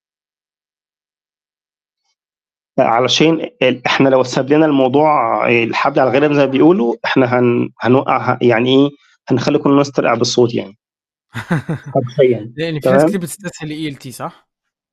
علشان ال- احنا لو ساب لنا الموضوع الحبل على الغرب زي ما بيقولوا احنا هن هنوقع يعني ايه هنخلي كل الناس ترقع بالصوت يعني حرفيا لان في ناس تمام كتير بتستسهل الاي ال تي صح؟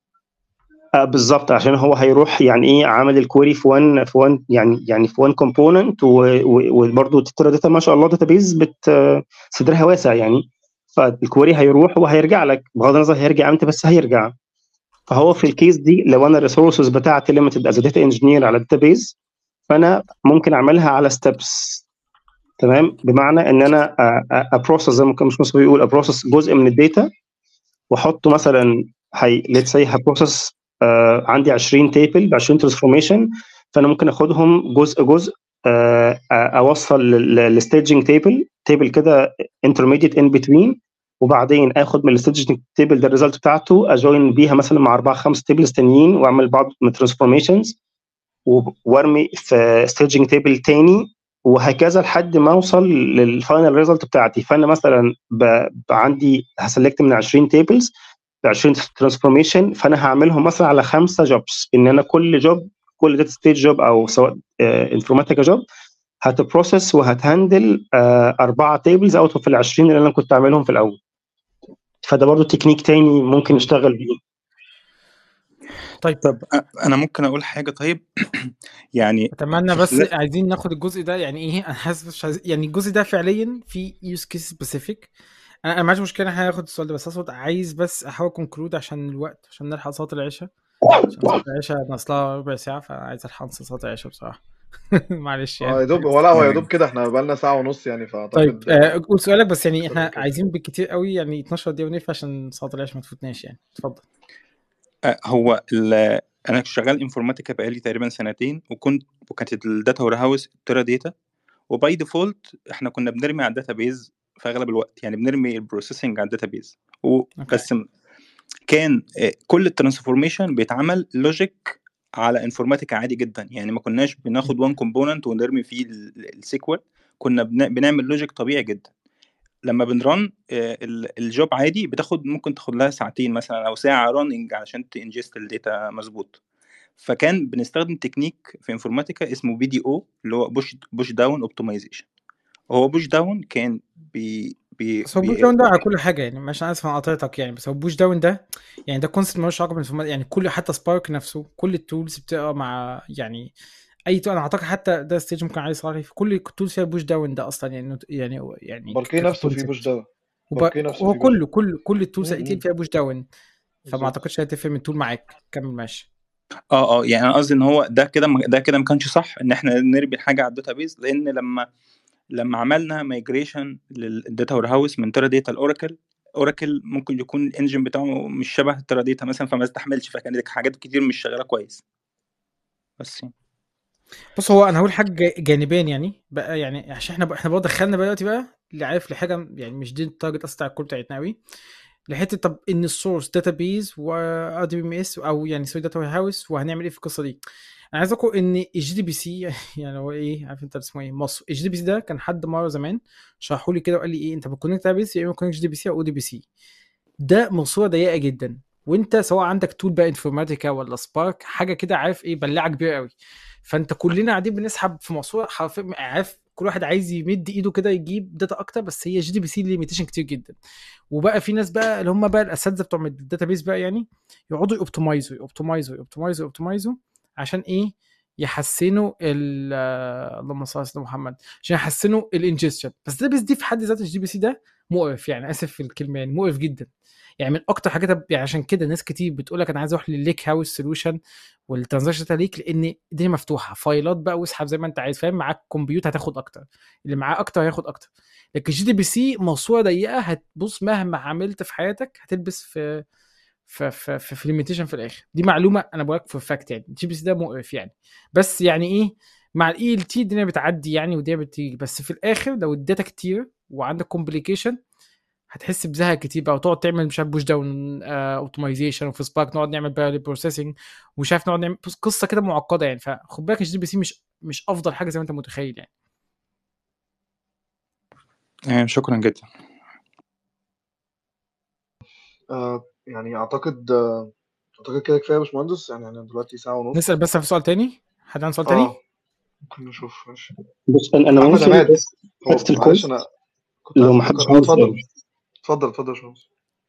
آه بالظبط عشان هو هيروح يعني ايه عامل الكويري في وان في وان يعني يعني في وان كومبوننت وبرده تترا داتا ما شاء الله داتا بيز بت صدرها واسع يعني فالكويري هيروح وهيرجع لك بغض النظر هيرجع امتى بس هيرجع فهو في الكيس دي لو انا الريسورسز بتاعتي ليميتد از داتا انجينير على الداتا بيز فانا ممكن اعملها على ستبس تمام بمعنى ان انا ابروسس زي ما كان مش مصطفى بيقول ابروسس جزء من الداتا واحطه مثلا هي ليتس سي هبروسس آه عندي 20 تيبل ب 20 ترانسفورميشن فانا ممكن اخدهم جزء جزء آه اوصل للستaging تيبل تيبل كده انترميديت ان بتوين وبعدين اخد من الستaging تيبل ده الريزلت بتاعته اجوين بيها مثلا مع اربعه خمس تيبلز تانيين واعمل بعض من الترانسفورميشنز وارمي في staging تيبل تاني وهكذا لحد ما اوصل للفاينل ريزلت بتاعتي فانا مثلا ب... عندي هسلكت من 20 تيبلز ب 20 ترانسفورميشن فانا هعملهم مثلا على خمسه جوبس ان انا كل جوب كل داتا ستيج جوب او سواء انفورماتيكا جوب هتبروسس وهتهندل آه اربعه تيبلز اوت اوف ال 20 اللي انا كنت عاملهم في الاول فده برضو تكنيك تاني ممكن نشتغل بيه طيب طب أ- انا ممكن اقول حاجه طيب يعني اتمنى في بس خلال عايزين ناخد الجزء ده يعني ايه انا حاسس مش عايز يعني الجزء ده فعليا في يوز كيس سبيسيفيك انا أنا ما عنديش مشكله احنا هناخد السؤال ده بس اصلا عايز بس احاول كونكلود عشان الوقت عشان نلحق صلاه العشاء عشان صلاه العشاء ناقصلها ربع ساعه فعايز الحق نص صلاه العشاء بصراحه معلش اه يعني يا دوب حاجه هو لا هو يا تستاهل دوب كده احنا بقالنا ساعة ونص يعني طيب فأعتقد آه، قول سؤالك بس يعني أكتر من احنا كده عايزين بالكتير قوي يعني 12 دقيقه ونقفل عشان صلاه العشاء ما تفوتناش يعني اتفضل أ- هو ال- انا شغال انفورماتيكا بقالي تقريبا سنتين وكنت وكانت الداتا وير هاوس تيرا داتا وباي ديفولت احنا كنا بنرمي على الداتا بيز في اغلب الوقت يعني بنرمي البروسيسنج على الداتا بيز اوكي بس م- كان آه، كل الترانسفورميشن بيتعمل لوجيك على انفورماتيكا عادي جدا يعني ما كناش بناخد وان كومبوننت ونرمي فيه السيكوال كنا بن- بنعمل لوجيك طبيعي جدا لما بنرن آه، ال- الجوب عادي بتاخد ممكن تاخد لها ساعتين مثلا او ساعه راننج علشان تنجست الداتا مظبوط فكان بنستخدم تكنيك في انفورماتيكا اسمه بي دي او اللي هو بوش بوش داون اوبتمايزيشن هو بوش داون كان بي بي, بس هو بوش بي داون ده على كل حاجه يعني مش انا اسف انا قطعتك يعني بس هو بوش داون ده يعني ده كونسيبت ملوش علاقه بالانفورماتيك يعني كل حتى سبارك نفسه كل التولز بتبقى مع يعني اي تول انا اعتقد حتى ده ستيج ممكن عليه صلاحي في كل التولز فيها بوش داون ده اصلا يعني يعني يعني باركيه نفسه فيه بوش ككونسيبت داون وب... باركيه نفسه هو فيه بوش كله كل كل التولز اي تي امم فيها بوش داون فما بالظبط اعتقدش هتفرق من تول معاك كمل ماشي اه اه يعني انا قصدي ان هو ده كده ده كده ما كانش صح ان احنا نرمي الحاجه على الداتابيز لان لما لما عملنا مايجريشن للداتا وير هاوس من تيرا داتا لاوراكل اوراكل ممكن يكون الانجن بتاعه مش شبه تيرا داتا مثلا فما استحملش فكانت حاجات كتير مش شغاله كويس بس يعني. بص هو انا هقول حاجه جا- جانبين يعني بقى يعني عشان احنا احنا برضه دخلنا بقى دلوقتي بقى اللي عارف لحاجه يعني مش دي التارجت اصلا بتاع الكول بتاعتنا قوي لحته طب ان السورس داتابيز و ار دي بي ام اس او يعني سوري داتا هاوس وهنعمل ايه في القصه دي انا عايز اقول ان الجي دي بي سي يعني هو ايه عارف انت اسمه ايه مصر الجي دي بي سي ده كان حد مره زمان شرحوا لي كده وقال لي ايه انت بتكونكت داتابيز يا اما كونكت جي دي بي سي او او دي بي سي ده موصوله ضيقه جدا وانت سواء عندك تول بقى انفورماتيكا ولا سبارك حاجه كده عارف ايه بلاعه كبيره قوي فانت كلنا قاعدين بنسحب في موضوع حرفيا عارف كل واحد عايز يمد ايده كده يجيب داتا اكتر بس هي جي دي بي سي ليميتيشن كتير جدا وبقى في ناس بقى اللي هم بقى الاساتذه بتوع الداتا بيس بقى يعني يقعدوا يوبتمايزوا يوبتمايزوا يوبتمايزوا يوبتمايزوا عشان ايه يحسنوا ال آه، اللهم صل على سيدنا محمد عشان يحسنوا الانجستشن بس الداتا بيس دي في حد ذاته الجي بي سي ده مقرف يعني اسف في الكلمه يعني مقرف جدا يعني من اكتر حاجات يعني عشان كده ناس كتير بتقول لك انا عايز اروح للليك هاوس سولوشن والترانزاكشن داتا ليك لان الدنيا مفتوحه فايلات بقى واسحب زي ما انت عايز فاهم معاك كمبيوتر هتاخد اكتر اللي معاه اكتر هياخد اكتر لكن جي دي بي سي موسوعه ضيقه هتبص مهما عملت في حياتك هتلبس في في في في, في ليميتيشن في الاخر دي معلومه انا بقولك في فاكت يعني الجي بي سي ده مقرف يعني بس يعني ايه مع الاي ال تي الدنيا بتعدي يعني والدنيا بتيجي بس في الاخر لو الداتا كتير وعندك كومبليكيشن هتحس بزهق كتير بقى وتقعد تعمل مش عارف بوش داون اوبتمايزيشن وفي سبارك نقعد نعمل بقى بروسيسنج ومش عارف نقعد نعمل بص، قصه كده معقده يعني فخد بالك الجي بي سي مش مش افضل حاجه زي ما انت متخيل يعني آه، شكرا جدا آه يعني اعتقد آه اعتقد كده كفايه يا باشمهندس يعني انا دلوقتي ساعه ونص نسال بس في سؤال تاني حد عنده سؤال تاني اه ممكن نشوف ماشي بص انا أنا احمد ممكن عماد بس هو حته معلش الكوست انا كنت لو عايز ما حدش افكر اه عنده اتفضل سؤال اتفضل اتفضل يا باشمهندس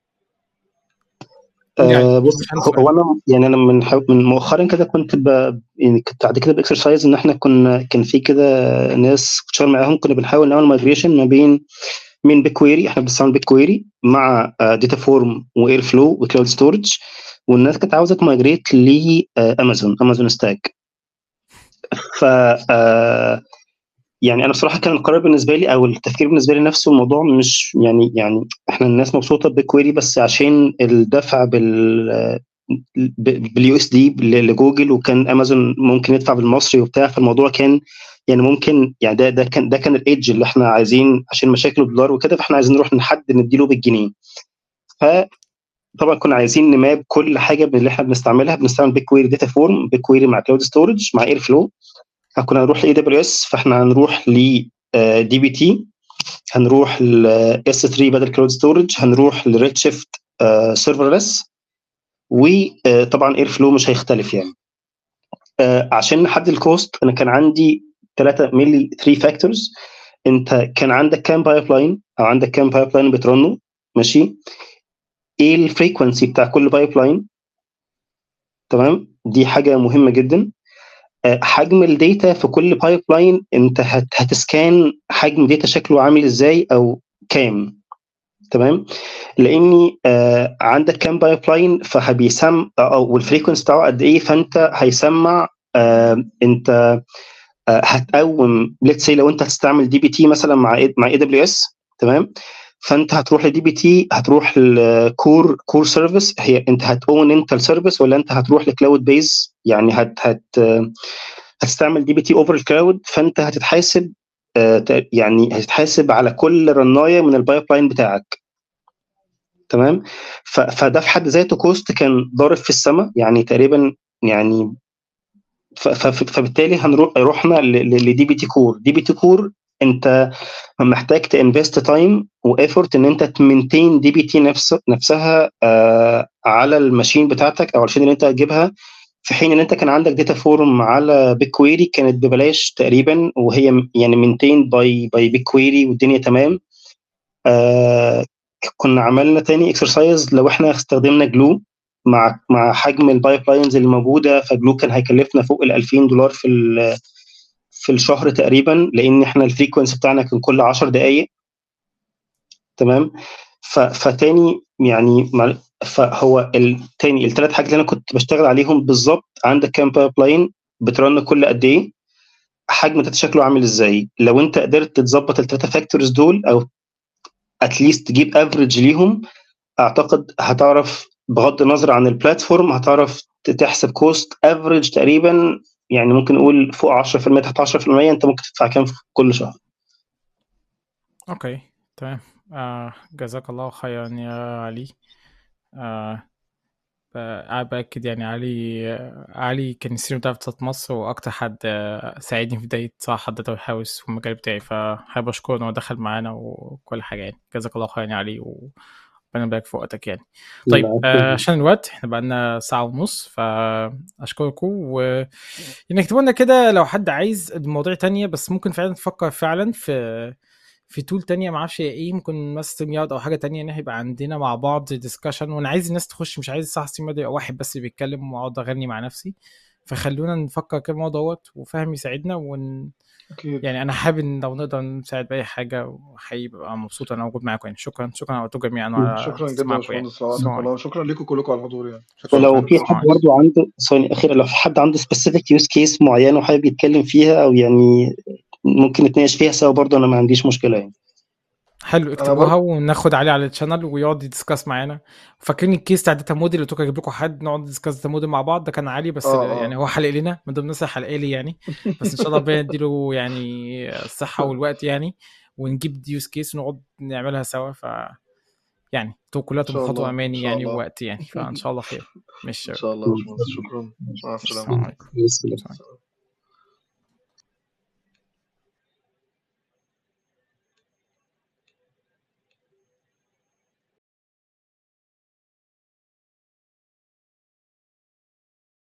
قول يعني آه بص مش عنده هو سؤال هو انا يعني انا من حو... من مؤخرا كده كنت ب... يعني كنت بعد كده باكسرسايز ان احنا كنا كان في كده ناس كنت شغال معاهم كنا بنحاول نعمل مايجريشن ما بين من بيك كويري احنا بنستعمل بيك كويري مع داتا فورم واير فلو وكلاود ستورج والناس كانت عاوزه تمايجريت لامازون امازون ستاك ف آه، يعني انا بصراحه كان القرار بالنسبه لي او التفكير بالنسبه لي نفسه الموضوع مش يعني يعني احنا الناس مبسوطه بكويري بس عشان الدفع بال باليو اس دي لجوجل وكان امازون ممكن يدفع بالمصري وبتاع فالموضوع كان يعني ممكن يعني ده ده كان ده كان الايدج اللي احنا عايزين عشان مشاكل الدولار وكده فاحنا عايزين نروح لحد نديله بالجنيه فطبعا كنا عايزين نماب كل حاجه من اللي احنا بنستعملها بنستعمل بيك كويري داتا فورم بيك كويري مع كلاود ستورج مع اير فلو كنا هنروح لاي دبليو اس فاحنا هنروح ل دي بي تي هنروح ل اس 3 بدل كلاود ستورج هنروح لريد شيفت سيرفرلس وطبعا اير فلو مش هيختلف يعني آه، عشان نحدد الكوست انا كان عندي ثلاثه مينلي 3 فاكتورز انت كان عندك كام بايب لاين او عندك كام بايب لاين بترنه ماشي ايه الفريكونسي بتاع كل بايب لاين تمام دي حاجه مهمه جدا آه، حجم الداتا في كل بايب لاين انت هت هتسكان حجم داتا شكله عامل ازاي او كام تمام لاني آه عندك كام بايب لاين فهبيسم او والفريكونسي بتاعه قد ايه فانت هيسمع آه انت آه هتقوم ليتس سي لو انت هتستعمل دي بي تي مثلا مع إيه مع اي دبليو اس تمام فانت هتروح لدي بي تي هتروح لكور كور سيرفيس هي انت هتقون انت السيرفيس ولا انت هتروح لكلاود بيز يعني هت هت هتستعمل دي بي تي اوفر الكلاود فانت هتتحاسب آه يعني هتتحاسب على كل رنايه من البايب لاين بتاعك تمام فده في حد ذاته كوست كان ضارب في السماء يعني تقريبا يعني فبالتالي هنروح رحنا لدي بي تي كور دي بي تي كور انت محتاج تنفست تايم وافورت ان انت تمنتين دي بي تي نفس نفسها آه على الماشين بتاعتك او الشين اللي انت هتجيبها في حين ان انت كان عندك داتا فورم على بيك كويري كانت ببلاش تقريبا وهي يعني مينتين باي باي بيك كويري والدنيا تمام آه كنا عملنا تاني اكسرسايز لو احنا استخدمنا جلو مع مع حجم البايب لاينز اللي موجوده فجلو كان هيكلفنا فوق ال 2000 دولار في في الشهر تقريبا لان احنا الفريكونسي بتاعنا كان كل 10 دقائق تمام فتاني يعني فهو التاني الثلاث حاجات اللي انا كنت بشتغل عليهم بالظبط عندك كام بايب لاين بترن كل قد ايه حجم شكله عامل ازاي لو انت قدرت تظبط الثلاثه فاكتورز دول او اتليست تجيب افريج ليهم اعتقد هتعرف بغض النظر عن البلاتفورم هتعرف تحسب كوست افريج تقريبا يعني ممكن نقول فوق 10% تحت 10% انت ممكن تدفع كام في كل شهر اوكي تمام آه جزاك الله خيرا يا علي آه ب- باكد يعني علي علي كان السينيور بتاع اقتصاد مصر واكتر حد آه، ساعدني في بدايه صراحه داتا هاوس في المجال بتاعي فحابب اشكره ان هو دخل معانا وكل حاجه يعني جزاك الله خيرا يا علي وربنا يبارك في وقتك يعني طيب العفو. آه عشان الوقت احنا بقالنا ساعه ونص فاشكركم و يعني اكتبوا لنا كده لو حد عايز مواضيع تانية بس ممكن فعلا تفكر فعلا في في تول تانية ما اعرفش هي ايه ممكن مثلا ستريم يارد او حاجه تانية ان احنا يبقى عندنا مع بعض ديسكشن وانا عايز الناس تخش مش عايز صح ستريم يارد يبقى واحد بس اللي بيتكلم واقعد اغني مع نفسي فخلونا نفكر كده الموضوع دوت وفهم يساعدنا ون اكيد يعني انا حابب ان لو نقدر نساعد باي حاجه هيبقى مبسوط انا موجود معاكم يعني شكرا شكرا على وقتكم جميعا وعلى شكرا جدا يا استماعكم يعني باشمهندس على وقتك السلام والله عليكم شكرا لكم كلكم على الحضور يعني شكرا ولو فندم في السلام حد عليكم برضه عنده ثواني أخيرة لو في حد عنده سبيسيفيك يوز كيس معينة وحابب يتكلم فيها أو يعني ممكن نتناقش فيها سوا برضه أنا ما عنديش مشكلة يعني حلو انا اكتبوها برضه وناخد عليه على الشانل ويقعد يدسكاس معانا فاكرين الكيس بتاع داتا موديل اللي قلت لكم اجيب لكم حد نقعد ندسكاس داتا موديل مع بعض ده كان علي بس اه يعني اه هو حلق لنا من ضمن الناس اللي حلق لي يعني بس ان شاء الله ربنا يديله يعني الصحه والوقت يعني ونجيب يوز كيس ونقعد نعملها سوا ف يعني انتوا كلها ان تبقوا شاء خطوه الله ان اماني شاء يعني الله ووقت يعني فان شاء الله خير مش ان شاء الله يا باشمهندس شكرا مع السلامه السلام عليكم بسم الله السلام عليكم